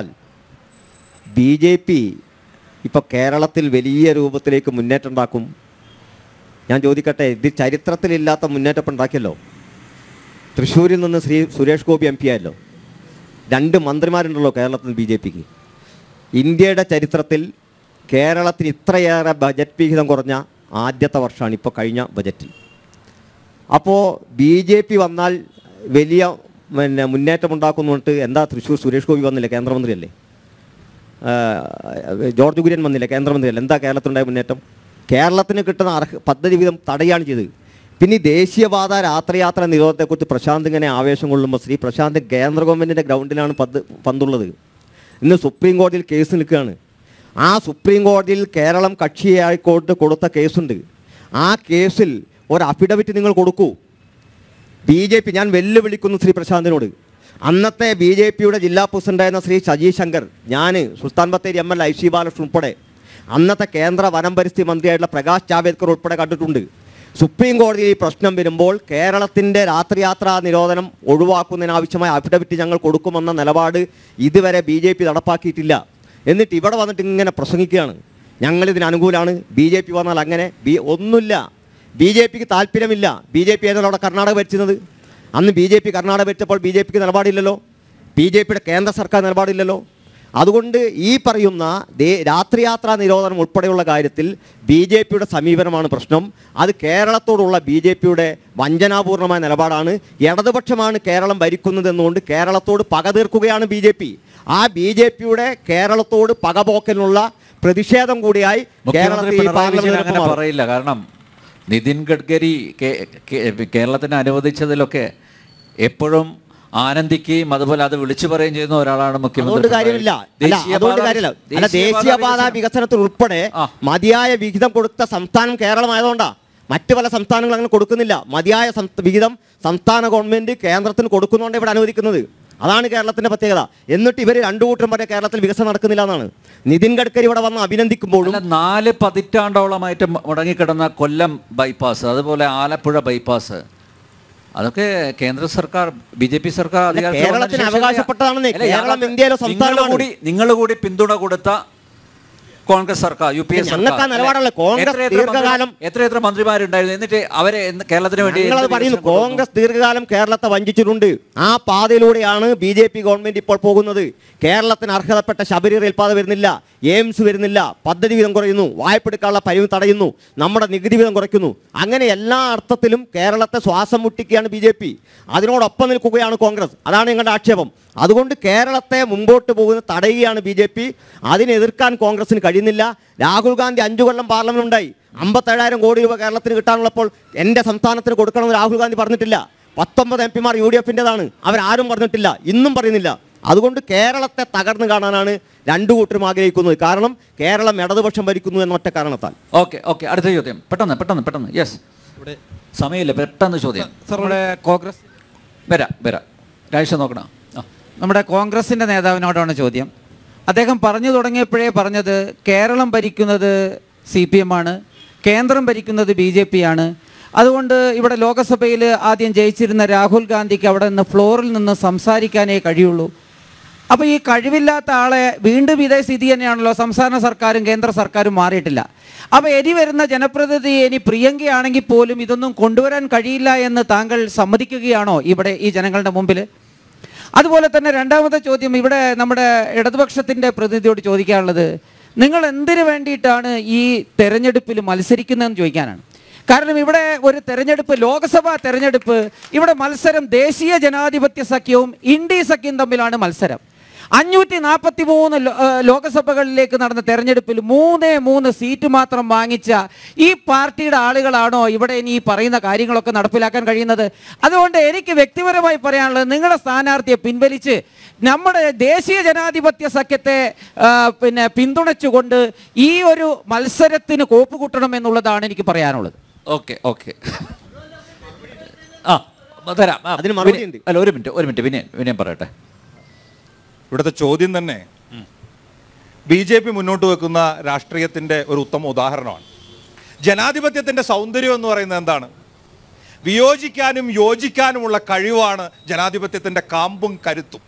ബി ജെ പി ഇപ്പോൾ കേരളത്തിൽ വലിയ രൂപത്തിലേക്ക് മുന്നേറ്റം ഉണ്ടാക്കും ഞാൻ ചോദിക്കട്ടെ ഇത് ചരിത്രത്തിലില്ലാത്ത മുന്നേറ്റം ഉണ്ടാക്കിയല്ലോ തൃശ്ശൂരിൽ നിന്ന് ശ്രീ സുരേഷ് ഗോപി എം പി ആയല്ലോ രണ്ട് മന്ത്രിമാരുണ്ടല്ലോ കേരളത്തിൽ ബി ജെ പിക്ക് ഇന്ത്യയുടെ ചരിത്രത്തിൽ കേരളത്തിന് ഇത്രയേറെ ബജറ്റ് വിഹിതം കുറഞ്ഞ ആദ്യത്തെ വർഷമാണ് ഇപ്പോൾ കഴിഞ്ഞ ബജറ്റിൽ അപ്പോൾ ബി ജെ പി വന്നാൽ വലിയ പിന്നെ മുന്നേറ്റം ഉണ്ടാക്കുന്നു പറഞ്ഞിട്ട് എന്താ തൃശ്ശൂർ സുരേഷ് ഗോപി വന്നില്ലേ കേന്ദ്രമന്ത്രിയല്ലേ ആ, ജോർജ് കുര്യൻ വന്നില്ലേ കേന്ദ്രമന്ത്രിയല്ലേ എന്താ കേരളത്തിലുണ്ടായ മുന്നേറ്റം കേരളത്തിന് കിട്ടുന്ന അർഹ പദ്ധതി വിധം തടയാണ് ചെയ്തത് പിന്നെ ഈ ദേശീയപാത രാത്രിയാത്ര നിരോധനത്തെക്കുറിച്ച് പ്രശാന്ത് ഇങ്ങനെ ആവേശം കൊള്ളുമ്പോൾ ശ്രീ പ്രശാന്ത് കേന്ദ്ര ഗവൺമെൻറ്റിൻ്റെ ഗ്രൗണ്ടിലാണ് പന്ത് പന്തുള്ളത് ഇന്ന് സുപ്രീം കോടതിയിൽ കേസ് നിൽക്കുകയാണ് ആ സുപ്രീം കോടതിയിൽ കേരളം കക്ഷിയായിക്കോട്ട് കൊടുത്ത കേസുണ്ട് ആ കേസിൽ ഒരു അഫിഡവിറ്റ് നിങ്ങൾ കൊടുക്കൂ ബി ജെ പി ഞാൻ വെല്ലുവിളിക്കുന്നു ശ്രീ പ്രശാന്തിനോട് അന്നത്തെ ബി ജെ പിയുടെ ജില്ലാ പ്രസിഡന്റായിരുന്ന ശ്രീ സജി ശങ്കർ ഞാൻ Sultan Bathery M L I C Balakrishnan ഉൾപ്പെടെ അന്നത്തെ കേന്ദ്ര വനം പരിസ്ഥിതി മന്ത്രിയായിട്ടുള്ള പ്രകാശ് ജാവേദ്കർ ഉൾപ്പെടെ കണ്ടിട്ടുണ്ട് സുപ്രീം കോടതിയിൽ ഈ പ്രശ്നം വരുമ്പോൾ കേരളത്തിൻ്റെ രാത്രിയാത്രാ നിരോധനം ഒഴിവാക്കുന്നതിനാവശ്യമായ അഫിഡവിറ്റ് ഞങ്ങൾ കൊടുക്കുമെന്ന നിലപാട് ഇതുവരെ ബി ജെ പി നടപ്പാക്കിയിട്ടില്ല എന്നിട്ട് ഇവിടെ വന്നിട്ട് ഇങ്ങനെ പ്രസംഗിക്കുകയാണ് ഞങ്ങളിതിന് അനുകൂലമാണ് ബി ജെ പി വന്നാൽ അങ്ങനെ ബി ഒന്നുമില്ല ബി ജെ പിക്ക് താല്പര്യമില്ല ബി ജെ പി ആയിരുന്നല്ലോ അവിടെ കർണാടക ഭരിച്ചിരുന്നത് അന്ന് ബി ജെ പി കർണാടക ഭരിച്ചപ്പോൾ ബി ജെ പിക്ക് നിലപാടില്ലല്ലോ ബി ജെ പിയുടെ കേന്ദ്ര സർക്കാർ നിലപാടില്ലല്ലോ അതുകൊണ്ട് ഈ പറയുന്ന ദേ രാത്രിയാത്രാ നിരോധനം ഉൾപ്പെടെയുള്ള കാര്യത്തിൽ ബി ജെ പിയുടെ സമീപനമാണ് പ്രശ്നം അത് കേരളത്തോടുള്ള ബി ജെ പിയുടെ വഞ്ചനാപൂർണമായ നിലപാടാണ് ഇടതുപക്ഷമാണ് കേരളം ഭരിക്കുന്നതെന്നുകൊണ്ട് കേരളത്തോട് പക തീർക്കുകയാണ് ബി ജെ പി ആ ബി ജെ പിയുടെ കേരളത്തോട് പകപോക്കലിനുള്ള പ്രതിഷേധം കൂടിയായി മുഖ്യമന്ത്രി കേരളത്തിൽ ഈ പിണറായി വിജയൻ പാർലമെന്റ് അങ്ങനെ മാറും. പറയില്ല കാരണം നിതിൻ ഗഡ്കരി കേ- കേ- കേരളത്തിന് അനുവദിച്ചതിലൊക്കെ എപ്പോഴും ആനന്ദിക്കുകയും അതുപോലെ അത് വിളിച്ചു പറയുകയും ചെയ്യുന്ന ഒരാളാണ് മുഖ്യമന്ത്രി അതുകൊണ്ട് കാര്യമില്ല അല്ല ദേശീയപാത- അതുകൊണ്ട് കാര്യമില്ല അല്ല ദേശീയപാത വികസനം- വികസനത്തിൽ ഉൾപ്പെടെ ആ. മതിയായ വിഹിതം കൊടുത്ത സംസ്ഥാനം കേരളമായതുകൊണ്ടാ മറ്റു പല സംസ്ഥാനങ്ങളും അങ്ങനെ കൊടുക്കുന്നില്ല മതിയായ സം- വിഹിതം സംസ്ഥാന ഗവൺമെന്റ് കേന്ദ്രത്തിന് കൊടുക്കുന്നതുകൊണ്ട് ഇവിടെ അനുവദിക്കുന്നത് അതാണ് കേരളത്തിന്റെ പ്രത്യേകത എന്നിട്ട് ഇവർ രണ്ടു കൂട്ടരും പറയാം കേരളത്തിൽ വികസനം നടക്കുന്നില്ല എന്നാണ് നിതിൻ ഗഡ്കരി ഇവിടെ വന്ന് അഭിനന്ദിക്കുമ്പോഴും അല്ല നാല് പതിറ്റാണ്ടോളമായിട്ട് മുടങ്ങിക്കിടന്ന കൊല്ലം ബൈപ്പാസ് അതുപോലെ ആലപ്പുഴ ബൈപ്പാസ് അതൊക്കെ കേന്ദ്ര സർക്കാർ ബി ജെ പി സർക്കാർ അല്ല, അധികാരത്തിൽ വന്നതിന് കേരളത്തിന് ശേഷം അവകാശപ്പെട്ടതാണെന്നേ. അല്ല, കേരളം യാഥാർത്ഥ്യം- ഇന്ത്യയിലെ നിങ്ങൾ സംസ്ഥാനമാണ്. കൂടി നിങ്ങൾ കൂടി പിന്തുണ കൊടുത്ത കോൺഗ്രസ് സർക്കാർ യു പി എ ഞങ്ങൾക്ക് ആ നിലപാടല്ലേ? കോൺഗ്രസ് ദീർഘകാലം- എത്ര എത്ര മന്ത്രിമാരുണ്ടായിരുന്നു എന്നിട്ട് അവരെ എന്ത് കേരളത്തിന് വേണ്ടി ഞങ്ങളത് എന്ത് പറയുന്നു വികസനം കൊണ്ടുവന്നു? കോൺഗ്രസ് ദീർഘകാലം കേരളത്തെ വഞ്ചിച്ചിട്ടുണ്ട് ആ പാതയിലൂടെയാണ് ബി ജെ പി ഗവൺമെന്റ് ഇപ്പോൾ പോകുന്നത് കേരളത്തിന് അർഹതപ്പെട്ട ശബരി റെയിൽപാത വരുന്നില്ല എയിംസ് വരുന്നില്ല പദ്ധതി വീതം കുറയുന്നു വായ്പെടുക്കാനുള്ള പരിമിതി തടയുന്നു നമ്മുടെ നികുതി വീതം കുറയ്ക്കുന്നു അങ്ങനെ എല്ലാ അർത്ഥത്തിലും കേരളത്തെ ശ്വാസം മുട്ടിക്കുകയാണ് ബി ജെ പി അതിനോടൊപ്പം നിൽക്കുകയാണ് കോൺഗ്രസ് അതാണ് ഞങ്ങളുടെ ആക്ഷേപം അതുകൊണ്ട് കേരളത്തെ മുമ്പോട്ട് പോകുന്ന തടയുകയാണ് ബി ജെ പി അതിനെ എതിർക്കാൻ കോൺഗ്രസിന് കഴിയുന്നില്ല രാഹുൽ ഗാന്ധി അഞ്ചു കൊല്ലം പാർലമെന്റ് ഉണ്ടായി അമ്പത്തേഴായിരം കോടി രൂപ കേരളത്തിന് കിട്ടാനുള്ളപ്പോൾ എൻ്റെ സംസ്ഥാനത്തിന് കൊടുക്കണമെന്ന് രാഹുൽ ഗാന്ധി പറഞ്ഞിട്ടില്ല പത്തൊമ്പത് എം പിമാർ യു ഡി എഫിൻ്റെതാണ് അവരാരും പറഞ്ഞിട്ടില്ല ഇന്നും പറയുന്നില്ല അതുകൊണ്ട് കേരളത്തെ തകർന്നു കാണാനാണ് രണ്ടു കൂട്ടരും ആഗ്രഹിക്കുന്നത് കാരണം കേരളം ഇടതുപക്ഷം ഭരിക്കുന്നു എന്ന ഒറ്റ കാരണത്താൽ ഓക്കെ ഓക്കെ അടുത്ത ചോദ്യം പെട്ടെന്ന് പെട്ടെന്ന് പെട്ടെന്ന് യെസ് സമയമില്ല പെട്ടെന്ന് ചോദ്യം നമ്മുടെ കോൺഗ്രസ് വരാം വരാം രാഴ്ച നോക്കണം ആ നമ്മുടെ കോൺഗ്രസിൻ്റെ നേതാവിനോടാണ് ചോദ്യം അദ്ദേഹം പറഞ്ഞു തുടങ്ങിയപ്പോഴേ പറഞ്ഞത് കേരളം ഭരിക്കുന്നത് സി പി എം ആണ് കേന്ദ്രം ഭരിക്കുന്നത് ബി ജെ പി ആണ് അതുകൊണ്ട് ഇവിടെ ലോകസഭയിൽ ആദ്യം ജയിച്ചിരുന്ന രാഹുൽ ഗാന്ധിക്ക് അവിടെ നിന്ന് ഫ്ലോറിൽ നിന്ന് സംസാരിക്കാനേ കഴിയുള്ളൂ അപ്പോൾ ഈ കഴിവില്ലാത്ത ആളെ വീണ്ടും ഇതേ സ്ഥിതി തന്നെയാണല്ലോ സംസ്ഥാന സർക്കാരും കേന്ദ്ര സർക്കാരും മാറിയിട്ടില്ല അപ്പോൾ ഇനി വരുന്ന ജനപ്രതിനിധി ഇനി പ്രിയങ്കയാണെങ്കിൽ പോലും ഇതൊന്നും കൊണ്ടുവരാൻ കഴിയില്ല എന്ന് താങ്കൾ സമ്മതിക്കുകയാണോ ഇവിടെ ഈ ജനങ്ങളുടെ മുമ്പിൽ അതുപോലെ തന്നെ രണ്ടാമത്തെ ചോദ്യം ഇവിടെ നമ്മുടെ ഇടതുപക്ഷത്തിൻ്റെ പ്രതിനിധിയോട് ചോദിക്കാനുള്ളത് നിങ്ങൾ എന്തിനു വേണ്ടിയിട്ടാണ് ഈ തെരഞ്ഞെടുപ്പിൽ മത്സരിക്കുന്നതെന്ന് ചോദിക്കാനാണ് കാരണം ഇവിടെ ഒരു തെരഞ്ഞെടുപ്പ് ലോക്സഭാ തെരഞ്ഞെടുപ്പ് ഇവിടെ മത്സരം ദേശീയ ജനാധിപത്യ സഖ്യവും ഇന്ത്യ സഖ്യം തമ്മിലാണ് മത്സരം അഞ്ഞൂറ്റി നാൽപ്പത്തി മൂന്ന് ലോ- ഏഹ് ലോകസഭകളിലേക്ക് നടന്ന തെരഞ്ഞെടുപ്പിൽ മൂന്നേ മൂന്ന് സീറ്റ് മാത്രം വാങ്ങിച്ച ഈ പാർട്ടിയുടെ ആളുകളാണോ ഇവിടെ ഇനി ഈ പറയുന്ന കാര്യങ്ങളൊക്കെ നടപ്പിലാക്കാൻ കഴിയുന്നത് അതുകൊണ്ട് എനിക്ക് വ്യക്തിപരമായി പറയാനുള്ളത് നിങ്ങളുടെ സ്ഥാനാർത്ഥിയെ പിൻവലിച്ച് നമ്മുടെ ദേശീയ ജനാധിപത്യ സഖ്യത്തെ ആ, പിന്നെ പിന്തുണച്ചുകൊണ്ട് ഈ ഒരു മത്സരത്തിന് കോപ്പ് കൂട്ടണം എന്നുള്ളതാണ് എനിക്ക് പറയാനുള്ളത് ഓക്കെ ഓക്കെ ആ തരാം ആ, അതിന് മറുപടി വിനയ്- ഉണ്ട്. അല്ല ഒരു മിനിറ്റ് ഒരു മിനിറ്റ് വിനയൻ വിനയൻ പറയട്ടെ ഇവിടുത്തെ ചോദ്യം തന്നെ ബി ജെ പി മുന്നോട്ട് വെക്കുന്ന രാഷ്ട്രീയത്തിൻ്റെ ഒരു ഉത്തമ ഉദാഹരണമാണ് ജനാധിപത്യത്തിൻ്റെ സൗന്ദര്യം എന്ന് പറയുന്നത് എന്താണ് വിയോജിക്കാനും യോജിക്കാനുമുള്ള കഴിവാണ് ജനാധിപത്യത്തിൻ്റെ കാമ്പും കരുത്തും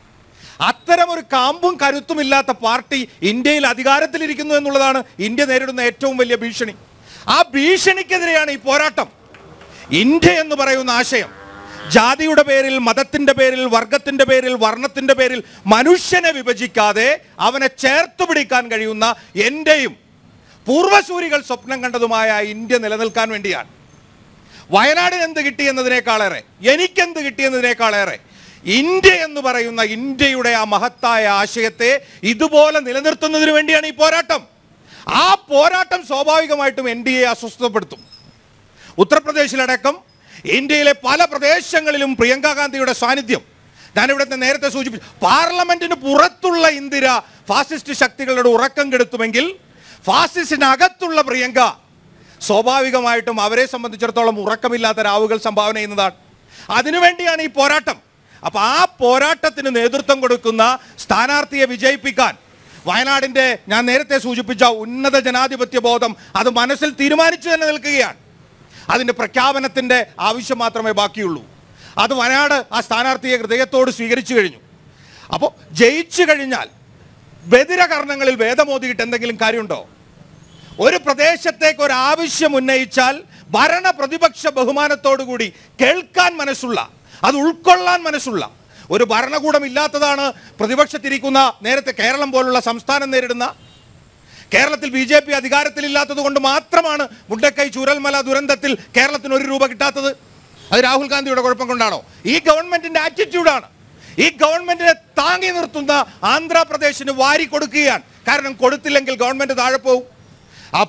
അത്തരം ഒരു കാമ്പും കരുത്തുമില്ലാത്ത പാർട്ടി ഇന്ത്യയിൽ അധികാരത്തിലിരിക്കുന്നു എന്നുള്ളതാണ് ഇന്ത്യ നേരിടുന്ന ഏറ്റവും വലിയ ഭീഷണി ആ ഭീഷണിക്കെതിരെയാണ് ഈ പോരാട്ടം ഇന്ത്യ എന്ന് പറയുന്ന ആശയം ജാതിയുടെ പേരിൽ മതത്തിന്റെ പേരിൽ വർഗത്തിന്റെ പേരിൽ വർണ്ണത്തിന്റെ പേരിൽ മനുഷ്യനെ വിഭജിക്കാതെ അവനെ ചേർത്ത് പിടിക്കാൻ കഴിയുന്ന എന്റെയും പൂർവസൂരികൾ സ്വപ്നം കണ്ടതുമായ ഇന്ത്യ നിലനിൽക്കാൻ വേണ്ടിയാണ് വയനാടിന് എന്ത് കിട്ടി എന്നതിനേക്കാളേറെ എനിക്കെന്ത് കിട്ടിയെന്നതിനേക്കാളേറെ ഇന്ത്യ എന്ന് പറയുന്ന ഇന്ത്യയുടെ ആ മഹത്തായ ആശയത്തെ ഇതുപോലെ നിലനിർത്തുന്നതിന് വേണ്ടിയാണ് ഈ പോരാട്ടം ആ പോരാട്ടം സ്വാഭാവികമായിട്ടും എൻ ഡി എ അസ്വസ്ഥപ്പെടുത്തും ഉത്തർപ്രദേശിലടക്കം ഇന്ത്യയിലെ പല പ്രദേശങ്ങളിലും പ്രിയങ്ക ഗാന്ധിയുടെ സാന്നിധ്യം ഞാനിവിടുത്തെ നേരത്തെ സൂചിപ്പിച്ചു പാർലമെന്റിന് പുറത്തുള്ള ഇന്ദിര ഫാസിസ്റ്റ് ശക്തികളുടെ ഉറക്കം കെടുത്തുമെങ്കിൽ ഫാസിസ്റ്റിനകത്തുള്ള പ്രിയങ്ക സ്വാഭാവികമായിട്ടും അവരെ സംബന്ധിച്ചിടത്തോളം ഉറക്കമില്ലാത്ത രാവുകൾ സംഭാവന ചെയ്യുന്നതാണ് അതിനുവേണ്ടിയാണ് ഈ പോരാട്ടം അപ്പൊ ആ പോരാട്ടത്തിന് നേതൃത്വം കൊടുക്കുന്ന സ്ഥാനാർത്ഥിയെ വിജയിപ്പിക്കാൻ വയനാടിന്റെ ഞാൻ നേരത്തെ സൂചിപ്പിച്ച ഉന്നത ജനാധിപത്യ ബോധം അത് മനസ്സിൽ തീരുമാനിച്ചു തന്നെ നിൽക്കുകയാണ് അതിന്റെ പ്രഖ്യാപനത്തിന്റെ ആവശ്യം മാത്രമേ ബാക്കിയുള്ളൂ അത് വയനാട് ആ സ്ഥാനാർത്ഥിയെ ഹൃദയത്തോട് സ്വീകരിച്ചു കഴിഞ്ഞു അപ്പോൾ ജയിച്ചു കഴിഞ്ഞാൽ ബദിരകർണങ്ങളിൽ വേദമോദിയിട്ട് എന്തെങ്കിലും കാര്യമുണ്ടോ ഒരു പ്രദേശത്തേക്ക് ഒരു ആവശ്യം ഉന്നയിച്ചാൽ ഭരണ പ്രതിപക്ഷ ബഹുമാനത്തോടുകൂടി കേൾക്കാൻ മനസ്സുള്ള അത് ഉൾക്കൊള്ളാൻ മനസ്സുള്ള ഒരു ഭരണകൂടം ഇല്ലാത്തതാണ് പ്രതിപക്ഷത്തിരിക്കുന്ന നേരത്തെ കേരളം പോലുള്ള സംസ്ഥാനം നേരിടുന്ന കേരളത്തിൽ ബി ജെ പി അധികാരത്തിലില്ലാത്തത് കൊണ്ട് മാത്രമാണ് മുണ്ടക്കൈ ചൂരൽമല ദുരന്തത്തിൽ കേരളത്തിന് ഒരു രൂപ കിട്ടാത്തത് അത് രാഹുൽ ഗാന്ധിയുടെ കുഴപ്പം കൊണ്ടാണോ ഈ ഗവൺമെന്റിന്റെ ആറ്റിറ്റ്യൂഡാണ് ഈ ഗവൺമെന്റിനെ താങ്ങി നിർത്തുന്ന ആന്ധ്രാപ്രദേശിന് വാരി കൊടുക്കുകയാണ് കാരണം കൊടുത്തില്ലെങ്കിൽ ഗവൺമെന്റ് താഴെ പോകും അപ്പോ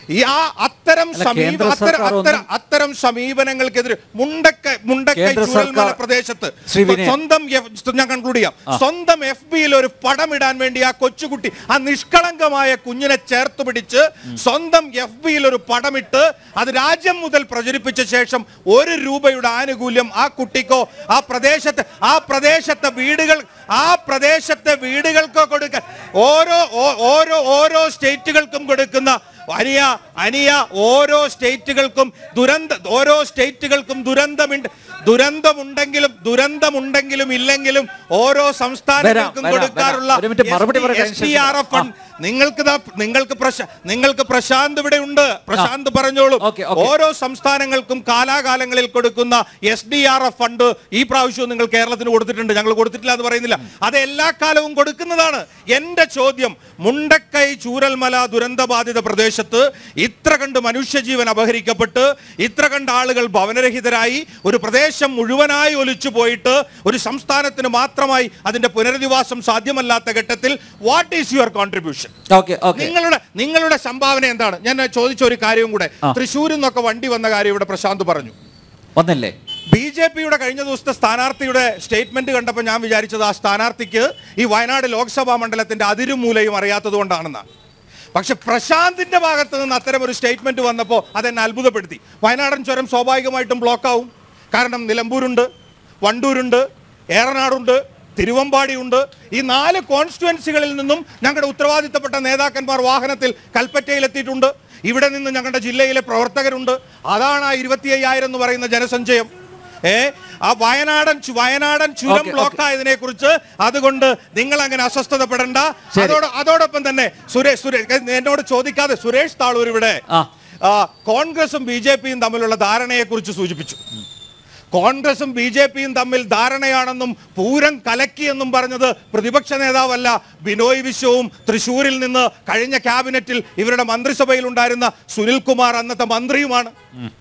ഈ ആ അത്തരം അല്ല, സമീപ കേന്ദ്ര അത്തരം സർക്കാർ അത്തരം ഒന്നും- അത്തരം സമീപനങ്ങൾക്കെതിരെ മുണ്ടക്ക മുണ്ടക്കൈ കേന്ദ്ര ചൂരൽമല സർക്കാർ- പ്രദേശത്ത് ശ്രീ വിനയൻ. സ്വന്തം എഫ്- ഞാൻ കൺക്ലൂഡ് ചെയ്യാം സ്വന്തം എഫ് ബിയിൽ ഒരു പടം ഇടാൻ വേണ്ടി ആ കൊച്ചുകുട്ടി ആ നിഷ്കളങ്കമായ കുഞ്ഞിനെ ചേർത്ത് പിടിച്ച് സ്വന്തം എഫ് ബിയിൽ ഒരു പടമിട്ട് അത് രാജ്യം മുതൽ പ്രചരിപ്പിച്ച ശേഷം ഒരു രൂപയുടെ ആനുകൂല്യം ആ കുട്ടിക്കോ ആ പ്രദേശത്ത് ആ പ്രദേശത്തെ വീടുകൾ ആ പ്രദേശത്തെ വീടുകൾക്കോ കൊടുക്കാൻ ഓരോ ഓ- ഓരോ ഓരോ സ്റ്റേറ്റുകൾക്കും കൊടുക്കുന്ന അനിയ അനിയ ഓരോ സ്റ്റേറ്റുകൾക്കും ദുരന്ത ഓരോ സ്റ്റേറ്റുകൾക്കും ദുരന്തമുണ്ട് ദുരന്തമുണ്ടെങ്കിലും ദുരന്തമുണ്ടെങ്കിലും ഇല്ലെങ്കിലും ഓരോ സംസ്ഥാനങ്ങൾക്കും വരാം, വരാം. കൊടുക്കാറുള്ള ഒരു മിനിറ്റ് മറുപടി പറയാൻ S D R F fund നിങ്ങൾക്ക് ദാ- നിങ്ങൾക്ക് പ്രശ- നിങ്ങൾക്ക് പ്രശാന്ത് ഇവിടെ ഉണ്ട് പ്രശാന്ത് പറഞ്ഞോളൂ ഓക്കേ, ഓക്കേ. ഓരോ സംസ്ഥാനങ്ങൾക്കും കാലാകാലങ്ങളിൽ കൊടുക്കുന്ന S D R F fund ഈ പ്രാവശ്യവും നിങ്ങൾ കേരളത്തിന് കൊടുത്തിട്ടുണ്ട് ഞങ്ങൾ കൊടുത്തിട്ടില്ല എന്ന് പറയുന്നില്ല അത് എല്ലാ കാലവും കൊടുക്കുന്നതാണ് എന്റെ ചോദ്യം മുണ്ടക്കൈ ചൂരൽമല ദുരന്തബാധിത പ്രദേശത്ത് ഇത്ര കണ്ട് മനുഷ്യജീവൻ അപഹരിക്കപ്പെട്ട് ഇത്ര കണ്ട് ആളുകൾ ഭവനരഹിതരായി ഒരു പ്രദേശം മുഴുവനായി ഒലിച്ചു പോയിട്ട് ഒരു സംസ്ഥാനത്തിന് മാത്രമായി അതിന്റെ പുനരധിവാസം സാധ്യമല്ലാത്ത ഘട്ടത്തിൽ what is your contribution okay okay നിങ്ങളുടെ നിങ്ങളുടെ സംഭാവന എന്താണ് ഞാൻ ചോദിച്ച ഒരു കാര്യവും കൂടെ തൃശ്ശൂരിൽ നിന്നൊക്കെ വണ്ടി വന്ന കാര്യം ഇവിടെ പ്രശാന്ത് പറഞ്ഞു വന്നില്ലേ ബി ജെ പിയുടെ കഴിഞ്ഞ ദിവസത്തെ സ്ഥാനാർത്ഥിയുടെ സ്റ്റേറ്റ്മെന്റ് കണ്ടപ്പോൾ ഞാൻ വിചാരിച്ചത് ആ സ്ഥാനാർത്ഥിക്ക് ഈ വയനാട് ലോക്സഭാ മണ്ഡലത്തിന്റെ അതിരും മൂലയും അറിയാത്തത് കൊണ്ടാണെന്നാണ് പക്ഷെ പ്രശാന്തിന്റെ ഭാഗത്ത് നിന്ന് അത്തരം ഒരു സ്റ്റേറ്റ്മെന്റ് വന്നപ്പോൾ അതെന്നെ അത്ഭുതപ്പെടുത്തി വയനാടൻ ചുരം സ്വാഭാവികമായിട്ടും ബ്ലോക്കാവും കാരണം നിലമ്പൂരുണ്ട് വണ്ടൂരുണ്ട് ഏറനാടുണ്ട് തിരുവമ്പാടിയുണ്ട് ഈ നാല് കോൺസ്റ്റുവൻസികളിൽ നിന്നും ഞങ്ങളുടെ ഉത്തരവാദിത്തപ്പെട്ട നേതാക്കന്മാർ വാഹനത്തിൽ കൽപ്പറ്റയിലെത്തിയിട്ടുണ്ട് ഇവിടെ നിന്ന് ഞങ്ങളുടെ ജില്ലയിലെ പ്രവർത്തകരുണ്ട് അതാണ് ആ ഇരുപത്തി അയ്യായിരം എന്ന് പറയുന്ന ജനസഞ്ചയം ഏ ആ വയനാടൻ ചു- വയനാടൻ ചുരം ഓക്കേ, ബ്ലോക്ക് ആയതിനെ കുറിച്ച് അതുകൊണ്ട് നിങ്ങൾ അങ്ങനെ അസ്വസ്ഥതപ്പെടേണ്ട ശരി. അതോട് അതോടൊപ്പം തന്നെ സുരേഷ് സുരേഷ് എന്നോട് ചോദിക്കാതെ സുരേഷ് താളൂർ ഇവിടെ ആ. ആ, കോൺഗ്രസും ബി ജെ പിയും തമ്മിലുള്ള ധാരണയെ കുറിച്ച് സൂചിപ്പിച്ചു കോൺഗ്രസും ബി ജെ പിയും തമ്മിൽ ധാരണയാണെന്നും പൂരം കലക്കിയെന്നും പറഞ്ഞത് പ്രതിപക്ഷ നേതാവല്ല ബിനോയ് വിശ്വവും തൃശൂരിൽ നിന്ന് കഴിഞ്ഞ ക്യാബിനറ്റിൽ ഇവരുടെ മന്ത്രിസഭയിൽ ഉണ്ടായിരുന്ന സുനിൽകുമാർ അന്നത്തെ മന്ത്രിയുമാണ്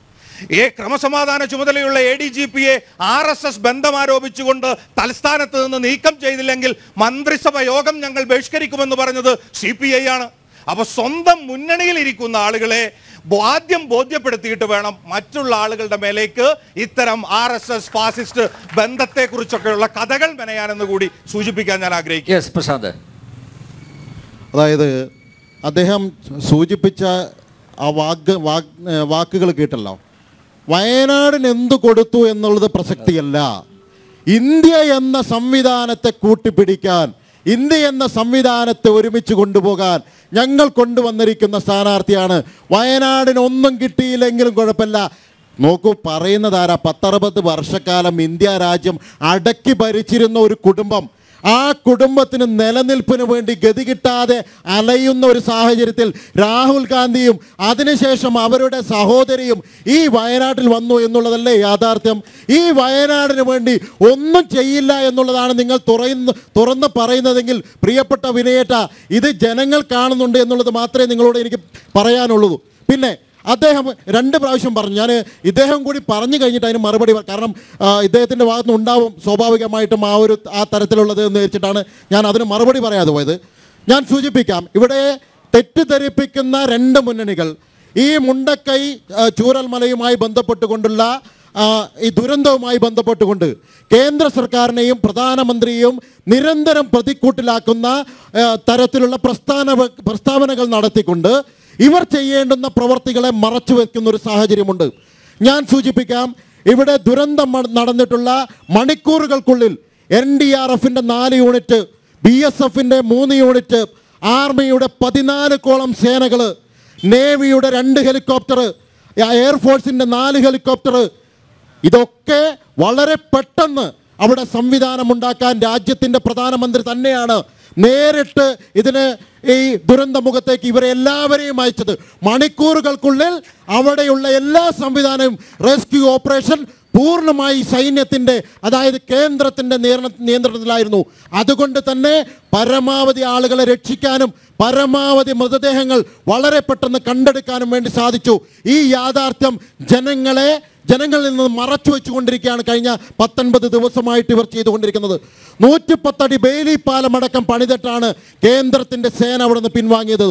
ഏ ക്രമസമാധാന ചുമതലയുള്ള എ ഡി ജി പിയെ ആർ എസ് എസ് ബന്ധം ആരോപിച്ചുകൊണ്ട് തലസ്ഥാനത്ത് നിന്ന് നീക്കം ചെയ്തില്ലെങ്കിൽ മന്ത്രിസഭ യോഗം ഞങ്ങൾ ബഹിഷ്കരിക്കുമെന്ന് പറഞ്ഞത് സി പി ഐ ആണ് അപ്പൊ സ്വന്തം മുന്നണിയിൽ ഇരിക്കുന്ന ആളുകളെ ബോ- ആദ്യം ബോധ്യപ്പെടുത്തിയിട്ട് വേണം മറ്റുള്ള ആളുകളുടെ മേലേക്ക് ഇത്തരം ആർ എസ് എസ് ഫാസിസ്റ്റ് ബന്ധത്തെക്കുറിച്ചൊക്കെയുള്ള കഥകൾ മെനയാനെന്ന് കൂടി സൂചിപ്പിക്കാൻ ഞാൻ ആഗ്രഹിക്കുന്നു യെസ് പ്രശാന്ത് അതായത് അദ്ദേഹം സൂചിപ്പിച്ച ആ വാക്ക് വാക്ക് ഏഹ് വാക്കുകൾ കേട്ടല്ലോ വയനാടിന് എന്തു കൊടുത്തു എന്നുള്ളത് പ്രസക്തിയല്ല ഇന്ത്യ എന്ന സംവിധാനത്തെ കൂട്ടിപ്പിടിക്കാൻ ഇന്ത്യ എന്ന സംവിധാനത്തെ ഒരുമിച്ച് കൊണ്ടുപോകാൻ ഞങ്ങൾ കൊണ്ടുവന്നിരിക്കുന്ന സ്ഥാനാർത്ഥിയാണ് വയനാടിന് ഒന്നും കിട്ടിയില്ലെങ്കിലും കുഴപ്പമില്ല നോക്കൂ പറയുന്നതാരാ പത്തറുപത് വർഷക്കാലം ഇന്ത്യ രാജ്യം അടക്കി ഭരിച്ചിരുന്ന ഒരു കുടുംബം ആ കുടുംബത്തിന് നിലനിൽപ്പിന് വേണ്ടി ഗതി കിട്ടാതെ അലയുന്ന ഒരു സാഹചര്യത്തിൽ രാഹുൽ ഗാന്ധിയും അതിനുശേഷം അവരുടെ സഹോദരിയും ഈ വയനാട്ടിൽ വന്നു എന്നുള്ളതല്ലേ യാഥാർത്ഥ്യം ഈ വയനാടിന് വേണ്ടി ഒന്നും ചെയ്യില്ല എന്നുള്ളതാണ് നിങ്ങൾ തുറന്ന് തുറന്ന് പറയുന്നതെങ്കിൽ പ്രിയപ്പെട്ട വിനയേട്ട ഇത് ജനങ്ങൾ കാണുന്നുണ്ട് എന്നുള്ളത് മാത്രമേ നിങ്ങളോട് എനിക്ക് പറയാനുള്ളൂ പിന്നെ അദ്ദേഹം രണ്ട് പ്രാവശ്യം പറഞ്ഞു ഞാൻ ഇദ്ദേഹം കൂടി പറഞ്ഞു കഴിഞ്ഞിട്ട് അതിന് മറുപടി പറ- കാരണം ആ, ഇദ്ദേഹത്തിൻ്റെ ഭാഗത്തുനിന്ന് ഉണ്ടാവും സ്വാഭാവികമായിട്ടും ആ ഒരു ആ തരത്തിലുള്ളത് എന്ന് വെച്ചിട്ടാണ് ഞാൻ അതിന് മറുപടി പറയാതെ പോയത് ഞാൻ സൂചിപ്പിക്കാം ഇവിടെ തെറ്റിദ്ധരിപ്പിക്കുന്ന രണ്ട് മുന്നണികൾ ഈ മുണ്ടക്കൈ ആ, ചൂരൽമലയുമായി ബന്ധപ്പെട്ടുകൊണ്ടുള്ള ആ, ഈ ദുരന്തവുമായി ബന്ധപ്പെട്ടുകൊണ്ട് കേന്ദ്ര സർക്കാരിനെയും പ്രധാനമന്ത്രിയെയും നിരന്തരം പ്രതിക്കൂട്ടിലാക്കുന്ന ആ, തരത്തിലുള്ള പ്രസ്ഥാന പ്രസ്താവനകൾ നടത്തിക്കൊണ്ട് ഇവർ ചെയ്യേണ്ടുന്ന പ്രവർത്തികളെ മറച്ചു വെക്കുന്ന ഒരു സാഹചര്യമുണ്ട് ഞാൻ സൂചിപ്പിക്കാം ഇവിടെ ദുരന്തം മ- നടന്നിട്ടുള്ള മണിക്കൂറുകൾക്കുള്ളിൽ എൻ ഡി ആർ എഫിൻ്റെ നാല് യൂണിറ്റ് ബി എസ് എഫിൻ്റെ മൂന്ന് യൂണിറ്റ് ആർമിയുടെ പതിനാല് കോളം സേനകൾ നേവിയുടെ രണ്ട് ഹെലികോപ്റ്റർ എയർഫോഴ്സിൻ്റെ നാല് ഹെലികോപ്റ്റർ ഇതൊക്കെ വളരെ പെട്ടെന്ന് അവിടെ സംവിധാനമുണ്ടാക്കാൻ രാജ്യത്തിൻ്റെ പ്രധാനമന്ത്രി തന്നെയാണ് നേരിട്ട് ഇതിന് ഈ ദുരന്ത മുഖത്തേക്ക് ഇവരെ എല്ലാവരെയും അയച്ചത് മണിക്കൂറുകൾക്കുള്ളിൽ അവിടെയുള്ള എല്ലാ സംവിധാനവും റെസ്ക്യൂ ഓപ്പറേഷൻ പൂർണ്ണമായി സൈന്യത്തിൻ്റെ അതായത് കേന്ദ്രത്തിൻ്റെ നിയന്ത്രണ നിയന്ത്രണത്തിലായിരുന്നു അതുകൊണ്ട് തന്നെ പരമാവധി ആളുകളെ രക്ഷിക്കാനും പരമാവധി മൃതദേഹങ്ങൾ വളരെ പെട്ടെന്ന് കണ്ടെടുക്കാനും വേണ്ടി സാധിച്ചു ഈ യാഥാർത്ഥ്യം ജനങ്ങളെ ജനങ്ങളിൽ നിന്ന് മറച്ചു വെച്ചുകൊണ്ടിരിക്കുകയാണ് കഴിഞ്ഞ പത്തൊൻപത് ദിവസമായിട്ട് ഇവർ ചെയ്തുകൊണ്ടിരിക്കുന്നത് നൂറ്റി പത്തടി ബെയിലി പാലം അടക്കം പണിതിട്ടാണ് കേന്ദ്രത്തിൻ്റെ സേന അവിടെ നിന്ന് പിൻവാങ്ങിയത്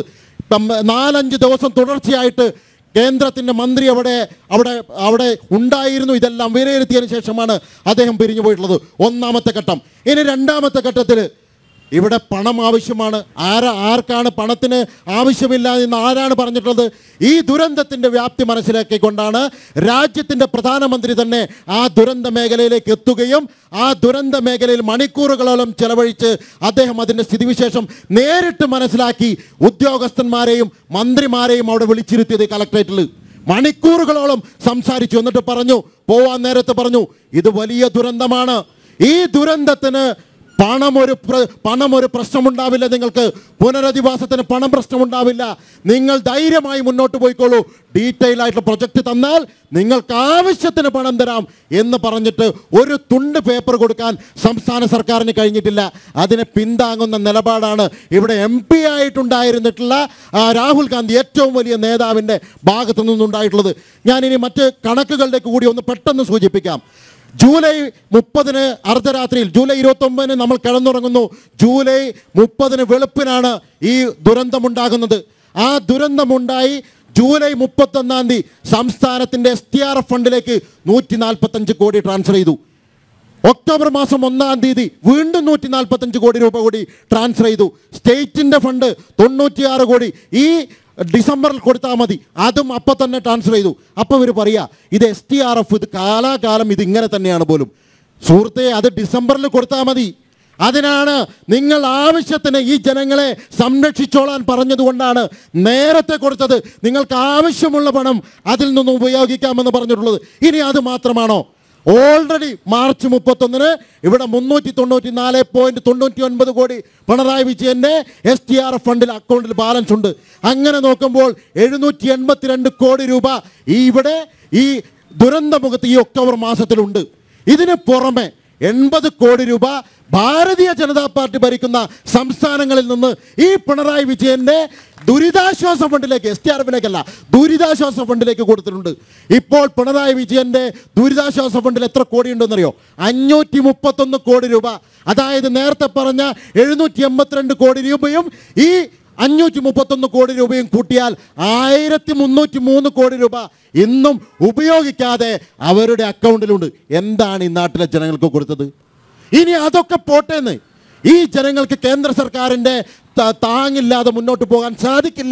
തം- നാലഞ്ച് ദിവസം തുടർച്ചയായിട്ട് കേന്ദ്രത്തിൻ്റെ മന്ത്രി അവിടെ അവിടെ അവിടെ ഉണ്ടായിരുന്നു ഇതെല്ലാം വിലയിരുത്തിയതിന് ശേഷമാണ് അദ്ദേഹം പിരിഞ്ഞു പോയിട്ടുള്ളത് ഒന്നാമത്തെ ഘട്ടം ഇനി രണ്ടാമത്തെ ഘട്ടത്തിൽ ഇവിടെ പണം ആവശ്യമാണ് ആരാ ആർക്കാണ് പണത്തിന് ആവശ്യമില്ല എന്ന് ആരാണ് പറഞ്ഞിട്ടുള്ളത് ഈ ദുരന്തത്തിൻ്റെ വ്യാപ്തി മനസ്സിലാക്കിക്കൊണ്ടാണ് രാജ്യത്തിൻ്റെ പ്രധാനമന്ത്രി തന്നെ ആ ദുരന്ത മേഖലയിലേക്ക് എത്തുകയും ആ ദുരന്ത മേഖലയിൽ മണിക്കൂറുകളോളം ചെലവഴിച്ച് അദ്ദേഹം അതിൻ്റെ സ്ഥിതിവിശേഷം നേരിട്ട് മനസ്സിലാക്കി ഉദ്യോഗസ്ഥന്മാരെയും മന്ത്രിമാരെയും അവിടെ വിളിച്ചിരുത്തിയത് കളക്ട്രേറ്റിൽ മണിക്കൂറുകളോളം സംസാരിച്ചു എന്നിട്ട് പറഞ്ഞു പോവാൻ നേരത്തെ പറഞ്ഞു ഇത് വലിയ ദുരന്തമാണ് ഈ ദുരന്തത്തിന് പണം ഒരു പ്ര- പണം ഒരു പ്രശ്നമുണ്ടാവില്ല നിങ്ങൾക്ക് പുനരധിവാസത്തിന് പണം പ്രശ്നമുണ്ടാവില്ല നിങ്ങൾ ധൈര്യമായി മുന്നോട്ട് പോയിക്കോളൂ ഡീറ്റെയിൽ ആയിട്ടുള്ള പ്രൊജക്റ്റ് തന്നാൽ നിങ്ങൾക്ക് ആവശ്യത്തിന് പണം തരാം എന്ന് പറഞ്ഞിട്ട് ഒരു തുണ്ട് പേപ്പർ കൊടുക്കാൻ സംസ്ഥാന സർക്കാരിന് കഴിഞ്ഞിട്ടില്ല അതിനെ പിന്താങ്ങുന്ന നിലപാടാണ് ഇവിടെ എം പി ആയിട്ടുണ്ടായിരുന്നിട്ടുള്ള ആ, രാഹുൽ ഗാന്ധി ഏറ്റവും വലിയ നേതാവിൻ്റെ ഭാഗത്തു നിന്നുണ്ടായിട്ടുള്ളത് ഞാനിനി മറ്റ് കണക്കുകളിലേക്ക് കൂടി ഒന്ന് പെട്ടെന്ന് സൂചിപ്പിക്കാം ജൂലൈ മുപ്പതിന് അർദ്ധരാത്രിയിൽ ജൂലൈ ഇരുപത്തൊമ്പതിന് നമ്മൾ കിടന്നുറങ്ങുന്നു ജൂലൈ മുപ്പതിന് വെളുപ്പിനാണ് ഈ ദുരന്തമുണ്ടാകുന്നത് ആ ദുരന്തമുണ്ടായി ജൂലൈ മുപ്പത്തൊന്നാം തീയതി സംസ്ഥാനത്തിൻ്റെ എസ് ടി ആർ എഫ് ഫണ്ടിലേക്ക് നൂറ്റി നാൽപ്പത്തഞ്ച് കോടി ട്രാൻസ്ഫർ ചെയ്തു ഒക്ടോബർ മാസം ഒന്നാം തീയതി വീണ്ടും നൂറ്റി നാൽപ്പത്തഞ്ച് കോടി രൂപ കൂടി ട്രാൻസ്ഫർ ചെയ്തു സ്റ്റേറ്റിൻ്റെ ഫണ്ട് തൊണ്ണൂറ്റിയാറ് കോടി ഈ ഡിസംബറിൽ കൊടുത്താൽ മതി അതും അപ്പം തന്നെ ട്രാൻസ്ഫർ ചെയ്തു അപ്പം ഇവർ പറയുക ഇത് എസ് ടി ആർ എഫ് ഇത് കാലാകാലം ഇത് ഇങ്ങനെ തന്നെയാണ് പോലും സുഹൃത്തെ അത് ഡിസംബറിൽ കൊടുത്താൽ മതി അതിനാണ് നിങ്ങൾ ആവശ്യത്തിന് ഈ ജനങ്ങളെ സംരക്ഷിച്ചോളാൻ പറഞ്ഞതുകൊണ്ടാണ് നേരത്തെ കൊടുത്തത് നിങ്ങൾക്ക് ആവശ്യമുള്ള പണം അതിൽ നിന്ന് ഉപയോഗിക്കാമെന്ന് പറഞ്ഞിട്ടുള്ളത് ഇനി അത് മാത്രമാണോ ഓൾറെഡി മാർച്ച് മുപ്പത്തൊന്നിന് ഇവിടെ മുന്നൂറ്റി തൊണ്ണൂറ്റി നാല് പോയിന്റ് തൊണ്ണൂറ്റി ഒൻപത് കോടി പിണറായി വിജയന്റെ എസ് ടി ആർ എഫ് ഫണ്ടിൽ അക്കൗണ്ടിൽ ബാലൻസ് ഉണ്ട് അങ്ങനെ നോക്കുമ്പോൾ എഴുന്നൂറ്റി എൺപത്തിരണ്ട് കോടി രൂപ ഈ ഇവിടെ ഈ ദുരന്തമുഖത്ത് ഈ ഒക്ടോബർ മാസത്തിലുണ്ട് ഇതിന് പുറമെ എൺപത് കോടി രൂപ ഭാരതീയ ജനതാ പാർട്ടി ഭരിക്കുന്ന സംസ്ഥാനങ്ങളിൽ നിന്ന് ഈ പിണറായി വിജയന്റെ ദുരിതാശ്വാസ ഫണ്ടിലേക്ക് എസ് ടി ആർ എഫിലേക്കല്ല ദുരിതാശ്വാസ ഫണ്ടിലേക്ക് കൊടുത്തിട്ടുണ്ട് ഇപ്പോൾ പിണറായി വിജയന്റെ ദുരിതാശ്വാസ ഫണ്ടിൽ എത്ര കോടി ഉണ്ടെന്നറിയോ അഞ്ഞൂറ്റി മുപ്പത്തൊന്ന് കോടി രൂപ അതായത് നേരത്തെ പറഞ്ഞ എഴുന്നൂറ്റി എൺപത്തിരണ്ട് കോടി രൂപയും ഈ അഞ്ഞൂറ്റി മുപ്പത്തൊന്ന് കോടി രൂപയും കൂട്ടിയാൽ ആയിരത്തി മുന്നൂറ്റി മൂന്ന് കോടി രൂപ ഇന്നും ഉപയോഗിക്കാതെ അവരുടെ അക്കൗണ്ടിലുണ്ട് എന്താണ് ഈ നാട്ടിലെ ജനങ്ങൾക്ക് കൊടുത്തത് ഇനി അതൊക്കെ പോട്ടേന്ന് ഈ ജനങ്ങൾക്ക് കേന്ദ്ര സർക്കാരിൻ്റെ ത- താങ്ങില്ലാതെ മുന്നോട്ട് പോകാൻ സാധിക്കില്ല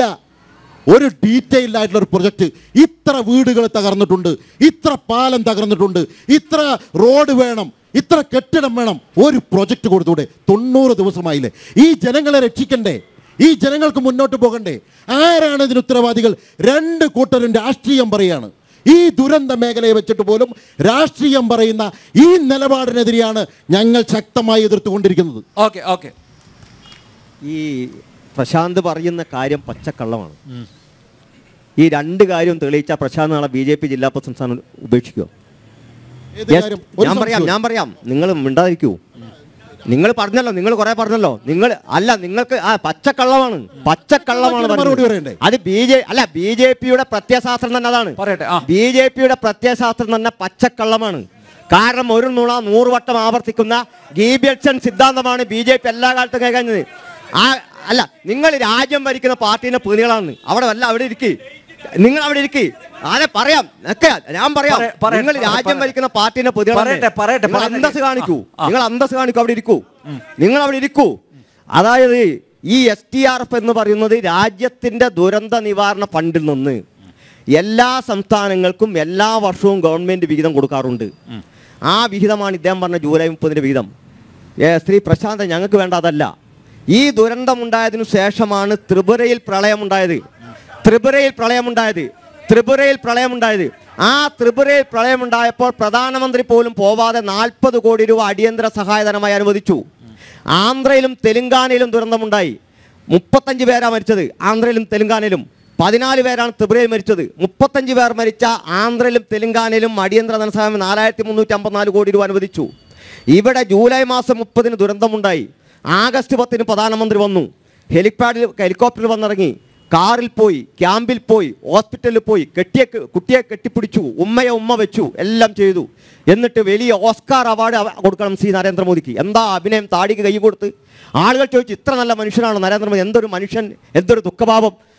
ഒരു ഡീറ്റെയിൽഡ് ആയിട്ടുള്ള ഒരു പ്രൊജക്റ്റ് ഇത്ര വീടുകൾ തകർന്നിട്ടുണ്ട് ഇത്ര പാലം തകർന്നിട്ടുണ്ട് ഇത്ര റോഡ് വേണം ഇത്ര കെട്ടിടം വേണം ഒരു പ്രൊജക്റ്റ് കൊടുത്തൂടെ തൊണ്ണൂറ് ദിവസമായില്ലേ ഈ ജനങ്ങളെ രക്ഷിക്കണ്ടേ ഈ ജനങ്ങൾക്ക് മുന്നോട്ട് പോകണ്ടേ ആരാണ് ഇതിന് ഉത്തരവാദികൾ രണ്ട് കൂട്ടരും രാഷ്ട്രീയം പറയാണ് ഈ ദുരന്ത മേഖലയെ വെച്ചിട്ട് പോലും രാഷ്ട്രീയം പറയുന്ന ഈ നിലപാടിനെതിരെയാണ് ഞങ്ങൾ ശക്തമായി എതിർത്തുകൊണ്ടിരിക്കുന്നത് ഓക്കെ ഓക്കെ ഈ പ്രശാന്ത് പറയുന്ന കാര്യം പച്ചക്കള്ളമാണ് ഈ രണ്ട് കാര്യവും തെളിയിച്ച പ്രശാന്ത് നാളെ ബി ജെ പി ജില്ലാ പ്രസിഡന്റ് സ്ഥാനം ഉപേക്ഷിക്കുമോ ഏത് Yes, കാര്യം? ഒരു ഞാൻ പറയാം സംശയവും. ഞാൻ പറയാം നിങ്ങൾ മിണ്ടാതിരിക്കൂ നിങ്ങൾ പറഞ്ഞല്ലോ നിങ്ങൾ കുറെ പറഞ്ഞല്ലോ നിങ്ങൾ അല്ല നിങ്ങൾക്ക് ആ പച്ചക്കള്ളമാണ് പച്ചക്കള്ളമാണ് മറുപടി പറഞ്ഞത്. പറയണ്ടേ? അത് ബി ജെ അല്ല ബി ജെ പിയുടെ പ്രത്യയശാസ്ത്രം തന്നെ അതാണ് പറയട്ടെ, ആ. ബി ജെ പിയുടെ പ്രത്യയശാസ്ത്രം തന്നെ പച്ചക്കള്ളമാണ് കാരണം ഒരു നുണ നൂറ് വട്ടം ആവർത്തിക്കുന്ന ഗീബിയൽസൺ സിദ്ധാന്തമാണ് ബി ജെ പി എല്ലാ കാലത്തും കൈകാഞ്ഞത് ആ അല്ല നിങ്ങൾ രാജ്യം ഭരിക്കുന്ന പാർട്ടീനെ പ്രതികളാണ് അവിടെ അല്ല അവിടെ ഇരിക്കി നിങ്ങൾ അവിടെ ഇരിക്കി ആരെ പറയാം ഒക്കെ ഞാൻ പറയാം പറയ- പറയട്ടെ, നിങ്ങൾ രാജ്യം പറയട്ടെ. ഭരിക്കുന്ന പാർട്ടീനെ പ്രതികളാണ് പറയട്ടെ, പറയട്ടെ, നിങ്ങൾ പറയുന്നത് അന്തസ് കാണിക്കൂ ആ, ആ. നിങ്ങൾ അന്തസ് കാണിക്കൂ അവിടെ ഇരിക്കൂ നിങ്ങൾ അവിടെ ഇരിക്കൂ അതായത് ഈ എസ് ടി ആർ എഫ് എന്ന് പറയുന്നത് രാജ്യത്തിന്റെ ദുരന്ത നിവാരണ ഫണ്ടിൽ നിന്ന് എല്ലാ സംസ്ഥാനങ്ങൾക്കും എല്ലാ വർഷവും ഗവൺമെന്റ് വിഹിതം കൊടുക്കാറുണ്ട് ആ വിഹിതമാണ് ഇദ്ദേഹം പറഞ്ഞ ജൂലൈ മുപ്പതിന്റെ വിഹിതം ഏ, ശ്രീ പ്രശാന്ത് ഞങ്ങൾക്ക് വേണ്ട അതല്ല ഈ ദുരന്തമുണ്ടായതിനു ശേഷമാണ് ത്രിപുരയിൽ പ്രളയമുണ്ടായത് ത്രിപുരയിൽ പ്രളയമുണ്ടായത് ത്രിപുരയിൽ പ്രളയമുണ്ടായത് ആ ത്രിപുരയിൽ പ്രളയമുണ്ടായപ്പോൾ പ്രധാനമന്ത്രി പോലും പോവാതെ നാൽപ്പത് കോടി രൂപ അടിയന്തര സഹായധനമായി അനുവദിച്ചു ആന്ധ്രയിലും തെലുങ്കാനയിലും ദുരന്തമുണ്ടായി മുപ്പത്തഞ്ച് പേരാണ് മരിച്ചത് ആന്ധ്രയിലും തെലുങ്കാനയിലും പതിനാല് പേരാണ് ത്രിപുരയിൽ മരിച്ചത് മുപ്പത്തഞ്ച് പേർ മരിച്ച ആന്ധ്രയിലും തെലുങ്കാനയിലും അടിയന്തര ധനസഹായം നാലായിരത്തി മുന്നൂറ്റി അമ്പത്തിനാല് കോടി രൂപ അനുവദിച്ചു ഇവിടെ ജൂലൈ മാസം മുപ്പതിന് ദുരന്തമുണ്ടായി ആഗസ്റ്റ് പത്തിന് പ്രധാനമന്ത്രി വന്നു ഹെലിപ്പാഡിൽ ഹെലികോപ്റ്ററിൽ വന്നിറങ്ങി കാറിൽ പോയി ക്യാമ്പിൽ പോയി ഹോസ്പിറ്റലിൽ പോയി കെട്ടിയെ കുട്ടിയെ കെട്ടിപ്പിടിച്ചു ഉമ്മയെ ഉമ്മ വെച്ചു എല്ലാം ചെയ്തു എന്നിട്ട് വലിയ ഓസ്കാർ അവാർഡ് അവ- കൊടുക്കണം ശ്രീ നരേന്ദ്രമോദിക്ക് എന്താ അഭിനയം താടിക്ക് കൈ കൊടുത്ത് ആളുകൾ ചോദിച്ചു ഇത്ര നല്ല മനുഷ്യനാണ് നരേന്ദ്രമോദി എന്തൊരു മനുഷ്യൻ എന്തൊരു ദുഃഖഭാവം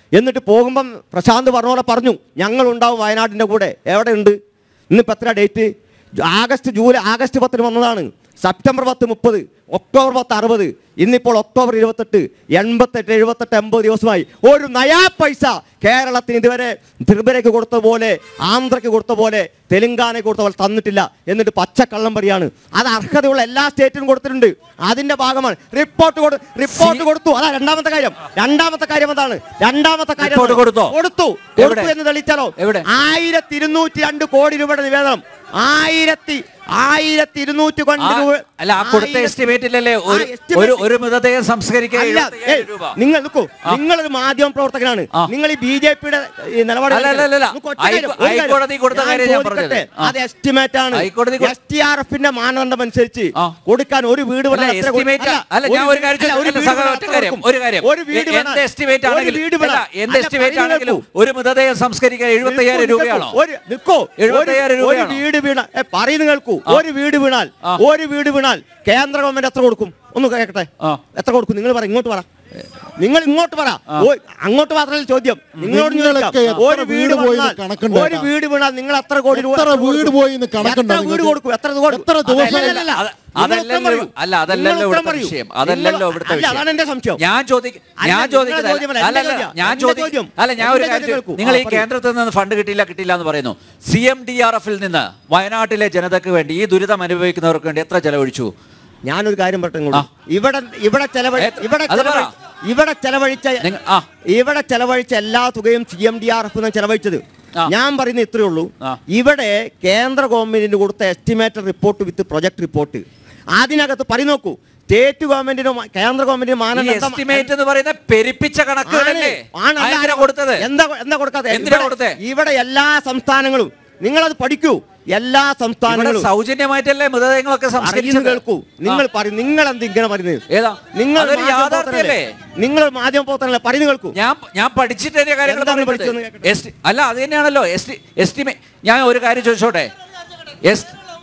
എന്നിട്ട് പോകുമ്പം പ്രശാന്ത് പറഞ്ഞ പോലെ പറഞ്ഞു ഞങ്ങളുണ്ടാവും വയനാടിൻ്റെ കൂടെ എവിടെ ഉണ്ട് ഇന്നിപ്പോൾ എത്ര ഡേറ്റ് ആഗസ്റ്റ് ജൂലൈ ആഗസ്റ്റ് പത്തിന് വന്നതാണ് സെപ്റ്റംബർ പത്ത് മുപ്പത് ഒക്ടോബർ പത്ത് അറുപത് ഇന്നിപ്പോൾ ഒക്ടോബർ ഇരുപത്തെട്ട് എൺപത്തെട്ട് എഴുപത്തെട്ട് എൺപത് ദിവസമായി ഒരു നയാ പൈസ കേരളത്തിന് ഇതുവരെ ത്രിപുരയ്ക്ക് കൊടുത്ത പോലെ ആന്ധ്രയ്ക്ക് കൊടുത്ത പോലെ തെലുങ്കാനയ്ക്ക് കൊടുത്ത പോലെ തന്നിട്ടില്ല എന്നിട്ട് പച്ചക്കള്ളം പറയാണ് അത് അർഹതയുള്ള എല്ലാ സ്റ്റേറ്റിനും കൊടുത്തിട്ടുണ്ട് അതിന്റെ ഭാഗമാണ് റിപ്പോർട്ട് കൊടു റിപ്പോർട്ട് കൊടുത്തു അതാ രണ്ടാമത്തെ കാര്യം രണ്ടാമത്തെ കാര്യം എന്താണ് രണ്ടാമത്തെ കാര്യം റിപ്പോർട്ട് എന്താണ്? കൊടുത്തോ? കൊടുത്തു എവിടെ? കൊടുത്തു എന്ന് തെളിയിച്ചാലോ എവിടെ? ആയിരത്തി ഇരുന്നൂറ്റി രണ്ട് കോടി രൂപയുടെ നിവേദനം ആയിരത്തി ആയിരത്തി ഇരുന്നൂറ്റി കൊണ്ട് ആ, രൂപ- അല്ല ആ കൊടുത്ത ആയിരത്തി- എസ്റ്റിമേറ്റിലല്ലേ ആ ഒരു estimate- ഒരു ഒരു മൃതദേഹം സംസ്കരിക്കാൻ അല്ല, എഴുപത്തയ്യായിരം ഏയ്, രൂപ നിങ്ങൾ നോക്കൂ ആ. നിങ്ങളൊരു മാധ്യമ പ്രവർത്തകനാണ് ആ. നിങ്ങൾ ഈ ബി ജെ പിയുടെ നിലപാട് അല്ല, അല്ല, അല്ല, അല്ല. നമുക്ക് ഒറ്റ കാര്യം, ഹൈക്കോ- ഒരു കാര്യം. ഹൈക്കോടതി കൊടുത്ത ഞാൻ കാര്യം ഞാൻ ചോദിക്കട്ടെ, പറഞ്ഞത്. ആ. അത് എസ്റ്റിമേറ്റ് ആണ് ഹൈക്കോടതി കൊ- എസ് ടി ആർ എഫിന്റെ മാനദണ്ഡം അനുസരിച്ച് ആ. കൊടുക്കാൻ ഒരു വീട് അല്ല, വേണം എത്ര കൊടു- estimate- അല്ല, ഞാൻ ഒരു കാര്യം അല്ല, ഒരു ചോദിച്ചു. വീട് സഹോദരൻ, വേണം ഒറ്റ എത്ര കാര്യം, കൊടുക്കും? ഒരു കാര്യം. ഒരു വീട് എ- വേണം. എന്ത് estimate ഒരു ആണെങ്കിലും- വീട് വേണം. അല്ല, എന്ത് അല്ല, estimate പരിധി ആണെങ്കിലും നോക്കൂ. ഒരു മൃതദേഹം സംസ്കരിക്കാൻ എഴുപത്തയ്യായിരം നിൽക്കൂ, രൂപയാണോ ഒരു നിൽക്കൂ എഴുപത്തയ്യായിരം ഒരു- ഒരു രൂപയാണോ? വീട് വീണ ഏ, പറയുന്നത് കേൾക്കൂ ഒരു വീട് വീണാൽ ആ. ഒരു വീട് വീണാൽ കേന്ദ്ര ഗവൺമെന്റ് എത്ര കൊടുക്കും ഒന്ന് കേൾക്കട്ടെ ആ. എത്ര കൊടുക്കും നിങ്ങൾ പറ ഇങ്ങോട്ട് പറ നിങ്ങൾ ഇങ്ങോട്ട് പറ ഓ, അങ്ങോട്ട് മാത്രമല്ല ചോദ്യം നിങ്ങളോട് നിങ്ങളൊക്കെ ചോദിക്കാം. എത്ര ഒരു വീട് വീട് പോയി എന്ന് വന്നാൽ കണക്കുണ്ട് ഒരു കേട്ടോ. വീട് വീണാൽ നിങ്ങൾ എത്ര കോടി രൂപ എത്ര വീട് കൊടുക്കും? പോയി എന്ന് കണക്കുണ്ടോ എത്ര വീട് നിങ്ങൾക്ക്? കൊടുക്കും എത്ര കൊടുക്കും? എത്ര ദിവസം? അല്ല, അല്ല, അല്ല. അത് നിങ്ങൾ അതല്ലല്ലോ ഉത്തരം പറയൂ. അല്ല അതല്ലല്ലോ നിങ്ങൾ ഉത്തരം ഇവിടുത്തെ പറയൂ. വിഷയം അതല്ലല്ലോ നിങ്ങൾ- ഇവിടുത്തെ അല്ല, അതാണ് വിഷയം എന്റെ സംശയം ഞാൻ ചോദിക്ക അല്ല, ഞാൻ നിങ്ങളുടെ ചോദിക്കുന്നത് ചോദ്യമല്ല, അല്ല എന്റെ അല്ല ചോദ്യം. ഞാൻ എന്റെ ചോദിക്കും ചോദ്യം. അല്ല ഞാൻ ഒരു എന്റെ കാര്യം ചോദ്യം ചോദിക്കും. കേൾക്കൂ. നിങ്ങൾ ആ, ഈ പറയൂ. കേന്ദ്രത്തിൽ നിന്ന് ഫണ്ട് കിട്ടിയില്ല കിട്ടിയില്ല എന്ന് പറയുന്നു സി എം ഡി ആർ എഫിൽ നിന്ന് വയനാട്ടിലെ ജനതയ്ക്ക് വേണ്ടി ഈ ദുരിതം അനുഭവിക്കുന്നവർക്ക് വേണ്ടി എത്ര ചെലവഴിച്ചു ഞാനൊരു കാര്യം പറയട്ടെ ഇങ്ങോട്ട്. ആ. ഇവിടെ ഇവിടെ ചെലവഴി ഏ, ഇവിടെ അത് പറ. ചെലവഴി- ഇവിടെ ചെലവഴിച്ച നിങ്ങ- ആ. ഇവിടെ ചെലവഴിച്ച എല്ലാ തുകയും C M D R F ചെലവഴിച്ചത് ആ. ഞാൻ പറയുന്നത് ഇത്രയേ ഉള്ളൂ ആ. ഇവിടെ കേന്ദ്ര ഗവൺമെന്റിന് കൊടുത്ത estimated report with project report അതിനകത്ത് പരി നോക്കൂ സ്റ്റേറ്റ് ഗവൺമെന്റിനും കേന്ദ്ര ഗവൺമെന്റിനും ഈ മാനദണ്ഡം എസ്റ്റിമേറ്റ് എന്ന് പറയുന്ന പെരുപ്പിച്ച കണക്കുകളല്ലേ ആണ്, ആണ്, അല്ല, ആരെന്തിനാ കൊടുത്തത് എന്താ എന്താ കൊടുക്കാതെ എന്തിനാ ഇവിടെ- കൊടുത്തേ? ഇവിടെ എല്ലാ സംസ്ഥാനങ്ങളും നിങ്ങളത് പഠിക്കൂ എല്ലാ ഇവിടെ സംസ്ഥാനങ്ങളും സൗജന്യമായിട്ടല്ലേ മൃതദേഹങ്ങളൊക്കെ അറിയുന്നു സംസ്കരിച്ചത് കേൾക്കൂ നിങ്ങൾ ആ. പറയും നിങ്ങൾ എന്ത് ഇങ്ങനെ പറയുന്നത് ഏതാ നിങ്ങൾ അതൊരു യാഥാർത്ഥ്യമല്ലേ നിങ്ങൾ മാധ്യമ പ്രവർത്തനല്ലേ പറയുന്നു കേൾക്കൂ ഞാൻ ഞാൻ പഠിച്ചിട്ട് തന്നെ കാര്യങ്ങൾ എന്താണ് പറയുന്നത്. പഠിച്ചതെന്ന് കേൾക്കട്ടെ. എസ്റ്റി- അല്ല അത് തന്നെയാണല്ലോ എസ്റ്റി എസ്റ്റിമേ ഞാൻ ഒരു കാര്യം ചോദിച്ചോട്ടെ എസ്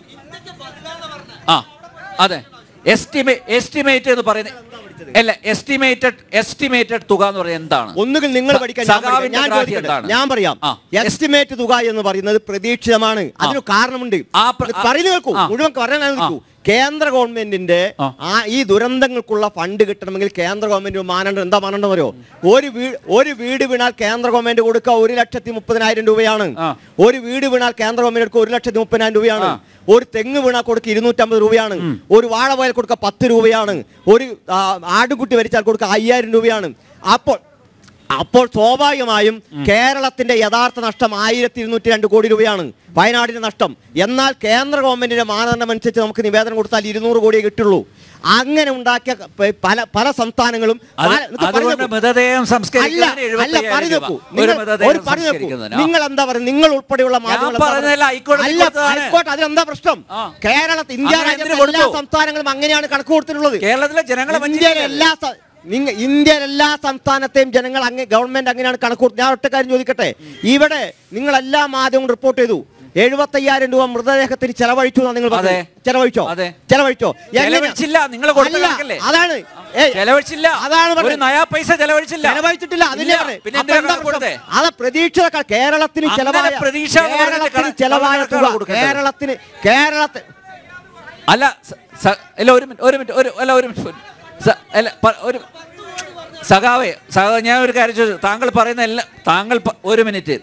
ആ അതെ എസ്റ്റിമേ എസ്റ്റിമേറ്റ് എന്ന് പറയുന്നത് അല്ല എസ്റ്റിമേറ്റഡ് എസ്റ്റിമേറ്റഡ് തുക എന്ന് പറയുന്നത് എന്താണ് ഒന്നുകിൽ നിങ്ങൾ സ- പഠിക്കാൻ ഞാൻ പഠിക്കാം. സഖാവിന്റെ ഞാൻ ഗ്രാഹ്യം ചോദിക്കട്ടെ. എന്താണ്? ഞാൻ പറയാം ആ. എസ്റ്റിമേറ്റ് തുക എന്ന് പറയുന്നത് പ്രതീക്ഷിതമാണ് അതിന് കാരണമുണ്ട് ആ പ്ര- ഇത് പറയുന്നു കേൾക്കൂ ആ. മുഴുവൻ പറയാൻ കേൾക്കൂ കേന്ദ്ര ഗവൺമെന്റിന്റെ ആ. ആ ഈ ദുരന്തങ്ങൾക്കുള്ള ഫണ്ട് കിട്ടണമെങ്കിൽ കേന്ദ്ര ഗവൺമെന്റ് മാനേണ്ട എന്താ മാനേണ്ടത് അറിയോ ഒരു വീട് ഒരു വീട് വീണാൽ കേന്ദ്ര ഗവൺമെന്റ് കൊടുക്കുക ഒരു ലക്ഷത്തി മുപ്പതിനായിരം രൂപയാണ് ആ. ഒരു വീട് വീണാൽ കേന്ദ്ര ഗവൺമെന്റ് കൊടുക്കുക ഒരു ലക്ഷത്തി മുപ്പതിനായിരം രൂപയാണ് ആ. ഒരു തെങ്ങ് വീണാൽ കൊടുക്കുക ഇരുന്നൂറ്റമ്പത് രൂപയാണ് ഒരു വാഴ പോയാൽ കൊടുക്കുക പത്ത് രൂപയാണ് ഒരു ആ, ആടുകുട്ടി വരിച്ചാൽ കൊടുക്കുക അയ്യായിരം രൂപയാണ് അപ്പോൾ അപ്പോൾ സ്വാഭാവികമായും കേരളത്തിന്റെ യഥാർത്ഥ നഷ്ടം ആയിരത്തി ഇരുന്നൂറ്റി രണ്ട് കോടി രൂപയാണ് വയനാടിന്റെ നഷ്ടം എന്നാൽ കേന്ദ്ര ഗവൺമെന്റിന്റെ മാനദണ്ഡം അനുസരിച്ച് നമുക്ക് നിവേദനം കൊടുത്താൽ ഇരുന്നൂറ് കോടിയേ കിട്ടുള്ളൂ അങ്ങനെ ഉണ്ടാക്കിയ പ- പല പല സംസ്ഥാനങ്ങളും അത് പല- ഇത് അതുകൊണ്ട് പറഞ്ഞു മൃതദേഹം അല്ല സംസ്കരിക്കുന്നതിന് അല്ല എഴുപത്തയ്യായിരം പറഞ്ഞു രൂപ നോക്കൂ ഒരു നിങ്ങൾ മൃതദേഹം ഒരു പറഞ്ഞു നോക്കൂ സംസ്കരിക്കുന്നതിന് ആ. നിങ്ങൾ എന്താ പറയുക നിങ്ങൾ ഉൾപ്പെടെയുള്ള മാധ്യമങ്ങൾ എന്താ പറഞ്ഞതല്ല, പറയുക? ഹൈക്കോടതി അല്ല കൊടുത്തതാണ്. ഹൈക്കോടതി അതിലെന്താ പ്രശ്നം ആ. കേരളത്തിൽ ഇന്ത്യ അങ്ങനെ രാജ്യത്തെ എന്തിന് എല്ലാ കൊടുത്തു? സംസ്ഥാനങ്ങളും അങ്ങനെയാണ് കണക്ക് കൊടുത്തിട്ടുള്ളത് കേരളത്തിലെ ജനങ്ങളെ ഇന്ത്യയിലെ വഞ്ചിക്കുകയല്ലേ? എല്ലാ സ- നിങ്ങ ഇന്ത്യയിലെ എല്ലാ സംസ്ഥാനത്തെയും ജനങ്ങൾ അങ്ങ് ഗവൺമെന്റ് അങ്ങനെയാണ് കണക്ക് കൊടുത്തത് ഞാൻ ഒറ്റ കാര്യം ചോദിക്കട്ടെ ഇവിടെ നിങ്ങൾ എല്ലാ മാധ്യമവും റിപ്പോർട്ട് ചെയ്തു എഴുപത്തയ്യായിരം രൂപ മൃതദേഹത്തിന് ചെലവഴിച്ചു എന്നാണ് നിങ്ങൾ പറഞ്ഞത് അതെ. ചെലവഴിച്ചോ അതെ. ചെലവഴിച്ചോ എങ്ങനെ- ചെലവഴിച്ചില്ല, നിങ്ങൾ കൊടുത്ത അല്ല, കണക്കല്ലേ? അതാണ് ഏയ്, ചെലവഴിച്ചില്ല അതാണ് ഒരു പറഞ്ഞത്. നയാ പൈസ ചെലവഴിച്ചില്ല ചെലവഴിച്ചിട്ടില്ല അതിന്റെ ഇല്ല. പറഞ്ഞത്. പിന്നെ അപ്പൊ എന്തിനാ എന്താ കണക്ക് കൊടുത്തേ പ്രശ്നം? അത് പ്രതീക്ഷിത ക- കേരളത്തിന് അങ്ങനെ ചെലവായ പ്രതീക്ഷ എന്ന് പറഞ്ഞിട്ട് കേരളത്തിന് കണ- ചെലവായ തുക കണക്കാണ് കൊടുക്കേണ്ടത്. കേരളത്തിന് കേരളത്തിൽ അല്ല സ- സ- അല്ല ഒരു മിനിറ്റ് ഒരു മിനിറ്റ് ഒരു അല്ല ഒരു മിനിറ്റ് സ- അല്ല പ- ഒരു സഖാവേ സഖാവ് ഞാൻ ഒരു കാര്യം ചോദിച്ചു താങ്കൾ പറയുന്ന എല്ലാം താങ്കൾ പ- ഒരു മിനിറ്റ്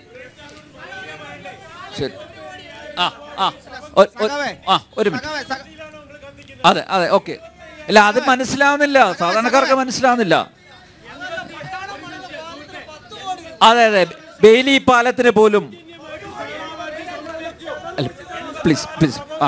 ശരി ആ ആ ഒ- ഒ- ആ ഒരു മിനിറ്റ് അതെ അതെ ഓക്കെ അല്ല അത് മനസ്സിലാവുന്നില്ല സാധാരണക്കാർക്ക് മനസ്സിലാവുന്നില്ല അതെ അതെ ബെയിലി പാലത്തിന് പോലും പ്ലീസ് പ്ലീസ് ആ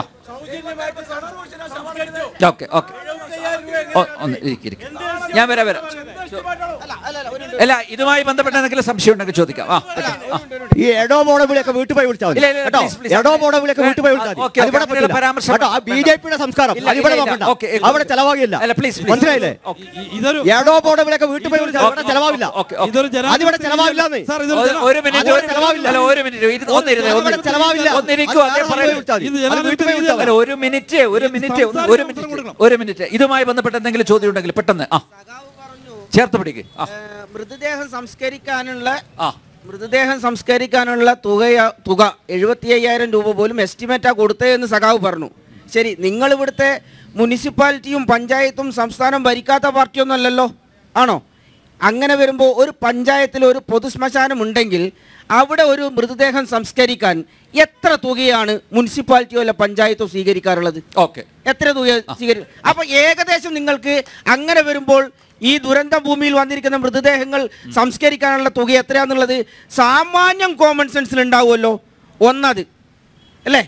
ഓക്കെ ഓക്കെ ഒന്ന് ഇരിക്ക്, ഇരിക്ക്. ഞാൻ വരാം വരാം അല്ല ഇതുമായി ബന്ധപ്പെട്ട എന്തെങ്കിലും സംശയം ഉണ്ടെങ്കിൽ ചോദിക്കാം ആ പെട്ടെന്ന്. ആ. ഈ എടോ ബോർഡ് വിളിയൊക്കെ വീട്ടിൽ പോയി വിളിച്ചാൽ മതി ഇല്ല, ഇല്ല, കേട്ടോ please, please. എടോ ബോർഡ് വിളിയൊക്കെ വീട്ടിൽ പോയി വിളിച്ചാൽ ഓക്കെ, മതി ഓക്കെ, അതിവിടെ അങ്ങനെയുള്ള പറ്റില്ല പരാമർശം കേട്ടോ ആ ബി ജെ പിയുടെ സംസ്കാരം ഇല്ല, അതിവിടെ ഇല്ല, ഇല്ല. നോക്കണ്ട ഓക്കെ, അവിടെ ചെലവാകില്ല അല്ല പ്ലീസ് മനസ്സിലായില്ലേ ഓക്കെ ഇതൊരു എടോ ബോർഡ് വിളിയൊക്കെ വീട്ടിൽ പോയി വിളിച്ചാൽ ഇവിടെ ചെലവാകില്ല ഓക്കെ ഓക്കെ ഇതൊരു ജനാധിപത്യ അതിവിടെ ചെലവാകില്ലെന്നേ. സാർ, ഇതൊരു ഒരു- ജനാ- ഒരു മിനിറ്റ് അതിവിടെ ഒരു ചെലവാവില്ല. അല്ല ഒരു മിനിറ്റ് ഇത് ഒന്നിരുന്നേ അതിവിടെ ഒന്നിരുന്നേ. ചെലവാകില്ല ഒന്നിരിക്കൂ അത് അതേ വേറെ പറയുന്നത് വിളിച്ചാൽ മതി. ഇത് അത് വീട്ടിൽ പോയി വിളിച്ചാൽ അല്ല മതി. ഒരു മിനിറ്റ് ഒരു മിനിറ്റ് ഒന്ന് ഒരു സംസാരിക്കാൻ മിനിറ്റ് ഉത്തരം കൊടുക്കണം. ഒരു മിനിറ്റ് ഇതുമായി ബന്ധപ്പെട്ട എന്തെങ്കിലും ചോദ്യം ഉണ്ടെങ്കിൽ പെട്ടെന്ന് ആ ചേർത്ത് പിടിക്ക് ആ ഏഹ് മൃതദേഹം സംസ്കരിക്കാനുള്ള ആ മൃതദേഹം സംസ്കരിക്കാനുള്ള തുക തുക എഴുപത്തി അയ്യായിരം രൂപ പോലും എസ്റ്റിമേറ്റാ കൊടുത്തതെന്ന് സഖാവ് പറഞ്ഞു ശരി നിങ്ങൾ ഇവിടുത്തെ മുനിസിപ്പാലിറ്റിയും പഞ്ചായത്തും സംസ്ഥാനം ഭരിക്കാത്ത പാർട്ടിയൊന്നുമല്ലല്ലോ ആണോ അങ്ങനെ വരുമ്പോൾ ഒരു പഞ്ചായത്തിൽ ഒരു പൊതുശ്മശാനം ഉണ്ടെങ്കിൽ അവിടെ ഒരു മൃതദേഹം സംസ്കരിക്കാൻ എത്ര തുകയാണ് മുനിസിപ്പാലിറ്റിയോ അല്ല പഞ്ചായത്തോ സ്വീകരിക്കാറുള്ളത് ഓക്കെ എത്ര തുക സ്വീകരിക്കും അപ്പൊ ഏകദേശം നിങ്ങൾക്ക് അങ്ങനെ വരുമ്പോൾ ഈ ദുരന്ത ഭൂമിയിൽ വന്നിരിക്കുന്ന മൃതദേഹങ്ങൾ സംസ്കരിക്കാനുള്ള തുക എത്രയാന്നുള്ളത് സാമാന്യം കോമൺ സെൻസിൽ ഉണ്ടാവുമല്ലോ ഒന്നത് അല്ലേ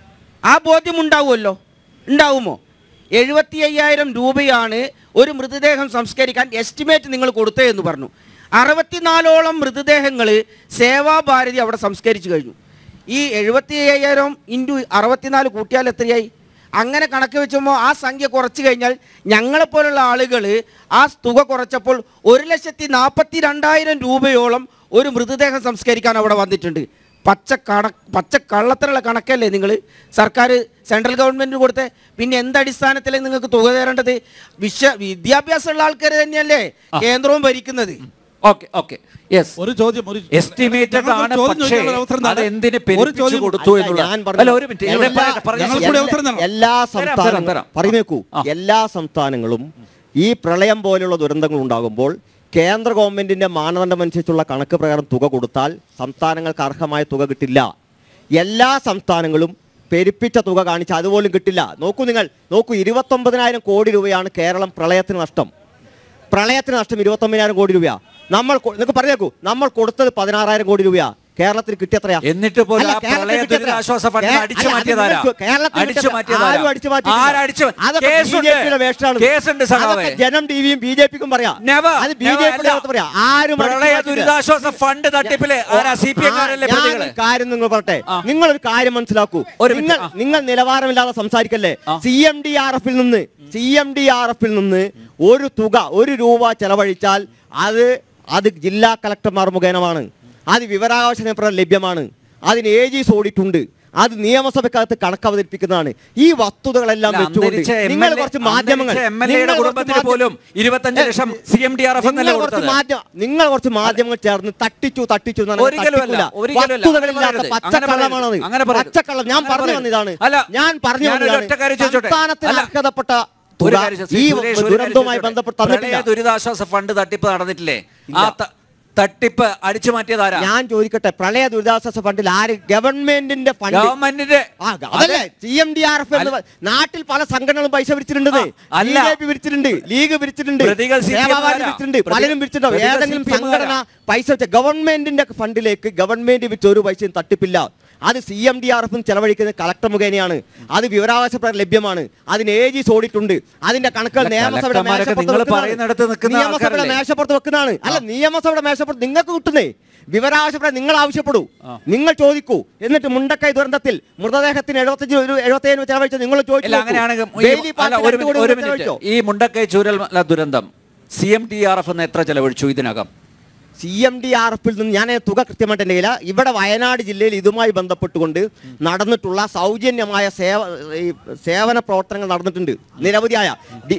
ആ ബോധ്യം ഉണ്ടാവുമല്ലോ ഉണ്ടാവുമോ എഴുപത്തി അയ്യായിരം രൂപയാണ് ഒരു മൃതദേഹം സംസ്കരിക്കാൻ എസ്റ്റിമേറ്റ് നിങ്ങൾ കൊടുത്തതെന്ന് പറഞ്ഞു അറുപത്തിനാലോളം മൃതദേഹങ്ങൾ സേവാഭാരതി അവിടെ സംസ്കരിച്ചു കഴിഞ്ഞു ഈ എഴുപത്തി അയ്യായിരം ഇൻറ്റു അറുപത്തിനാല് കൂട്ടിയാൽ എത്രയായി അങ്ങനെ കണക്ക് വെച്ചുമ്പോൾ ആ സംഖ്യ കുറച്ച് കഴിഞ്ഞാൽ ഞങ്ങളെപ്പോലുള്ള ആളുകൾ ആ തുക കുറച്ചപ്പോൾ ഒരു ലക്ഷത്തി നാൽപ്പത്തി രണ്ടായിരം രൂപയോളം ഒരു മൃതദേഹം സംസ്കരിക്കാൻ അവിടെ വന്നിട്ടുണ്ട് പച്ച കണ പച്ച കള്ളത്തിലുള്ള കണക്കല്ലേ നിങ്ങൾ സർക്കാർ സെൻട്രൽ ഗവൺമെൻറ്റിന് കൊടുത്തേ പിന്നെ എന്തടിസ്ഥാനത്തിലാണ് നിങ്ങൾക്ക് തുക തരേണ്ടത് വിശ്വ വിദ്യാഭ്യാസമുള്ള ആൾക്കാർ തന്നെയല്ലേ കേന്ദ്രവും ഭരിക്കുന്നത് ഓക്കെ ഓക്കെ യെസ് ഒരു ചോദ്യം ഒരു എസ്റ്റിമേറ്റഡ് ഞങ്ങൾക്ക് ആണ് ചോദ്യം പക്ഷേ ചോദിക്കാനുള്ള അവസരം അത് തരാം. എന്തിന് ഒരു പെരുപ്പിച്ചു ചോദ്യം കൊടുത്തു അല്ല, എന്നുള്ള ഞാൻ പറഞ്ഞത് അല്ല ഒരു മിനിറ്റ് ഇവിടെ എല്ലാ- പറയട്ടെ, പറയട്ടെ. ഞങ്ങൾക്ക് കൂടി അവസരം തരണം. എല്ലാ തരാം, സംസ്ഥാനങ്ങളും തരാം. പറയുന്നേക്കൂ ആ. എല്ലാ സംസ്ഥാനങ്ങളും ഈ പ്രളയം പോലുള്ള ദുരന്തങ്ങൾ ഉണ്ടാകുമ്പോൾ കേന്ദ്ര ഗവൺമെന്റിന്റെ മാനദണ്ഡം അനുസരിച്ചുള്ള കണക്ക് പ്രകാരം തുക കൊടുത്താൽ സംസ്ഥാനങ്ങൾക്ക് അർഹമായ തുക കിട്ടില്ല എല്ലാ സംസ്ഥാനങ്ങളും പെരുപ്പിച്ച തുക കാണിച്ച് അതുപോലും കിട്ടില്ല നോക്കൂ നിങ്ങൾ നോക്കൂ ഇരുപത്തൊമ്പതിനായിരം കോടി രൂപയാണ് കേരളം പ്രളയത്തിന് നഷ്ടം പ്രളയത്തിന് നഷ്ടം ഇരുപത്തൊമ്പതിനായിരം കോടി രൂപയാ നമ്മൾ കൊ- നിങ്ങൾക്ക് പറഞ്ഞേക്കൂ നമ്മൾ കൊടുത്തത് പതിനാറായിരം കോടി രൂപയാ കേരളത്തിന് കിട്ടിയത്രയാ എന്നിട്ട് പോലും അല്ല, ആ കേരളത്തിൽ പ്രളയ കിട്ടിയത്രയാ? ദുരിതാശ്വാസ ഫണ്ടിന് കേ- അടിച്ചു അല്ല, അത് മാറ്റിയതാരാ? നിങ്ങൾക്ക് കേരളത്തിൽ അടിച്ചു കിട്ടിയ- മാറ്റിയതാരാ? ആരും അടിച്ചു മാറ്റിയിട്ടില്ല. ആരടിച്ചു? അതൊക്കെ കേസുണ്ട്. BJP യുടെ വേഷമാണ്. കേസുണ്ട് സഖാവേ. അതൊക്കെ ജനം ടിവിയും ബി ജെ പിക്കും പറയാം Never, അത് ബി never ജെ അല്ല. പിയുടെ പറയാം ആരും അടിച്ചു പ്രളയ മാറ്റിയില്ല. ദുരിതാശ്വാസ ഫണ്ട് തട്ടിപ്പില് ആരാ സി പി എംകാരല്ലേ ആ, ഞാൻ പ്രതികള് ഒരു കാര്യം നിങ്ങൾ പറട്ടെ ആ. നിങ്ങൾ ഒരു കാര്യം മനസ്സിലാക്കൂ ഒരു നിങ്ങൾ മിനിറ്റ്, ആ. നിങ്ങൾ നിലവാരമില്ലാതെ സംസാരിക്കല്ലേ ആ. സി എം ഡി ആർ എഫിൽ നിന്ന് സി എം ഡി ആർ എഫിൽ നിന്ന് ഒരു തുക ഒരു രൂപ ചെലവഴിച്ചാൽ അത് അത് ജില്ലാ കളക്ടർമാർ മുഖേനമാണ് അത് വിവരാവകാശ നിയമപ്രകാരം ലഭ്യമാണ് അതിന് ഏജീസ് ഓഡിറ്റ് ഉണ്ട് അത് നിയമസഭക്കകത്ത് കണക്ക് അവതരിപ്പിക്കുന്നതാണ് ഈ വസ്തുതകളെല്ലാം അല്ല, വെച്ചുകൊണ്ട് അന്തരിച്ച നിങ്ങൾ MLA കുറച്ച് മാധ്യമങ്ങൾ അന്തരിച്ച MLA യുടെ നിങ്ങൾ കുറച്ച് കുടുംബത്തിന് മാധ്യ- പോലും 25 ലക്ഷം CMDRF എന്നല്ലേ നിങ്ങൾ കുറച്ച് കൊടുത്തത്? മാധ്യമ- നിങ്ങൾ കുറച്ച് മാധ്യമങ്ങൾ ചേർന്ന് തട്ടിച്ചു തട്ടിച്ചു എന്ന് പറഞ്ഞാൽ ഒരിക്കലും അല്ല, തട്ടിക്കൂല. ഒരിക്കലും അല്ല. വസ്തുതകളില്ലാത്ത അങ്ങനെ പറയരുത്. പച്ചക്കള്ളമാണത് അങ്ങനെ പറയരുത്. പച്ചക്കള്ളം ഞാൻ അങ്ങനെ പറഞ്ഞു പറയരുത്. വന്നതാണ് അല്ല, ഞാൻ പറഞ്ഞു ഞാനൊരു വന്നതാണ് ഒറ്റ കാര്യം ചോദിച്ചോട്ടെ? സംസ്ഥാനത്തിന് അല്ല. അർഹതപ്പെട്ട ഒരു തുക കാര്യം ശ്രീ ഈ സുരേഷ് ഒരു കാര്യം ദുരന്തവുമായി ചോദിച്ചോട്ടെ? ബന്ധപ്പെട്ട് തന്നിട്ടില്ല പ്രളയ ദുരിതാശ്വാസ ഫണ്ട് തട്ടിപ്പ് നടന്നിട്ടില്ലേ ഇല്ല. ആ ത- തട്ടിപ്പ് അടിച്ചു മാറ്റിയതാരാ ഞാൻ ചോദിക്കട്ടെ പ്രളയ ദുരിതാശ്വാസ ഫണ്ടിൽ ആര് ഗവൺമെന്റിന്റെ ഫണ്ട് ഗവൺമെന്റിന്റെ ആ, അതല്ലേ C M D R F എന്ന് പറ- നാട്ടിൽ പല സംഘടനകളും പൈസ പിരിച്ചിട്ടുണ്ട് ആ, അല്ല. ബി ജെ പി പിരിച്ചിട്ടുണ്ട് ലീഗ് പിരിച്ചിട്ടുണ്ട് പ്രതികൾ CPM സേവാഭാരതി കാരാ. പിരിച്ചിട്ടുണ്ട് പ്രതി- പലരും പിരിച്ചിട്ടുണ്ടോ പ്രതികൾ ഏതെങ്കിലും CPM സംഘടന കാരാ. പൈസ വെച്ച ഗവൺമെന്റിന്റെ ഫണ്ടിലേക്ക് ഗവൺമെന്റ് വെച്ച ഒരു പൈസയും തട്ടിപ്പില്ല അത് സി എം ഡി ആർ എഫും ചെലവഴിക്കുന്നത് കളക്ടർ മുഖേനയാണ് അത് വിവരാവകാശ പ്രകാരം ലഭ്യമാണ് അതിന് ഏജീസ് ഓഡിറ്റ് ഉണ്ട് അതിന്റെ കണക്കുകൾ അല്ല, നിയമസഭയുടെ കളക്ടർമാരൊക്കെ മേശപ്പുറത്ത് നിങ്ങൾ വെക്കുന്നതാണ്. പറയുന്നിടത്ത് നിൽക്കുന്ന നിയമസഭയുടെ ആൾക്കാരല്ലേ? മേശപ്പുറത്ത് വെക്കുന്നതാണ് അല്ല നിയമസഭയുടെ മേശപ്പുറത്ത് നിങ്ങൾക്ക് കിട്ടുന്നേ വിവരാവകാശപ്പെടാൻ നിങ്ങൾ ആവശ്യപ്പെടൂ നിങ്ങൾ ചോദിക്കൂ എന്നിട്ട് മുണ്ടക്കൈ ദുരന്തത്തിൽ മൃതദേഹത്തിന് എഴുപത്തഞ്ച് ഒരു എഴുപത്തേഴ് ചെലവഴിച്ച് നിങ്ങൾ ചോദിച്ചു ഇല്ല നോക്കൂ. അങ്ങനെയാണെങ്കിൽ ഈ- ബെയിലി അല്ല, പാർട്ടി ഒരു രണ്ട് മിനിറ്റ് കോടി ഒരു രൂപ മിനിറ്റ് ചെലവഴിച്ചോ? ഈ മുണ്ടക്കൈ ചൂരൽമല ദുരന്തം C M T R F എന്ന് എത്ര ചെലവഴിച്ചു ഇതിനകം സി എം ഡി ആർ എഫിൽ നിന്ന് ഞാൻ തുക കൃത്യമായിട്ട് എൻ്റെ കയ്യില ഇവിടെ വയനാട് ജില്ലയിൽ ഇതുമായി ബന്ധപ്പെട്ടുകൊണ്ട് നടന്നിട്ടുള്ള സൗജന്യമായ സേവ ഈ സേവന പ്രവർത്തനങ്ങൾ നടന്നിട്ടുണ്ട് നിരവധിയായ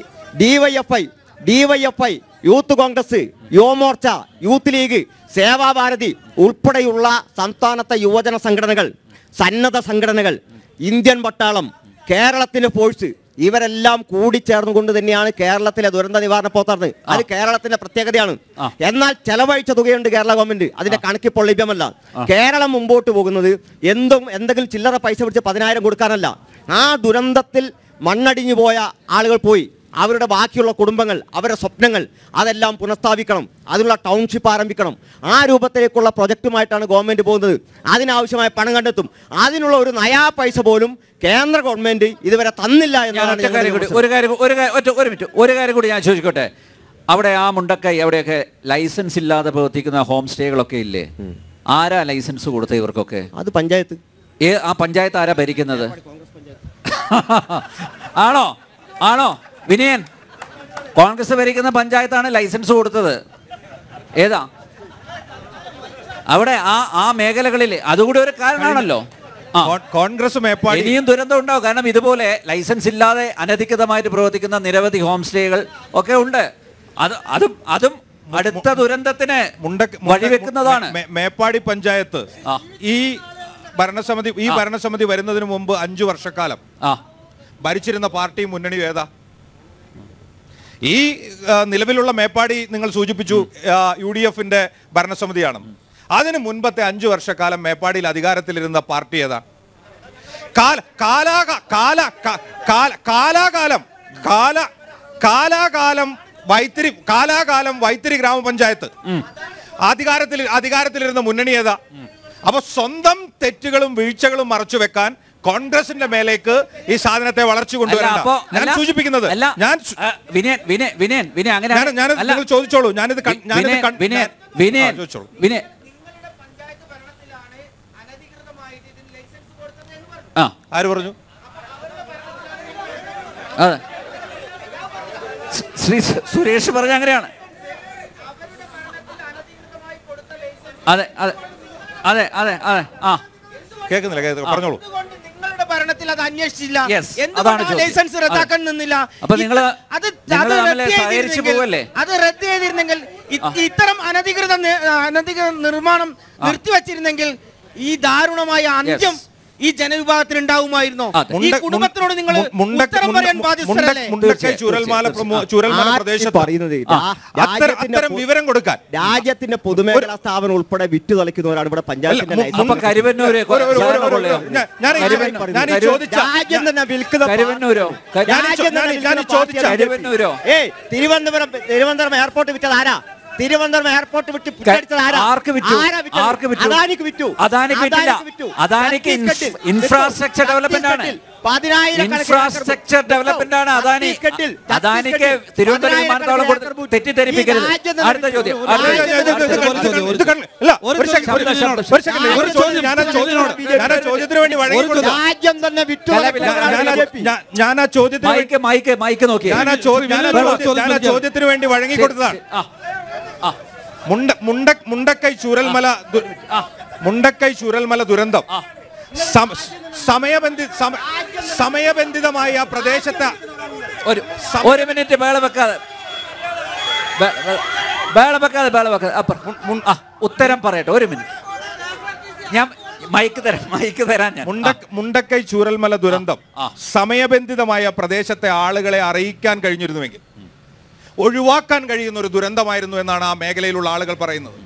D Y F I D Y F I Youth Congress Yuvamorcha Youth League Sevabharati ഉൾപ്പെടെയുള്ള സംസ്ഥാനത്തെ യുവജന സംഘടനകൾ സന്നദ്ധ സംഘടനകൾ ഇന്ത്യൻ പട്ടാളം കേരളത്തിന്റെ ഫോഴ്സ് ഇവരെല്ലാം കൂടിച്ചേർന്നുകൊണ്ട് തന്നെയാണ് കേരളത്തിലെ ദുരന്ത നിവാരണ പ്രവർത്തനം അത് കേരളത്തിന്റെ പ്രത്യേകതയാണ് എന്നാൽ ചെലവഴിച്ച തുകയുണ്ട് കേരള ഗവൺമെന്റ് അതിന്റെ കണക്കിപ്പോൾ ലഭ്യമല്ല കേരളം മുമ്പോട്ട് പോകുന്നത് എന്തും എന്തെങ്കിലും ചില്ലറ പൈസ പിടിച്ച് പതിനായിരം കൊടുക്കാനല്ല ആ ദുരന്തത്തിൽ മണ്ണടിഞ്ഞു പോയ ആളുകൾ പോയി അവരുടെ ബാക്കിയുള്ള കുടുംബങ്ങൾ അവരുടെ സ്വപ്നങ്ങൾ അതെല്ലാം പുനഃസ്ഥാപിക്കണം അതിനുള്ള ടൗൺഷിപ്പ് ആരംഭിക്കണം ആ രൂപത്തിലേക്കുള്ള പ്രൊജക്റ്റുമായിട്ടാണ് ഗവൺമെന്റ് പോകുന്നത് അതിനാവശ്യമായ പണം കണ്ടെത്തും അതിനുള്ള ഒരു നയാ പൈസ പോലും കേന്ദ്ര ഗവൺമെന്റ് ഇതുവരെ തന്നില്ല ഞാൻ എന്നാണ് ഒറ്റ ഞങ്ങളുടെ കാര്യം കൂടി വിമർശനം. ഒരു കാര്യം ഒരു കാര്യം- ഒറ്റ ഒരു മിനിറ്റ് ഒരു കാര്യം കൂടി ഞാൻ ചോദിക്കട്ടെ അവിടെ ആ മുണ്ടക്കൈ അവിടെയൊക്കെ ലൈസൻസ് ഇല്ലാതെ പ്രവർത്തിക്കുന്ന ഹോം സ്റ്റേകളൊക്കെ ഇല്ലേ ആരാ ലൈസൻസ് കൊടുത്ത ഇവർക്കൊക്കെ അത് പഞ്ചായത്ത് ഏ ആ പഞ്ചായത്ത് ആരാ ഭരിക്കുന്നത് ആണോ ആണോ വിനയൻ കോൺഗ്രസ് ഭരിക്കുന്ന പഞ്ചായത്താണ് ലൈസൻസ് കൊടുത്തത് ഏതാ അവിടെ ആ ആ മേഖലകളിൽ അതുകൂടി ഒരു കാരണമാണല്ലോ ആ കോ- കോൺഗ്രസ് മേപ്പാടി ഇനിയും ദുരന്തം ഉണ്ടാവും കാരണം ഇതുപോലെ ലൈസൻസ് ഇല്ലാതെ അനധികൃതമായിട്ട് പ്രവർത്തിക്കുന്ന നിരവധി ഹോം സ്റ്റേകൾ ഒക്കെ ഉണ്ട് അത് അതും അതും അടുത്ത ദുരന്തത്തിന് മുണ്ടക്ക് വഴിവെക്കുന്നതാണ് മേ- മേപ്പാടി പഞ്ചായത്ത് ആ. ഈ ഭരണസമിതി ഈ ഭരണസമിതി വരുന്നതിന് മുമ്പ് അഞ്ചു വർഷക്കാലം ആ ഭരിച്ചിരുന്ന പാർട്ടി മുന്നണി ഏതാ ഈ ആ, നിലവിലുള്ള മേപ്പാടി നിങ്ങൾ സൂചിപ്പിച്ചു ആ, യു ഡി എഫിന്റെ ഭരണസമിതിയാണ് അതിന് മുൻപത്തെ അഞ്ചു വർഷക്കാലം മേപ്പാടിയിൽ അധികാരത്തിലിരുന്ന പാർട്ടി ഏതാ കാല കാലാക കാല ക- കാല കാലാകാലം കാല കാലാകാലം വൈത്തിരി കാലാകാലം വൈത്തിരി ഗ്രാമപഞ്ചായത്ത് അധികാരത്തിൽ അധികാരത്തിലിരുന്ന മുന്നണി ഏതാ അപ്പൊ സ്വന്തം തെറ്റുകളും വീഴ്ചകളും മറച്ചു വെക്കാൻ കോൺഗ്രസിന്റെ മേലേക്ക് ഈ സാധനത്തെ വളർച്ച അല്ല, കൊണ്ടുവരണ്ട അപ്പോ ഞാൻ അല്ല, സൂചിപ്പിക്കുന്നത് അല്ല ഞാൻ സു- ആ, വിനയൻ വിനയൻ വിനയൻ വിനയൻ അങ്ങനെ ഞാൻ ഞാൻ അല്ല, നിങ്ങൾ ചോദിച്ചോളൂ ഞാനിത് കൺ- ഞാനിത് വിനയൻ കൺ- വിനയൻ ഞാൻ- ആ, വിനയൻ ചോദിച്ചോളൂ വിനയൻ ആ ആര് പറഞ്ഞു അതെ സ് ശ്രീ സു- സുരേഷ് പറഞ്ഞ അങ്ങനെയാണ് അതെ അതെ അതെ അതെ അതെ ആ കേൾക്കുന്നില്ല കേൾക്കുന്നില്ല പറഞ്ഞോളൂ എന്തുകൊണ്ട് നിങ്ങളുടെ ഭരണത്തിൽ അത് അന്വേഷിച്ചില്ല Yes, എന്തുകൊണ്ട് അതാണ് ആ ചോദ്യം. ലൈസൻസ് റദ്ദാക്കാൻ അതെ. നിന്നില്ല അപ്പൊ ഇത് നിങ്ങള് അത് നിങ്ങള് അത് തമ്മില് റദ്ദ് സഹകരിച്ച് ചെയ്തിരുന്നെങ്കിൽ- പോവല്ലേ? അത് റദ്ദ് ചെയ്തിരുന്നെങ്കിൽ ഇ- ഇത്തരം അനധികൃത നി- അനധികൃത നിർമ്മാണം നിർത്തിവച്ചിരുന്നെങ്കിൽ ഈ ദാരുണമായ അന്ത്യം ഈ ജനവിഭാഗത്തിന് ഉണ്ടാവുമായിരുന്നോ അതെ. ഈ മുണ്ട- കുടുംബത്തിനോട് നിങ്ങൾ മു- മുണ്ട- ഉത്തരം പറയാൻ മുണ്ട- ബാധ്യസ്ഥരല്ലേ മുണ്ടക്കൈ തീർച്ചയായും, ചുരൽമാല തീർച്ചയായും. പ്രമു- ചുരൽമല ആ, ഈ പ്രദേശത്ത് പറയുന്നത് ആ, രാ- അത്തരം രാജ്യത്തിന്റെ അത്തരം പൊ- വിവരം കൊടുക്കാൻ രാജ്യത്തിന്റെ പൊതുമേഖലാ സ്ഥാപനം ഉൾപ്പെടെ വിറ്റു തളിക്കുന്നവരാണ് ഇവിടെ പഞ്ചായത്തിന്റെ അല്ല, മു- ലൈസൻസ് അപ്പൊ കരുവന്നൂര് ഒരു- ഒരു- ഒരു- ഒരു- കൊള്ളയോ? ഞാൻ- ഞാൻ ഈ- കരുവന്നൂർ- ഞാൻ ഈ കരു- ചോദിച്ച രാജ്യം തന്നെ വിൽക്കുന്ന പാ- കരുവന്നൂരോ കരു- ഞാൻ ഈ ചോ- ഞാൻ ഈ- ഞാൻ ഈ ചോദിച്ച കരുവന്നൂരോ ഏയ് തിരുവനന്തപുരം തിരുവനന്തപുരം എയർപോർട്ട് വിറ്റത് ആരാ തിരുവനന്തപുരം എയർപോർട്ട് വിറ്റ് പുറ്റടിച്ചത് ആരാ ആർക്ക് വിറ്റു ആരാ വിറ്റത്? ആർക്ക് വിറ്റു അദാനിക്ക് വിറ്റു അദാനിക്ക് വിറ്റില്ല വിറ്റു അദാനിക്ക് ഛത്തീസ്ഗഡിൽ ഇൻഫ്- ഇൻഫ്രാസ്ട്രക്ചർ വിറ്റു. ഡെവലപ്മെന്റ് ആണ് ഛത്തീസ്ഗഡിൽ പതിനായിരക്കണക്കിന് ഇൻഫ്രാസ്ട്രക്ചർ ഏക്കർ ഡെവലപ്മെന്റ് ആണ് അദാനി ഛത്തീസ്ഗഡിൽ അദാനിക്ക് ഛത്തീസ്ഗഡിൽ തിരുവനന്തപുരം വിമാനത്താവളം കൊടുത്ത് ഏക്കർ ഭൂമി. തെറ്റിദ്ധരിപ്പിക്കരുത് ഈ രാജ്യം തന്നെ അടുത്ത ചോദ്യം ഒരു- അടുത്ത ഒരു- ചോദ്യം. ഇത് ഇത് ഇത് അടുത്ത കണ്ട്- ചോദ്യം. ഇത് കണ്ട്- ഇല്ല, ഒരു ഒരു സെക്കൻഡ്, ചോദ്യം, ഒരു ശബ്ദം, ഒരു സെക്കൻഡ്, ഒരു ചോദ്യം, ഞാൻ ആ ചോദ്യത്തിനോട് ഞാൻ ആ ചോദ്യത്തിന് വേണ്ടി വഴങ്ങി കൊടുക്കാം. രാജ്യം തന്നെ വിറ്റു കലവില- ഞാൻ- ഞാൻ ആ- BJP. ഞാൻ- ഞാൻ ആ ചോദ്യത്തിന് വേണ്ടി- മൈക്ക് മൈക്ക് മൈക്ക് നോക്കിയേ ഞാൻ ആ ചോദ്യം ഞാൻ ആ വേണം, ചോദ്യം- ഞാൻ ആ ചോദ്യം ചോദ്യത്തിന് വേണ്ടി വഴങ്ങി കൊടുത്തതാണ് ആ ആ മുണ്ട മുണ്ട മുണ്ടക്കൈ ചുരൽമല ദു- ആ. മുണ്ടക്കൈ ചുരൽമല ദുരന്തം ആ. സം- സമയബന്ധി സമ- സമയബന്ധിതമായി ആ പ്രദേശത്തെ ഒരു ഒരു മിനിറ്റ് വേള വെക്കാതെ വേ- വേ- വേള വെക്കാതെ വേള വെക്കാതെ അപ്പുറം ആ ഉത്തരം പറയട്ടെ ഒരു മിനിറ്റ് ഞാൻ മൈക്ക് തരാം മൈക്ക് തരാൻ ഞാൻ മുണ്ട മുണ്ടക്കൈ ചൂരൽമല ദുരന്തം ആ. സമയബന്ധിതമായ പ്രദേശത്തെ ആളുകളെ അറിയിക്കാൻ കഴിഞ്ഞിരുന്നുവെങ്കിൽ ഒഴിവാക്കാൻ കഴിയുന്ന ഒരു ദുരന്തമായിരുന്നു എന്നാണ് ആ മേഖലയിലുള്ള ആളുകൾ പറയുന്നത്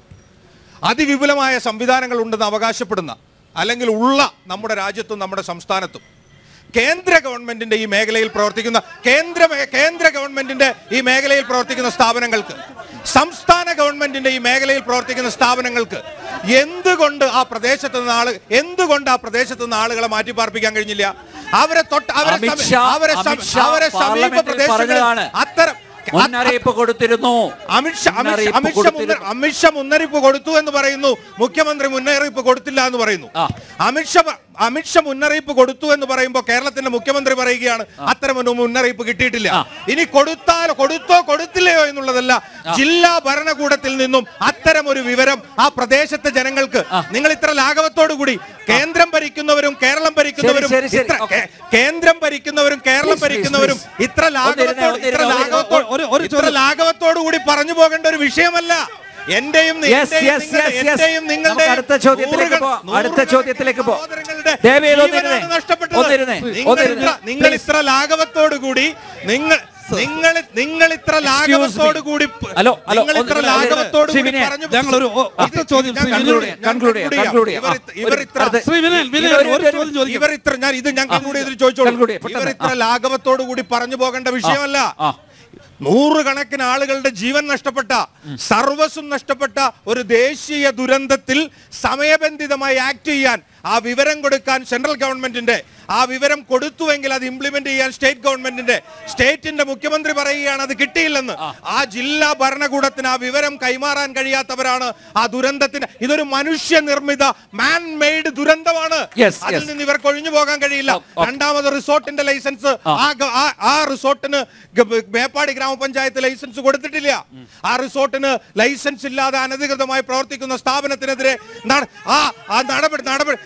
അതിവിപുലമായ സംവിധാനങ്ങൾ ഉണ്ടെന്ന് അവകാശപ്പെടുന്ന അല്ലെങ്കിൽ ഉള്ള നമ്മുടെ രാജ്യത്തും നമ്മുടെ സംസ്ഥാനത്തും കേന്ദ്ര ഗവൺമെന്റിന്റെ ഈ മേഖലയിൽ പ്രവർത്തിക്കുന്ന കേന്ദ്ര മേ- കേന്ദ്ര ഗവൺമെന്റിന്റെ ഈ മേഖലയിൽ പ്രവർത്തിക്കുന്ന സ്ഥാപനങ്ങൾക്ക് സംസ്ഥാന ഗവൺമെന്റിന്റെ ഈ മേഖലയിൽ പ്രവർത്തിക്കുന്ന സ്ഥാപനങ്ങൾക്ക് എന്തുകൊണ്ട് ആ പ്രദേശത്ത് നിന്ന് ആള് എന്തുകൊണ്ട് ആ പ്രദേശത്ത് നിന്ന് ആളുകളെ മാറ്റി പാർപ്പിക്കാൻ കഴിഞ്ഞില്ല അവരെ തൊട്ട് അവരെ സമീ- അമിത്ഷാ അവരെ സമീ- അമിത്ഷാ അവരെ സമീപ പാർലമെന്റിൽ പ്രദേശങ്ങളിൽ പറഞ്ഞതാണ്. അത്തരം മുന്നറിയിപ്പ് കൊടുത്തിരുന്നു അമിത്ഷാ അമിത്ഷാ മുന്നറിയിപ്പ് അമിത്ഷാ കൊടുത്തിരുന്നു. മുന്ന- അമിത്ഷാ മുന്നറിയിപ്പ് കൊടുത്തു എന്ന് പറയുന്നു മുഖ്യമന്ത്രി മുന്നറിയിപ്പ് കൊടുത്തില്ല എന്ന് പറയുന്നു ആ. അമിത്ഷാ പ- അമിത്ഷാ മുന്നറിയിപ്പ് കൊടുത്തു എന്ന് പറയുമ്പോൾ കേരളത്തിന്റെ മുഖ്യമന്ത്രി പറയുകയാണ് അത്തരം ഒരു മുന്നറിയിപ്പ് കിട്ടിയിട്ടില്ല ആ. ഇനി കൊടുത്താലോ കൊടുത്തോ കൊടുത്തില്ലയോ എന്നുള്ളതല്ല ജില്ലാ ഭരണകൂടത്തിൽ നിന്നും അത്തരം ഒരു വിവരം ആ പ്രദേശത്തെ ജനങ്ങൾക്ക് നിങ്ങൾ ഇത്ര ലാഘവത്തോടു കൂടി കേന്ദ്രം ഭരിക്കുന്നവരും കേരളം ഭരിക്കുന്നവരും ശരി, ശരി. ഇത്ര- ഓക്കേ. കേ- കേന്ദ്രം ഭരിക്കുന്നവരും കേരളം Please, please, ഭരിക്കുന്നവരും please. ഇത്ര ഒന്നിരുന്നേ, ലാഘവത്തോട് ഇത്ര ഒന്നിരുന്നേ, ലാഘവത്തോട് ഒരു- ഒരു ഇത്ര ചോദ്യം. ലാഘവത്തോടു കൂടി പറഞ്ഞു പോകേണ്ട ഒരു വിഷയമല്ല എന്റെയും നി- Yes, എന്റെയും yes, നിങ്ങളുടെ- yes, yes. എന്റെയും നിങ്ങളുടെ നമുക്ക് അടുത്ത ചോദ്യത്തിലേക്ക് നൂറുകൾ- പോവാം. അടുത്ത നൂറുകണക്കിന് ചോദ്യത്തിലേക്ക് പോവാം. സഹോദരങ്ങളുടെ ദയവ് ചെയ്ത് ജീവനാണ് ഒന്നിരുന്നേ. നഷ്ടപ്പെട്ടത്. ഒന്നിരുന്നേ. നിങ്ങൾ ഒന്നിരുന്നേ. ഇത്ര- നിങ്ങൾ Please. ഇത്ര ലാഘവത്തോടു കൂടി നിങ്ങൾ നിങ്ങൾ നിങ്ങൾ ഇത്ര ലാഘവത്തോടു കൂടി ഹലോ, ഹലോ, നിങ്ങൾ ഇത്ര ഒന്ന് ലാഘവത്തോടു ശ്രീ കൂടി വിനയൻ, പറഞ്ഞു ഞങ്ങളൊരു ഒ- ഒറ്റ ചോദ്യം ശ്രീ ഞാൻ വിനയൻ. conclude ചെയ്യാം, ഞാൻ conclude ചെയ്യാം, conclude ചെയ്യാം. conclude ചെയ്യാം. ഇവർ ആ, ഇത്ര അടുത്ത- ശ്രീ വിനയൻ വിനയൻ ഒരു- ഒരു ഒരു- ചോദ്യം ചോദിക്കും ഇവർ ഇത്ര ഞാൻ ഇത് ഞാൻ കൺക്ലൂഡ് ചെയ്തിട്ട് ചോദിച്ചോളൂ conclude ചെയ്യാം, ഇവർ പെട്ടെന്ന്. ഇത്ര ലാഘവത്തോടു കൂടി പറഞ്ഞു പോകേണ്ട വിഷയമല്ല ആ. നൂറുകണക്കിന് ആളുകളുടെ ജീവൻ നഷ്ടപ്പെട്ട സർവസ്വം നഷ്ടപ്പെട്ട ഒരു ദേശീയ ദുരന്തത്തിൽ സമയബന്ധിതമായി ആക്ട് ചെയ്യാൻ ആ വിവരം കൊടുക്കാൻ സെൻട്രൽ ഗവൺമെന്റിന്റെ ആ വിവരം കൊടുത്തുവെങ്കിൽ അത് ഇംപ്ലിമെന്റ് ചെയ്യാൻ സ്റ്റേറ്റ് ഗവൺമെന്റിന്റെ സ്റ്റേറ്റിന്റെ മുഖ്യമന്ത്രി പറയുകയാണ് അത് കിട്ടിയില്ലെന്ന് ആ ജില്ലാ ഭരണകൂടത്തിന് ആ വിവരം കൈമാറാൻ കഴിയാത്തവരാണ് ആ ദുരന്തത്തിന് ഇതൊരു മനുഷ്യ നിർമ്മിത മാൻ മെയ്ഡ് ദുരന്തമാണ് Yes, അതിൽ yes. നിന്ന് ഇവർക്ക് ഒഴിഞ്ഞു പോകാൻ കഴിയില്ല ഓ, ഓ. രണ്ടാമത് റിസോർട്ടിന്റെ ലൈസൻസ് ആ ഗ- ആ- ആ റിസോർട്ടിന് ഗ- മേപ്പാടി ഗ്രാമപഞ്ചായത്ത് ലൈസൻസ് കൊടുത്തിട്ടില്ല ആ റിസോർട്ടിന് ലൈസൻസ് ഇല്ലാതെ അനധികൃതമായി പ്രവർത്തിക്കുന്ന സ്ഥാപനത്തിനെതിരെ നട- ആ ആ നടപടി നടപടി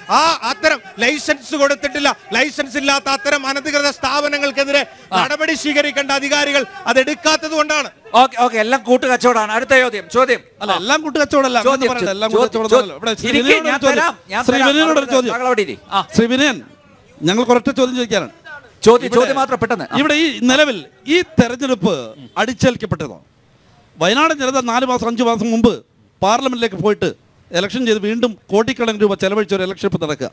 ആ അത്തരം ലൈസൻസ് കൊടുത്തിട്ടില്ല ലൈസൻസ് ഇല്ലാത്ത അത്തരം അനധികൃത സ്ഥാപനങ്ങൾക്കെതിരെ നടപടി സ്വീകരിക്കേണ്ട അധികാരികൾ അത് എടുക്കാത്തത് കൊണ്ടാണ് ഓക്കെ ഓക്കെ എല്ലാം കൂട്ടുകച്ചവടമാണ് അടുത്ത ചോദ്യം ചോദ്യം അല്ല എല്ലാം കൂട്ടുകച്ചവടമല്ല ചോദ്യം, അങ്ങനെ പറയണ്ട, എല്ലാം ചോദ്യം, കൂട്ടുകച്ചവടമല്ല. ഇവിടെ ചോദ്യം. ശ്രീ ഇരിക്ക്, വിനയനോട് ഞാൻ ഒരു ചോദ്യം. തരാം, ഞാൻ ശ്രീ തരാം. വിനയനോട് ഒരു ചോദ്യം താങ്കൾ അവിടെ ഇരി. ആ. ശ്രീ വിനയൻ ഞങ്ങൾ കുറച്ച് ചോദ്യം ചോദിക്കാനാണ് ചോദ്യം ഇവിടെ- ചോദ്യം മാത്രം പെട്ടെന്ന് ആ. ഇവിടെ ഈ നിലവിൽ ഈ തെരഞ്ഞെടുപ്പ് അടിച്ചേൽക്കപ്പെട്ടതോ വയനാട് ജനത നാല് മാസം അഞ്ച് മാസം മുമ്പ് പാർലമെന്റിലേക്ക് പോയിട്ട് ഇലക്ഷൻ ചെയ്ത് വീണ്ടും കോടിക്കണക്കിന് രൂപ ചെലവഴിച്ച ഒരു ഇലക്ഷൻ ഇപ്പം നടക്കുക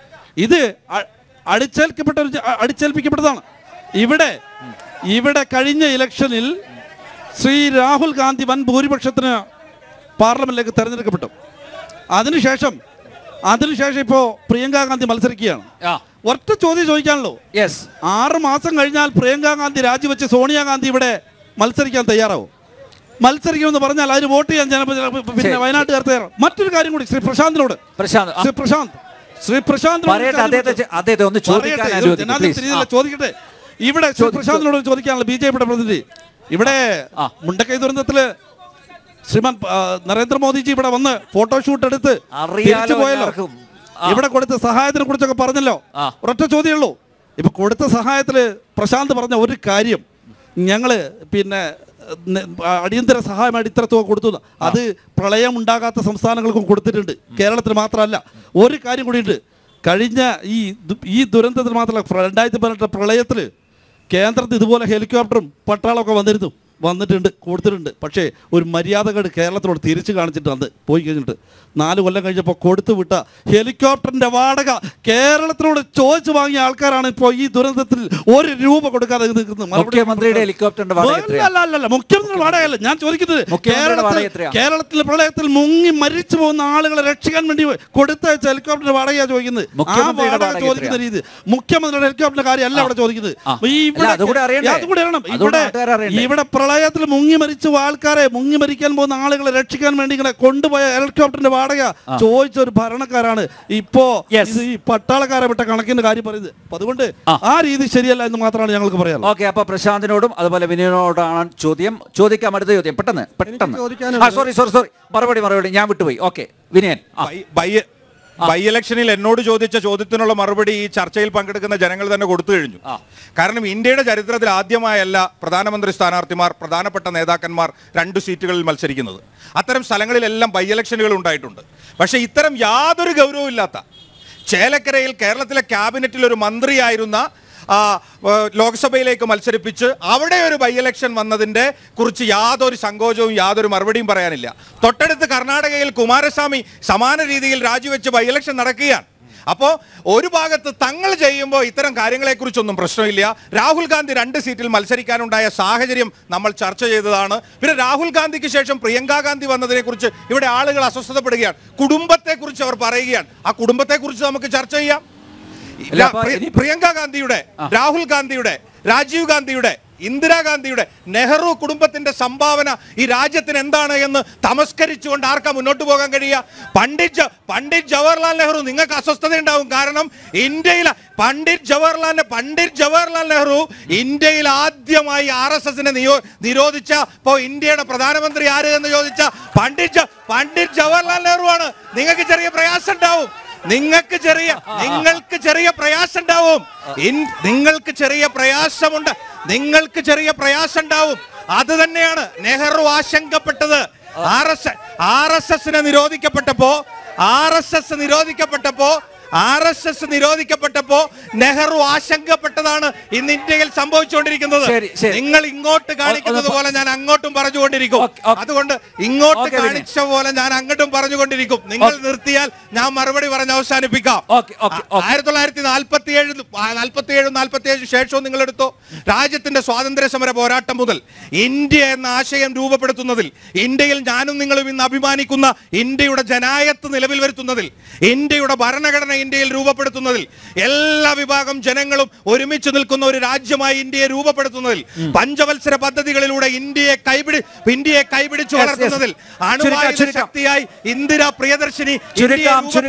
ഇത് അ- അടിച്ചേൽക്കപ്പെട്ട ഒരു ജ- അ- അടിച്ചേൽപ്പിക്കപ്പെട്ടതാണ് ഇവിടെ ഇവിടെ കഴിഞ്ഞ ഇലക്ഷനിൽ ശ്രീ രാഹുൽ ഗാന്ധി വൻ ഭൂരിപക്ഷത്തിന് പാർലമെന്റിലേക്ക് തെരഞ്ഞെടുക്കപ്പെട്ടു അതിനുശേഷം അതിനുശേഷം ഇപ്പോൾ പ്രിയങ്ക ഗാന്ധി മത്സരിക്കുകയാണ് ആ ഒറ്റ ചോദ്യം ചോദിക്കാണല്ലോ യെസ് ആറ് മാസം കഴിഞ്ഞാൽ പ്രിയങ്ക ഗാന്ധി രാജിവെച്ച് സോണിയാഗാന്ധി ഇവിടെ മത്സരിക്കാൻ തയ്യാറാവും മത്സരിക്കുമെന്ന് പറഞ്ഞാൽ അതിന് വോട്ട് ചെയ്യാൻ ജന പിന്നെ ശരി. വയനാട്ടുകാർ തയ്യാറാവും മറ്റൊരു കാര്യം കൂടി ശ്രീ പ്രശാന്തിനോട് പ്രശാന്ത് ആ, ശ്രീ പ്രശാന്ത് ശ്രീ പ്രശാന്ത് പറയട്ടെ അദ്ദേഹത്തെ ചെ- അദ്ദേഹത്തെ ഒന്ന് ചോദിക്കാൻ അനുവദിക്കൂ, please. ആ. ചോദിക്കട്ടെ ഇവിടെ ശ്രീ പ്രശാന്തിനോട് ചോദിക്കാനുള്ള ബി ജെ പിയുടെ പ്രതിനിധി ഇവിടെ ആ. മുണ്ടക്കൈ ദുരന്തത്തില് ശ്രീമാൻ ആ, നരേന്ദ്രമോദിജി ഇവിടെ വന്ന് ഫോട്ടോഷൂട്ട് എടുത്ത് അറിയാലോ തിരിച്ചു പോയല്ലോ എല്ലാവർക്കും. ആ. ഇവിടെ കൊടുത്ത സഹായത്തിനെ കുറിച്ചൊക്കെ പറഞ്ഞല്ലോ ആ. ഒരൊറ്റ ചോദ്യമുള്ളൂ ഇപ്പൊ കൊടുത്ത സഹായത്തില് പ്രശാന്ത് പറഞ്ഞ ഒരു കാര്യം ഞങ്ങള് പിന്നെ ന- അടിയന്തര സഹായമായിട്ട് ഇത്ര തുക കൊടുത്തു എന്ന്. അത് പ്രളയം ഉണ്ടാകാത്ത സംസ്ഥാനങ്ങൾക്കും കൊടുത്തിട്ടുണ്ട് കേരളത്തിന് മാത്രമല്ല ഒരു കാര്യം കൂടിയുണ്ട് കഴിഞ്ഞ ഈ ദു- ഈ ദുരന്തത്തിൽ മാത്രമല്ല രണ്ടായിരത്തി പതിനെട്ട് പ്രളയത്തിൽ കേന്ദ്രത്തിൽ ഇതുപോലെ ഹെലികോപ്റ്ററും പട്ടാളമൊക്കെ വന്നിരുന്നു വന്നിട്ടുണ്ട് കൊടുത്തിട്ടുണ്ട് പക്ഷേ ഒരു മര്യാദകേട് കേരളത്തിനോട് തിരിച്ചു കാണിച്ചിട്ട് അന്ന് പോയി കഴിഞ്ഞിട്ട് നാല് കൊല്ലം കഴിഞ്ഞപ്പോൾ കൊടുത്തു വിട്ട ഹെലികോപ്റ്ററിന്റെ വാടക കേരളത്തിനോട് ചോദിച്ചു വാങ്ങിയ ആൾക്കാരാണ് ഇപ്പോൾ ഈ ദുരന്തത്തിൽ ഒരു രൂപ കൊടുക്കാതെ നിൽക്കുന്നത് മറുപടി മുഖ്യമന്ത്രിയുടെ ഹെലികോപ്റ്ററിന്റെ വാടക എത്രയാ? അല്ല അല്ല അല്ല മുഖ്യമന്ത്രിയുടെ വാടകയല്ല ഞാൻ ചോദിക്കുന്നത് മുഖ്യമന്ത്രിയുടെ വാടക കേരളത്തിൽ എത്രയാ? കേരളത്തിലെ പ്രളയത്തിൽ മുങ്ങി മരിച്ചു പോകുന്ന ആളുകളെ രക്ഷിക്കാൻ വേണ്ടി കൊടുത്തയച്ച ഹെലികോപ്റ്ററിന്റെ വാടകയാണ് ചോദിക്കുന്നത് ആ മുഖ്യമന്ത്രിയുടെ വാടക വാടക ചോദിക്കുന്ന എത്രയാ? രീതി മുഖ്യമന്ത്രിയുടെ ഹെലികോപ്റ്ററിന്റെ കാര്യമല്ല അവിടെ ചോദിക്കുന്നത് ആ. ഈ അല്ല, ഇവിടെ അതുകൂടെ അറിയണ്ടേ? അതുകൂടെ അറിയണം അതുകൂടെ ഇവിടെ നാട്ടുകാർ അറിയണ്ടേ? ഇവിടെ പ്രളയത്തിൽ മുങ്ങി മരിച്ച ആൾക്കാരെ മുങ്ങി മരിക്കാൻ പോകുന്ന ആളുകളെ രക്ഷിക്കാൻ വേണ്ടി ഇങ്ങനെ കൊണ്ടുപോയ ഹെലികോപ്റ്ററിന്റെ വാടക ചോദിച്ച ഒരു ഭരണക്കാരാണ് ഇപ്പോ Yes. ഇത് ഈ പട്ടാളക്കാരെ വിട്ട കണക്കിന്റെ കാര്യം പറയുന്നത് അപ്പൊ അതുകൊണ്ട് ആ. ആ രീതി ശരിയല്ല എന്ന് മാത്രമാണ് ഞങ്ങൾക്ക് പറയാനുള്ളത് ഓക്കെ അപ്പൊ പ്രശാന്തിനോടും അതുപോലെ വിനയനോടാണ് ചോദ്യം ചോദിക്കാം അടുത്ത ചോദ്യം പെട്ടെന്ന് പെട്ടെന്ന് ആ സോറി സോറി സോറി മറുപടി മറുപടി ഞാൻ വിട്ടുപോയി ഓക്കെ വിനയൻ ആ ബൈ- ബൈ ബൈ ഇലക്ഷനിൽ എന്നോട് ചോദിച്ച ചോദ്യത്തിനുള്ള മറുപടി ഈ ചർച്ചയിൽ പങ്കെടുക്കുന്ന ജനങ്ങൾ തന്നെ കൊടുത്തു കഴിഞ്ഞു ആ. കാരണം ഇന്ത്യയുടെ ചരിത്രത്തിൽ ആദ്യമായല്ല പ്രധാനമന്ത്രി സ്ഥാനാർത്ഥിമാർ പ്രധാനപ്പെട്ട നേതാക്കന്മാർ രണ്ട് സീറ്റുകളിൽ മത്സരിക്കുന്നത് അത്തരം സ്ഥലങ്ങളിലെല്ലാം ബൈ ഇലക്ഷനുകൾ ഉണ്ടായിട്ടുണ്ട് പക്ഷേ ഇത്തരം യാതൊരു ഗൗരവവും ഇല്ലാത്ത ചേലക്കരയിൽ കേരളത്തിലെ ക്യാബിനറ്റിൽ ഒരു മന്ത്രിയായിരുന്ന ആ, ഏ, ലോക്സഭയിലേക്ക് മത്സരിപ്പിച്ച് അവിടെ ഒരു ബൈ ഇലക്ഷൻ വന്നതിന്റെ കുറിച്ച് യാതൊരു സങ്കോചവും യാതൊരു മറുപടിയും പറയാനില്ല തൊട്ടടുത്ത് കർണാടകയിൽ കുമാരസ്വാമി സമാന രീതിയിൽ രാജിവെച്ച് ബൈ ഇലക്ഷൻ നടക്കുകയാണ് അപ്പോൾ ഒരു ഭാഗത്ത് തങ്ങൾ ചെയ്യുമ്പോൾ ഇത്തരം കാര്യങ്ങളെക്കുറിച്ചൊന്നും പ്രശ്നമില്ല രാഹുൽ ഗാന്ധി രണ്ട് സീറ്റിൽ മത്സരിക്കാനുണ്ടായ സാഹചര്യം നമ്മൾ ചർച്ച ചെയ്തതാണ് പിന്നെ രാഹുൽ ഗാന്ധിക്ക് ശേഷം പ്രിയങ്ക ഗാന്ധി വന്നതിനെക്കുറിച്ച് ഇവിടെ ആളുകൾ അസ്വസ്ഥതപ്പെടുകയാണ് കുടുംബത്തെക്കുറിച്ച് അവർ പറയുകയാണ് ആ കുടുംബത്തെക്കുറിച്ച് നമുക്ക് ചർച്ച ചെയ്യാം ഇല്ല, അപ്പൊ പ്രിയ- ഇനി- പ്രിയങ്ക ഗാന്ധിയുടെ രാഹുൽ ഗാന്ധിയുടെ രാജീവ് ഗാന്ധിയുടെ ഇന്ദിരാഗാന്ധിയുടെ നെഹ്റു കുടുംബത്തിന്റെ സംഭാവന ഈ രാജ്യത്തിന് എന്താണ് എന്ന് തമസ്കരിച്ചുകൊണ്ട് ആർക്കാ മുന്നോട്ട് പോകാൻ കഴിയുക പണ്ഡിറ്റ് ജ- പണ്ഡിറ്റ് ജവഹർലാൽ നെഹ്റു നിങ്ങൾക്ക് അസ്വസ്ഥത ഉണ്ടാവും കാരണം ഇന്ത്യയിൽ പണ്ഡിറ്റ് ജവഹർലാൽ പണ്ഡിറ്റ് ജവഹർലാൽ നെഹ്റു ഇന്ത്യയിൽ ആദ്യമായി ആർ എസ് എസിനെ നിയോ നിരോധിച്ച ഇപ്പോ ഇന്ത്യയുടെ പ്രധാനമന്ത്രി ആര് എന്ന് ചോദിച്ച പണ്ഡിറ്റ് ജ- പണ്ഡിറ്റ് ജവഹർലാൽ നെഹ്റു ആണ് നിങ്ങൾക്ക് ചെറിയ പ്രയാസം ഉണ്ടാവും നിങ്ങൾക്ക് ചെറിയ നിങ്ങൾക്ക് ചെറിയ പ്രയാസം ഉണ്ടാവും ഇൻ- നിങ്ങൾക്ക് ചെറിയ പ്രയാസമുണ്ട് നിങ്ങൾക്ക് ചെറിയ പ്രയാസം ഉണ്ടാവും അത് തന്നെയാണ് നെഹ്റു ആശങ്കപ്പെട്ടത് ആർ എസ് ആർ എസ് എസിനെ നിരോധിക്കപ്പെട്ടപ്പോ ആർ എസ് എസ് നിരോധിക്കപ്പെട്ടപ്പോ ആർ എസ് എസ് നിരോധിക്കപ്പെട്ടപ്പോ നെഹ്റു ആശങ്കപ്പെട്ടതാണ് ഇന്ന് ഇന്ത്യയിൽ സംഭവിച്ചുകൊണ്ടിരിക്കുന്നത് ശരി, ശരി. നിങ്ങൾ ഇങ്ങോട്ട് കാണിക്കുന്നത് ഒന്ന് പോലെ ഞാൻ അങ്ങോട്ടും പറഞ്ഞുകൊണ്ടിരിക്കും ഓക്കെ, ഓക്കെ. അതുകൊണ്ട് ഇങ്ങോട്ട് ഓക്കെ, വിനയ്. കാണിച്ച പോലെ ഞാൻ അങ്ങോട്ടും പറഞ്ഞുകൊണ്ടിരിക്കും നിങ്ങൾ ഓക്കെ. നിർത്തിയാൽ ഞാൻ മറുപടി പറഞ്ഞ് അവസാനിപ്പിക്കാം ഓക്കെ, ഓക്കെ, ഓക്കെ. ആയിരത്തി തൊള്ളായിരത്തി നാൽപ്പത്തി ഏഴ് നാൽപ്പത്തി ഏഴ് നാൽപ്പത്തി ഏഴ് ശേഷവും നിങ്ങൾ എടുത്തോ രാജ്യത്തിന്റെ സ്വാതന്ത്ര്യ സമര പോരാട്ടം മുതൽ ഇന്ത്യ എന്ന ആശയം രൂപപ്പെടുത്തുന്നതിൽ ഇന്ത്യയിൽ ഞാനും നിങ്ങളും ഇന്ന് അഭിമാനിക്കുന്ന ഇന്ത്യയുടെ ജനായത്ത് നിലവിൽ വരുത്തുന്നതിൽ ഇന്ത്യയുടെ ഭരണഘടന ഇന്ത്യയിൽ രൂപപ്പെടുത്തുന്നതിൽ എല്ലാ വിഭാഗം ജനങ്ങളും ഒരുമിച്ച് നിൽക്കുന്ന ഒരു രാജ്യമായി ഇന്ത്യയെ രൂപപ്പെടുത്തുന്നതിൽ പഞ്ചവത്സര പദ്ധതികളിലൂടെ ഇന്ത്യയെ കൈപിടി ഇന്ത്യയെ കൈപിടിച്ചു Yes, yes. വളർത്തുന്നതിൽ ചുരുക്കാം, അണുവായുധ ചുരുക്കാം. ശക്തിയായി ഇന്ദിര പ്രിയദർശിനി ഇന്ത്യയെ ചുരുക്കാം, രൂപപ്പെടുത്തി ചുരുക്കാം.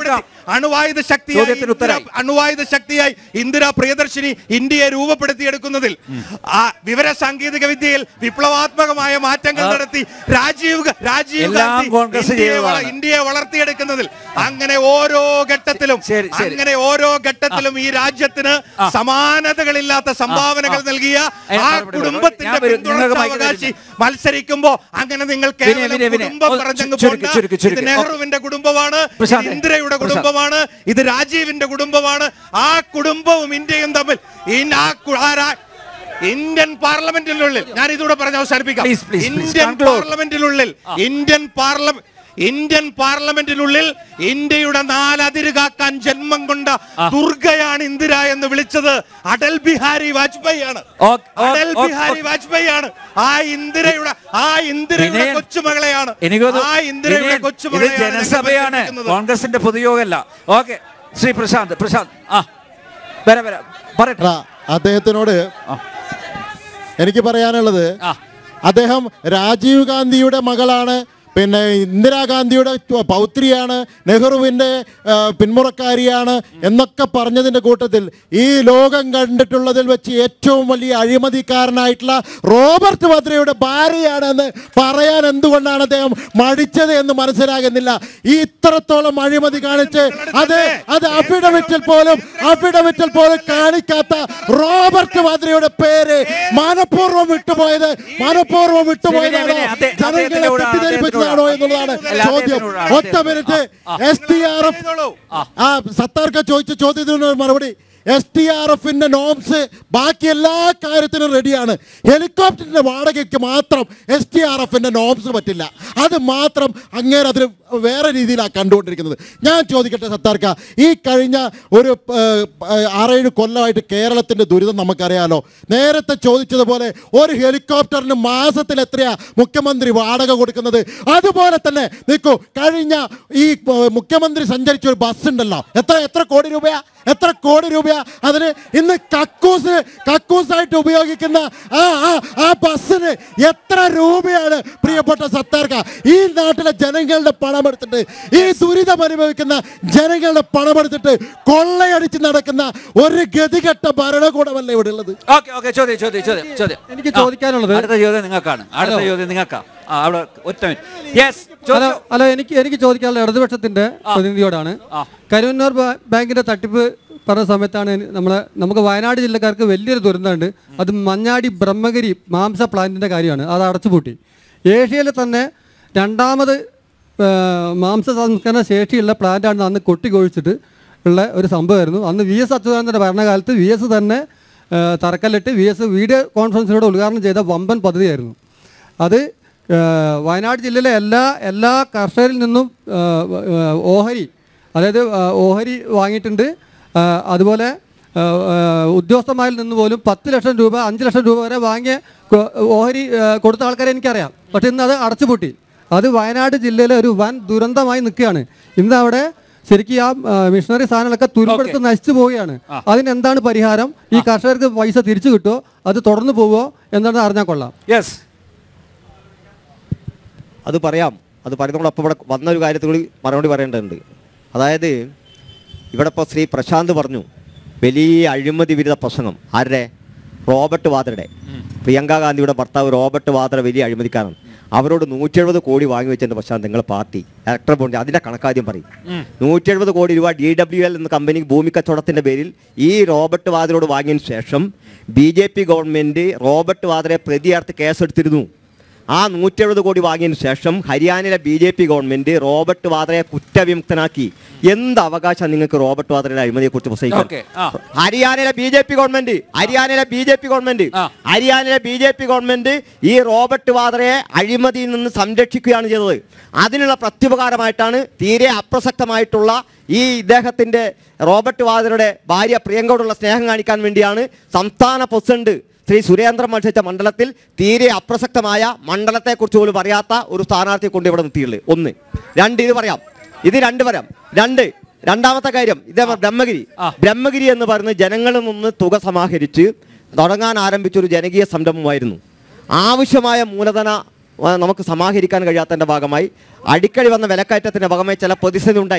അണുവായുധ ശക്തിയായി ചോദ്യത്തിന് ഉത്തരായി. ഇന്ദിര- അണുവായുധ ശക്തിയായി ഇന്ദിര പ്രിയദർശിനി ഇന്ത്യയെ രൂപപ്പെടുത്തിയെടുക്കുന്നതിൽ ആ വിവര സാങ്കേതിക വിദ്യയിൽ വിപ്ലവാത്മകമായ മാറ്റങ്ങൾ ആ. നടത്തി രാജീവ് ഗ- രാജീവ് എല്ലാം ഗാന്ധി കോൺഗ്രസ് ഇന്ത്യയെ വള- ചെയ്തതാണ്. ഇന്ത്യയെ വളർത്തിയെടുക്കുന്നതിൽ അങ്ങനെ ഓരോ ഘട്ടത്തിലും ശരി, ശരി. അങ്ങനെ ഓരോ ഘട്ടത്തിലും ഈ രാജ്യത്തിന് ആ. സമാനതകളില്ലാത്ത സംഭാവനകൾ ആ. നൽകിയ ഏ, ആ മറുപടി കുടുംബത്തിന്റെ ഞാൻ വരും. നിങ്ങൾക്ക് മൈക്ക് പിന്തുണാവകാശി മത്സരിക്കുമ്പോ അങ്ങനെ നിങ്ങൾ വിനയ, കേവലം വിനയ, വിനയ. കുടുംബം ഒന്ന് പറഞ്ഞങ്ങ് ചുരുക്കി, പോണ്ട. ചുരുക്കി, ഇത് ചുരുക്കി. നെഹ്റുവിന്റെ കുടുംബമാണ് ഇത് പ്രശാന്ത്, ഇന്ദിരയുടെ പ്രശാന്ത്. കുടുംബമാണ് ഇത് രാജീവിന്റെ കുടുംബമാണ് ആ കുടുംബവും ഇന്ത്യയും തമ്മിൽ ഇൻ- ആ കു- ആ രാ- ഇന്ത്യൻ പാർലമെന്റിനുള്ളിൽ ഞാൻ ഇതൂടെ പറഞ്ഞ് അവസാനിപ്പിക്കാം Please, please, please, Indian conclude. പാർലമെന്റിനുള്ളിൽ ഇന്ത്യൻ പാർലമെന്റ് ഇന്ത്യൻ പാർലമെന്റിനുള്ളിൽ ഇന്ത്യയുടെ നാലതിര് കാക്കാൻ ജന്മം കൊണ്ട ദുർഗയാണ് ഇന്ദിര എന്ന് വിളിച്ചത് അടൽ ബിഹാരി വാജ്പേയി ആണ് ഓ- ഓ- അടൽ ഓ- ബിഹാരി ഓ- വാജ്പേയി ആണ് ആ ഇന്ദിരയുടെ ആ ഇന്ദിരയുടെ വിനയൻ, കൊച്ചുമകളെയാണ് എനിക്ക് തോന്നുന്നു ആ ഇന്ദിരയുടെ വിനയൻ, ഇത് കൊച്ചുമകളെയാണ് ഞങ്ങൾ ജനസഭയാണ് മത്സരിപ്പിക്കുന്നത്. കോൺഗ്രസിന്റെ പൊതുയോഗമല്ല ഓക്കെ ശ്രീ പ്രശാന്ത് പ്രശാന്ത് ആ വരാം വരാം പറയട്ടെ അല്ല, അദ്ദേഹത്തിനോട് ആ. എനിക്ക് പറയാനുള്ളത് ആ. അദ്ദേഹം രാജീവ് ഗാന്ധിയുടെ മകളാണ് പിന്നെ ഇന്ദിരാഗാന്ധിയുടെ ത്വ- പൗത്രിയാണ് നെഹ്റുവിൻ്റെ ആ, പിന്മുറക്കാരിയാണ് എന്നൊക്കെ പറഞ്ഞതിൻ്റെ കൂട്ടത്തിൽ ഈ ലോകം കണ്ടിട്ടുള്ളതിൽ വെച്ച് ഏറ്റവും വലിയ അഴിമതിക്കാരനായിട്ടുള്ള റോബർട്ട് വദ്രയുടെ ഭാര്യയാണെന്ന് പറയാൻ എന്തുകൊണ്ടാണ് അദ്ദേഹം മടിച്ചത് എന്ന് മനസ്സിലാകുന്നില്ല ഈ ഇത്രത്തോളം അഴിമതി കാണിച്ച് അത് അത് അഫിഡവിറ്റിൽ പോലും അഫിഡവിറ്റിൽ പോലും കാണിക്കാത്ത റോബർട്ട് വദ്രയുടെ പേര് മനഃപൂർവ്വം വിട്ടുപോയത് മനഃപൂർവ്വം വിട്ടുപോയതാണോ വിനയ, വിനയ, അദ്ദേഹ- ജനങ്ങളെ അദ്ദേഹത്തിനോടാണ്, തെറ്റിദ്ധരിപ്പിച്ചതാണോ എന്നുള്ളതാണ് അല്ല, ചോദ്യം അദ്ദേഹത്തിനോടാണ്, ഒറ്റ minute S T R F ചെയ്തോളൂ. ആ സത്താർക്ക് ചോദിച്ച ചോദ്യത്തിന് മറുപടി എസ് ടി ആർ എഫിന്റെ നോംസ് ബാക്കി എല്ലാ കാര്യത്തിനും റെഡിയാണ് ഹെലികോപ്റ്ററിന്റെ വാടകയ്ക്ക് മാത്രം എസ് ടി ആർ എഫിന്റെ നോംസ് പറ്റില്ല അത് മാത്രം അങ്ങേര് അതിന് വേറെ രീതിയിലാണ് കണ്ടുകൊണ്ടിരിക്കുന്നത് ഞാൻ ചോദിക്കട്ടെ സത്താർക്ക ഈ കഴിഞ്ഞ ഒരു ഏഹ്, ഏഹ്, ആറേഴ് കൊല്ലമായിട്ട് കേരളത്തിന്റെ ദുരിതം നമുക്കറിയാലോ നേരത്തെ ചോദിച്ചതുപോലെ ഒരു ഹെലികോപ്റ്ററിന് മാസത്തിൽ എത്രയാ മുഖ്യമന്ത്രി വാടക കൊടുക്കുന്നത് അതുപോലെ തന്നെ നിൽക്കൂ കഴിഞ്ഞ ഈ ഏഹ്, മുഖ്യമന്ത്രി സഞ്ചരിച്ച ഒരു ബസ് ഉണ്ടല്ലോ എത്ര എത്ര കോടി രൂപയാ എത്ര കോടി രൂപയാ അതിന് ഇന്ന് കക്കൂസ് കക്കൂസായിട്ട് ഉപയോഗിക്കുന്ന ആ ആ ആ ബസ്സിന് എത്ര രൂപയാണ് പ്രിയപ്പെട്ട സത്താർക്ക ഈ നാട്ടിലെ ജനങ്ങളുടെ പണമെടുത്തിട്ട് ഈ ദുരിതം അനുഭവിക്കുന്ന ജനങ്ങളുടെ പണമെടുത്തിട്ട് കൊള്ളയടിച്ച് നടക്കുന്ന ഒരു ഗതികെട്ട ഭരണകൂടമല്ല ഇവിടെ ഉള്ളത് ഓക്കെ ഓക്കെ ചോദ്യം ചോദ്യം ചോദ്യം ചോദ്യം എനിക്ക് ആ, ചോദിക്കാനുള്ളത് അടുത്ത ചോദ്യം നിങ്ങൾക്കാണ് അടുത്ത ഹലോ. ചോദ്യം നിങ്ങൾക്കാ ആ അവിടെ ഒറ്റ മിനിറ്റ് യെസ് ഹലോ ഹലോ എനിക്ക് എനിക്ക് ചോദിക്കാനുള്ള ഇടതുപക്ഷത്തിന്റെ പ്രതിനിധിയോടാണ് ആ. കരുവന്നൂർ ബാ- ബാങ്കിന്റെ തട്ടിപ്പ് പറഞ്ഞ സമയത്താണ് നമ്മളെ നമുക്ക് വയനാട് ജില്ലക്കാർക്ക് വലിയൊരു ദുരന്തമുണ്ട് അത് മഞ്ഞാടി ബ്രഹ്മഗിരി മാംസ പ്ലാന്റിന്റെ കാര്യമാണ് അത് അടച്ചുപൂട്ടി ഏഷ്യയിലെ തന്നെ രണ്ടാമത് ആ, മാംസ സംസ്കരണ ശേഷിയുള്ള പ്ലാന്റാണ് അന്ന് കൊട്ടിക്കൊഴിച്ചിട്ട് ഉള്ള ഒരു സംഭവമായിരുന്നു അന്ന് വി എസ് അച്യുതാനന്ദൻ്റെ ഭരണകാലത്ത് വി എസ് തന്നെ ആ, തറക്കല്ലിട്ട് വി എസ് വീഡിയോ കോൺഫറൻസിലൂടെ ഉദ്ഘാടനം ചെയ്ത വമ്പൻ പദ്ധതിയായിരുന്നു അത് ആ, വയനാട് ജില്ലയിലെ എല്ലാ എല്ലാ കർഷകരിൽ നിന്നും ആ, ആ, ഓഹരി അതായത് ആ, ഓഹരി വാങ്ങിയിട്ടുണ്ട് ആ, അതുപോലെ ആ, ആ, ഉദ്യോഗസ്ഥന്മാരിൽ നിന്ന് പോലും പത്ത് ലക്ഷം രൂപ അഞ്ച് ലക്ഷം രൂപ വരെ വാങ്ങിയ കൊ- ഓഹരി ആ, കൊടുത്ത ആൾക്കാരെ എനിക്കറിയാം പക്ഷെ ഇന്ന് അത് അടച്ചുപൂട്ടി അത് വയനാട് ജില്ലയിലെ ഒരു വൻ ദുരന്തമായി നിൽക്കുകയാണ് ഇന്ന് അവിടെ ശരിക്കും ആ ആ, മിഷണറി സാധനങ്ങളൊക്കെ തുരുമ്പെടുത്ത് നശിച്ചു പോവുകയാണ് അതിനെന്താണ് പരിഹാരം ഈ കർഷകർക്ക് പൈസ തിരിച്ചു കിട്ടുമോ അത് തുടർന്ന് പോവുമോ എന്താണെന്ന് അറിഞ്ഞാൽ കൊള്ളാം യെസ് അത് പറയാം അത് പറയുന്നതോടൊപ്പം ഇവിടെ വന്നൊരു കാര്യത്തിൽ കൂടി മറുപടി പറയേണ്ടതുണ്ട് അതായത് ഇവിടെ ഇപ്പോൾ ശ്രീ പ്രശാന്ത് പറഞ്ഞു വലിയ അഴിമതി വിരുദ്ധ പ്രസംഗം ആരുടെ റോബർട്ട് വാദ്രയുടെ പ്രിയങ്ക ഗാന്ധിയുടെ ഭർത്താവ് റോബർട്ട് വാദ്ര വലിയ അഴിമതിക്കാരാണ് അവരോട് നൂറ്റി എഴുപത് കോടി വാങ്ങി വെച്ചെന്ന് പ്രശാന്ത് നിങ്ങളുടെ പാർട്ടി ഇലക്ട്രൽ ബോണ്ട് അതിന്റെ കണക്കാദ്യം പറയും നൂറ്റി എഴുപത് കോടി രൂപ ഡി ഡബ്ല്യു എൽ എന്ന കമ്പനി ഭൂമി കച്ചവടത്തിന്റെ പേരിൽ ഈ റോബർട്ട് വാദ്രയോട് വാങ്ങിയതിന് ശേഷം B J P government Robert വാദ്രയെ പ്രതിയാർത്ത് കേസെടുത്തിരുന്നു ആ നൂറ്റി എഴുപത് കോടി വാങ്ങിയതിന് ശേഷം ഹരിയാനയിലെ B J P government Robert വാദ്രയെ കുറ്റവിമുക്തനാക്കി എന്ത് അവകാശം നിങ്ങൾക്ക് റോബർട്ട് വാദ്രയുടെ അഴിമതിയെ കുറിച്ച് Okay, ആ. പ്രസംഗിക്കാൻ ഹരിയാനയിലെ ബി ജെ പി ഗവൺമെന്റ് ഹരിയാനയിലെ ബി ജെ പി ഗവൺമെന്റ് ആ. ഹരിയാനയിലെ ബി ജെ പി ഗവൺമെന്റ് ഈ റോബർട്ട് വാദ്രയെ അഴിമതിയിൽ നിന്ന് സംരക്ഷിക്കുകയാണ് ചെയ്തത് അതിനുള്ള പ്രത്യുപകാരമായിട്ടാണ് തീരെ അപ്രസക്തമായിട്ടുള്ള ഈ ഇദ്ദേഹത്തിന്റെ റോബർട്ട് വാദ്രയുടെ ഭാര്യ പ്രിയങ്കയോടുള്ള സ്നേഹം കാണിക്കാൻ വേണ്ടിയാണ് സംസ്ഥാന പ്രസിഡന്റ് ശ്രീ സുരേന്ദ്രൻ മത്സരിച്ച മണ്ഡലത്തിൽ തീരെ അപ്രസക്തമായ മണ്ഡലത്തെക്കുറിച്ച് പോലും പറയാത്ത ഒരു സ്ഥാനാർത്ഥിയെ കൊണ്ട് ഇവിടെ നിർത്തിയുള്ളത് ഒന്ന് രണ്ട് ഇത് പറയാം ഇത് രണ്ട് പറയാം രണ്ട് രണ്ടാമത്തെ കാര്യം ഇതേ ബ്രഹ്മഗിരി ബ്രഹ്മഗിരി എന്ന് പറയുന്നത് ജനങ്ങളിൽ നിന്ന് തുക സമാഹരിച്ച് തുടങ്ങാൻ ആരംഭിച്ച ഒരു ജനകീയ സംരംഭമായിരുന്നു ആവശ്യമായ മൂലധന ആ, നമുക്ക് സമാഹരിക്കാൻ കഴിയാത്തതിൻ്റെ ഭാഗമായി അടിക്കടി വന്ന വിലക്കയറ്റത്തിൻ്റെ ഭാഗമായി ചില പ്രതിസന്ധി ഉണ്ടായി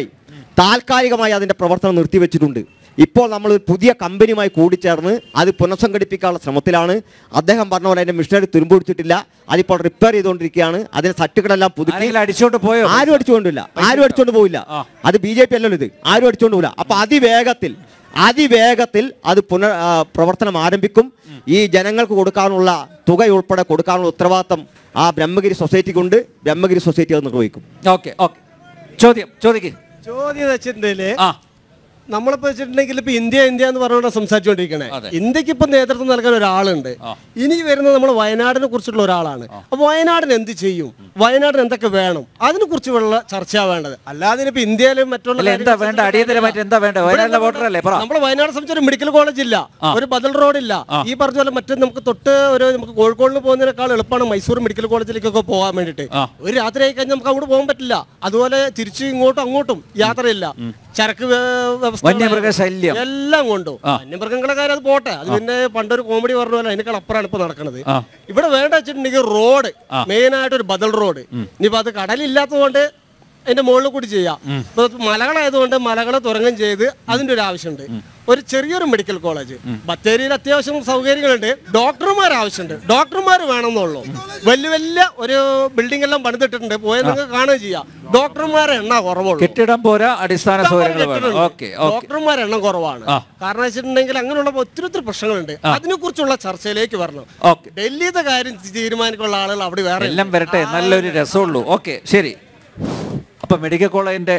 താൽക്കാലികമായി അതിൻ്റെ പ്രവർത്തനം നിർത്തിവെച്ചിട്ടുണ്ട് ഇപ്പോൾ നമ്മൾ ഒരു പുതിയ കമ്പനിയുമായി കൂടിച്ചേർന്ന് അത് പുനഃസംഘടിപ്പിക്കാനുള്ള ശ്രമത്തിലാണ് അദ്ദേഹം പറഞ്ഞ പോലെ അതിൻ്റെ മിഷനറി തുരുമ്പൊടിച്ചിട്ടില്ല അതിപ്പോൾ റിപ്പയർ ചെയ്തുകൊണ്ടിരിക്കുകയാണ് അതിന്റെ സർട്ടിഫിക്കറ്റെല്ലാം പുതുക്കി ആരെങ്കിലും അടിച്ചോണ്ട് പോയോ ആരും അടിച്ചുകൊണ്ടില്ല ആരും അടിച്ചുകൊണ്ട് പോയില്ല അത് ബി ജെ പി അല്ലല്ലോ ഇത് ആരും അടിച്ചുകൊണ്ട് പോയില്ല അപ്പൊ അതിവേഗത്തിൽ അതിവേഗത്തിൽ അത് പുനർ ആ, പ്രവർത്തനം ആരംഭിക്കും ഈ ജനങ്ങൾക്ക് കൊടുക്കാനുള്ള തുക ഉൾപ്പെടെ കൊടുക്കാനുള്ള ഉത്തരവാദിത്തം ആ ബ്രഹ്മഗിരി സൊസൈറ്റിക്കുണ്ട് ബ്രഹ്മഗിരി സൊസൈറ്റി അത് നിർവഹിക്കും ഓക്കെ ഓക്കെ ചോദ്യം ചോദിക്ക് ചോദ്യം എന്ന് വെച്ചിട്ടുണ്ടെങ്കിൽ ആ നമ്മളിപ്പോ വെച്ചിട്ടുണ്ടെങ്കിൽ ഇപ്പൊ ഇന്ത്യ ഇന്ത്യ എന്ന് പറഞ്ഞുകൊണ്ട് സംസാരിച്ചുകൊണ്ടിരിക്കണേ അതെ. ഇന്ത്യക്ക് ഇപ്പൊ നേതൃത്വം നൽകാൻ ഒരാളുണ്ട് ഇനി വരുന്നത് നമ്മൾ വയനാടിനെ കുറിച്ചുള്ള ഒരാളാണ് അപ്പൊ വയനാടിന് എന്ത് ചെയ്യും വയനാടിന് എന്തൊക്കെ വേണം അതിനെ കുറിച്ചുള്ള ചർച്ചയാ വേണ്ടത് അല്ലാതെ ഇപ്പൊ ഇന്ത്യയിലും മറ്റുള്ള അല്ല, എന്താ കാര്യങ്ങൾ വേണ്ട? അടിയന്തരമായിട്ട് എന്താ വേണ്ട? വയനാട്ടിലെ voter അല്ലേ? പറ. നമ്മൾ വയനാട് സംബന്ധിച്ച് ഒരു മെഡിക്കൽ കോളേജ് ഇല്ല ഒരു ബദൽ റോഡ് ഇല്ല ഈ പറഞ്ഞ പോലെ മറ്റേ നമുക്ക് തൊട്ട് ഒരു നമുക്ക് കോഴിക്കോടിന് പോകുന്നതിനേക്കാൾ എളുപ്പമാണ് മൈസൂർ മെഡിക്കൽ കോളേജിലേക്കൊക്കെ പോകാൻ വേണ്ടിയിട്ട് ഒരു രാത്രി ആയി കഴിഞ്ഞാൽ നമുക്ക് അങ്ങോട്ട് പോകാൻ പറ്റില്ല അതുപോലെ തിരിച്ച് ഇങ്ങോട്ടും അങ്ങോട്ടും യാത്രയില്ല ചരക്ക് വ്യ- വ്യവസ്ഥ വന്യമൃഗ ശല്യം. എല്ലാം കൊണ്ടും വന്യമൃഗങ്ങളെ കാര്യം അത് പോട്ടെ അത് പിന്നെ പണ്ടൊരു കോമഡി പറഞ്ഞ പോലെ അതിനേക്കാൾ അപ്പുറമാണ് ഇപ്പൊ നടക്കുന്നത് ഇവിടെ വേണ്ട വെച്ചിട്ടുണ്ടെങ്കിൽ റോഡ് മെയിൻ ആയിട്ട് ഒരു ബദൽ റോഡ് ഇനിയിപ്പോ അത് കടലില്ലാത്തതുകൊണ്ട് അതിന്റെ മുകളിൽ കൂടി ചെയ്യാം ഇപ്പൊ മലകളായതുകൊണ്ട് മലകളെ തുരങ്കം ചെയ്ത് അതിന്റെ ഒരു ആവശ്യമുണ്ട് ഒരു ചെറിയൊരു മെഡിക്കൽ കോളേജ് ബത്തേരിയിൽ അത്യാവശ്യം സൗകര്യങ്ങളുണ്ട് ഡോക്ടർമാർ ആവശ്യമുണ്ട് ഡോക്ടർമാർ വേണമെന്നുള്ളൂ വലിയ വലിയ ഒരു ബിൽഡിംഗ് എല്ലാം പണിതിട്ടിട്ടുണ്ട് പോയാൽ നിങ്ങൾക്ക് കാണുകയും ചെയ്യാം ഡോക്ടർമാരെ എണ്ണ കുറവുള്ളൂ കെട്ടിടം പോരാ അടിസ്ഥാന സൗകര്യങ്ങൾ വേണം ഓക്കെ ഓക്കെ ഡോക്ടർമാരുടെ എണ്ണം കുറവാണ് കാരണം വെച്ചിട്ടുണ്ടെങ്കിൽ അങ്ങനെയുള്ള ഒത്തിരി ഒത്തിരി പ്രശ്നങ്ങളുണ്ട് അതിനെ കുറിച്ചുള്ള ചർച്ചയിലേക്ക് വരണം ഓക്കെ ഡൽഹിത്തെ കാര്യം തീരുമാനിക്കാനുള്ള ആളുകൾ അവിടെ വേറെ ഇല്ല. എല്ലാം വരട്ടെ നല്ലൊരു രസമുള്ളൂ ഓക്കെ ശരി അപ്പൊ മെഡിക്കൽ കോളേജിന്റെ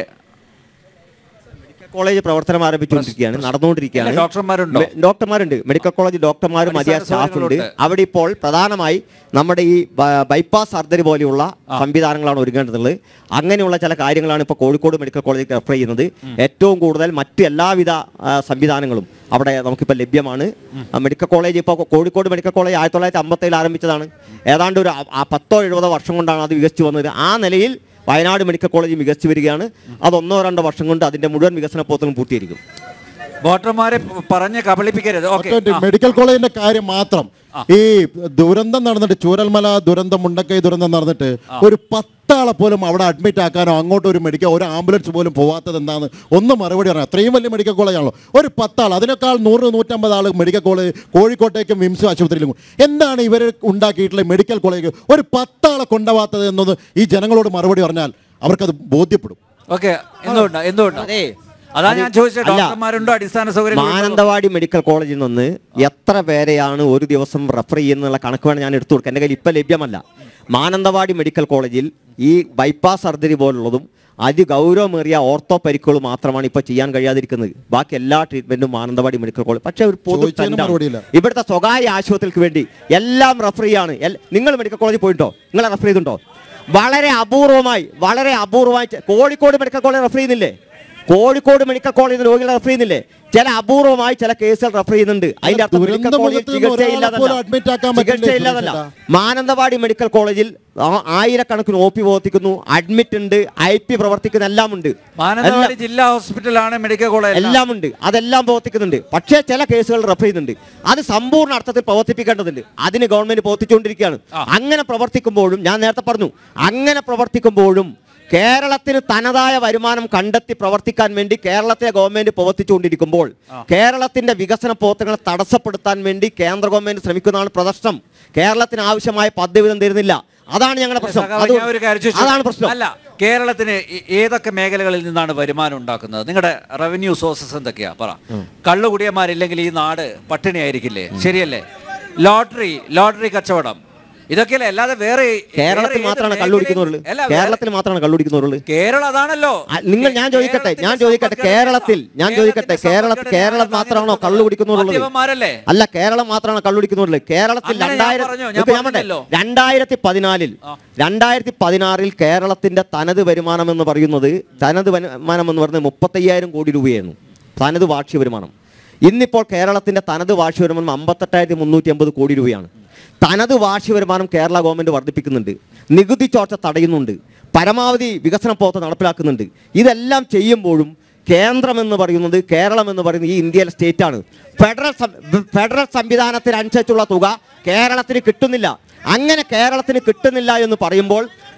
കോളേജ് പ്രവർത്തനം ആരംഭിച്ചുകൊണ്ടിരിക്കുകയാണ് നടന്നുകൊണ്ടിരിക്കുകയാണ് ഇല്ല, ഡോക്ടർമാരുണ്ടോ? മെ- ഡോക്ടർമാരുണ്ട് മെഡിക്കൽ കോളേജ് ഡോക്ടർമാരും മതിയായ അടിസ്ഥാന സ്റ്റാഫ് ഉണ്ട് സൗകര്യങ്ങളുണ്ട്. അവിടെ ഇപ്പോൾ പ്രധാനമായി നമ്മുടെ ഈ ബ- ബൈപ്പാസ് സർജറി പോലെയുള്ള സംവിധാനങ്ങളാണ് ഒരുങ്ങേണ്ടതുള്ളത് അങ്ങനെയുള്ള ചില കാര്യങ്ങളാണ് ഇപ്പോൾ കോഴിക്കോട് മെഡിക്കൽ കോളേജിൽ റെഫർ ചെയ്യുന്നത് ഏറ്റവും കൂടുതൽ മറ്റ് എല്ലാവിധ ആ, സംവിധാനങ്ങളും അവിടെ നമുക്കിപ്പോൾ ലഭ്യമാണ് ആ, മെഡിക്കൽ കോളേജ് ഇപ്പോൾ കോഴിക്കോട് മെഡിക്കൽ കോളേജ് ആയിരത്തി തൊള്ളായിരത്തി അമ്പത്തേഴിൽ ആരംഭിച്ചതാണ് ഏതാണ്ട് ഒരു ആ- ആ പത്തോ എഴുപതോ വർഷം കൊണ്ടാണ് അത് വികസിച്ചു വന്നത് ആ നിലയിൽ വയനാട് മെഡിക്കൽ കോളേജ് വികസിച്ചു വരികയാണ് അത് ഒന്നോ രണ്ടോ വർഷം കൊണ്ട് അതിന്റെ മുഴുവൻ വികസന പോത്തലും പൂർത്തീകരിക്കും വോട്ടർമാരെ പറഞ്ഞ് കബളിപ്പിക്കരുത് ഓക്കെ ഒറ്റ മെഡിക്കൽ കോളേജിന്റെ കാര്യം മാത്രം ഈ ദുരന്തം നടന്നിട്ട് ചൂരൽമല ദുരന്തം മുണ്ടക്കൈ ദുരന്തം നടന്നിട്ട് ഒരു പത്താളെ പോലും അവിടെ അഡ്മിറ്റ് ആക്കാനോ അങ്ങോട്ട് ഒരു മെഡിക്കൽ ഒരു ആംബുലൻസ് പോലും പോവാത്തത് എന്താന്ന് ഒന്ന് മറുപടി പറയാം അത്രയും വലിയ മെഡിക്കൽ കോളേജാണല്ലോ ഒരു പത്താൾ അതിനേക്കാൾ നൂറ് നൂറ്റമ്പത് ആൾ മെഡിക്കൽ കോളേജ് കോഴിക്കോട്ടേക്കും വിംസ് ആശുപത്രിയിലും എന്താണ് ഇവർ ഉണ്ടാക്കിയിട്ടുള്ള മെഡിക്കൽ കോളേജ് ഒരു പത്താളെ കൊണ്ടുപോകാത്തത് എന്നത് ഈ ജനങ്ങളോട് മറുപടി പറഞ്ഞാൽ അവർക്കത് ബോധ്യപ്പെടും ഓക്കെ എന്തുകൊണ്ടാ എന്തുകൊണ്ടാ അതെ അതാ ഞാൻ ചോദിച്ചത് അല്ല. ഡോക്ടർമാരുണ്ടോ അടിസ്ഥാന സൗകര്യം മാനന്തവാടി മെഡിക്കൽ കോളേജിൽ നിന്ന് എത്ര പേരെയാണ് ഒരു ദിവസം റെഫർ ചെയ്യുന്നുള്ള കണക്ക് വേണം ഞാൻ എടുത്തു കൊടുക്കുക എൻ്റെ കയ്യിൽ ഇപ്പം ലഭ്യമല്ല മാനന്തവാടി മെഡിക്കൽ കോളേജിൽ ഈ ബൈപ്പാസ് സർജറി പോലുള്ളതും അതിഗൗരവമേറിയ ഓർത്തോ പരിക്കുകൾ മാത്രമാണ് ഇപ്പോൾ ചെയ്യാൻ കഴിയാതിരിക്കുന്നത് ബാക്കി എല്ലാ ട്രീറ്റ്മെന്റും മാനന്തവാടി മെഡിക്കൽ കോളേജ് പക്ഷേ ഒരു പൊതു ചോദിച്ചതിന് trend ആണ്. മറുപടിയില്ല. ഇവിടുത്തെ സ്വകാര്യ ആശുപത്രിക്ക് വേണ്ടി എല്ലാം റെഫർ ചെയ്യാണ് എൽ- നിങ്ങൾ മെഡിക്കൽ കോളേജിൽ പോയിട്ടോ നിങ്ങൾ റെഫർ ചെയ്തിട്ടുണ്ടോ വളരെ അപൂർവമായി വളരെ അപൂർവമായി ചെ- കോഴിക്കോട് മെഡിക്കൽ കോളേജ് റെഫർ ചെയ്യുന്നില്ലേ കോഴിക്കോട് മെഡിക്കൽ കോളേജിൽ രോഗികളെ റെഫർ ചെയ്യുന്നില്ലേ ചില അപൂർവമായി ചില കേസുകൾ റെഫർ ചെയ്യുന്നുണ്ട് അതിന്റെ അർത്ഥം മെഡിക്കൽ ദുരന്തമുഖത്ത് കോളേജിൽ നിന്ന് ഒരാളെ ചികിത്സയില്ലാതല്ല പോലും admit ആക്കാൻ പറ്റില്ലേ, ചികിത്സയില്ലാതല്ല സുരേഷ് മാനന്തവാടി മെഡിക്കൽ കോളേജിൽ ആ- ആയിരക്കണക്കിന് ഒ പി പ്രവർത്തിക്കുന്നു അഡ്മിറ്റ് ഉണ്ട് ഐ പി പ്രവർത്തിക്കുന്ന എല്ലാം ഉണ്ട് മാനന്തവാടി എല്ലാം- ജില്ലാ ഹോസ്പിറ്റലാണ് മെഡിക്കൽ കോളേജ് എല്ലാം ഉണ്ട് അതെല്ലാം പ്രവർത്തിക്കുന്നുണ്ട് പക്ഷേ ചില കേസുകൾ റെഫർ ചെയ്യുന്നുണ്ട് അത് സമ്പൂർണ്ണ അർത്ഥത്തിൽ പ്രവർത്തിപ്പിക്കേണ്ടതുണ്ട് അതിന് ഗവൺമെന്റ് പ്രവർത്തിച്ചുകൊണ്ടിരിക്കുകയാണ് അങ്ങനെ പ്രവർത്തിക്കുമ്പോഴും ഞാൻ നേരത്തെ പറഞ്ഞു അങ്ങനെ പ്രവർത്തിക്കുമ്പോഴും കേരളത്തിന് തനതായ വരുമാനം കണ്ടെത്തി പ്രവർത്തിക്കാൻ വേണ്ടി കേരളത്തിലെ ഗവൺമെന്റ് പ്രവർത്തിച്ചുകൊണ്ടിരിക്കുമ്പോൾ കേരളത്തിന്റെ വികസന പ്രവർത്തനങ്ങളെ തടസ്സപ്പെടുത്താൻ വേണ്ടി കേന്ദ്ര ഗവൺമെന്റ് ശ്രമിക്കുന്നതാണ് പ്രദർശനം കേരളത്തിന് ആവശ്യമായ പദ്ധതി തരുന്നില്ല അതാണ് ഞങ്ങളുടെ പ്രശ്നം സഖാവേ, അത് ഞാൻ ഒരു കാര്യം ചോദിച്ചു. അതാണ് പ്രശ്നം അല്ല കേരളത്തിന് ഏ- ഏതൊക്കെ മേഖലകളിൽ നിന്നാണ് വരുമാനം ഉണ്ടാക്കുന്നത് നിങ്ങളുടെ റവന്യൂ സോഴ്സസ് എന്തൊക്കെയാ പറ കള്ളുകുടിയന്മാരില്ലെങ്കിൽ ഈ നാട് പട്ടിണിയായിരിക്കില്ലേ ശരിയല്ലേ ലോട്ടറി ലോട്ടറി കച്ചവടം ഇതൊക്കെയല്ലേ അല്ലാതെ വേറെ കേരളത്തിൽ വേറെ ഏത് മാത്രമാണ് മേഖലയിൽ- കള്ളുടിക്കുന്നവരുള്ളൂ അല്ല, വേറെ- കേരളത്തിൽ മാത്രമാണ് കള്ളുടിക്കുന്നവരുള്ളൂ കേരളം അതാണല്ലോ ആ, നിങ്ങൾ ഞാൻ ചോദിക്കട്ടെ ഞാൻ കേരളത്തിന്റെ ചോദിക്കട്ടെ സമ്പദ്ഘടന- കേരളത്തിൽ ഞാൻ ചോദിക്കട്ടെ കേരളത്തിന്റെ കേരള സമ്പദ്ഘടന കേരളം ആണ് മാത്രമാണോ താങ്കൾ കള്ളു കുടിക്കുന്നുള്ളത് മദ്യപന്മാരല്ലേ? അല്ല കേരളം മാത്രമാണ് കള്ളു കുടിക്കുന്നുള്ളത് കേരളത്തിൽ അങ്ങനെ ഞാൻ രണ്ടായിരം പറഞ്ഞു, ഞാൻ നിൽക്ക് ഞാൻ പറയട്ടെ. പറഞ്ഞല്ലോ. രണ്ടായിരത്തി പതിനാലിൽ രണ്ടായിരത്തി പതിനാറിൽ കേരളത്തിന്റെ തനത് വരുമാനം എന്ന് പറയുന്നത് തനത് വരുമാനം എന്ന് പറയുന്നത് മുപ്പത്തയ്യായിരം കോടി രൂപയായിരുന്നു തനത് വാർഷിക വരുമാനം ഇന്നിപ്പോൾ കേരളത്തിന്റെ തനത് വാർഷിക വരുമാനം അമ്പത്തെട്ടായിരത്തി മുന്നൂറ്റി അമ്പത് കോടി രൂപയാണ് തനത് വാർഷിക വരുമാനം കേരള ഗവൺമെന്റ് വർദ്ധിപ്പിക്കുന്നുണ്ട് നികുതി ചോർച്ച തടയുന്നുണ്ട് പരമാവധി വികസന പ്രവർത്തനം നടപ്പിലാക്കുന്നുണ്ട് ഇതെല്ലാം ചെയ്യുമ്പോഴും കേന്ദ്രം എന്ന് പറയുന്നത് കേരളം എന്ന് പറയുന്നത് ഈ ഇന്ത്യയിലെ സ്റ്റേറ്റ് ആണ് ഫെഡറൽ സം- ഫെഡറൽ സംവിധാനത്തിനനുസരിച്ചുള്ള തുക കേരളത്തിന് കിട്ടുന്നില്ല അങ്ങനെ കേരളത്തിന് കിട്ടുന്നില്ല എന്ന് പറയുമ്പോൾ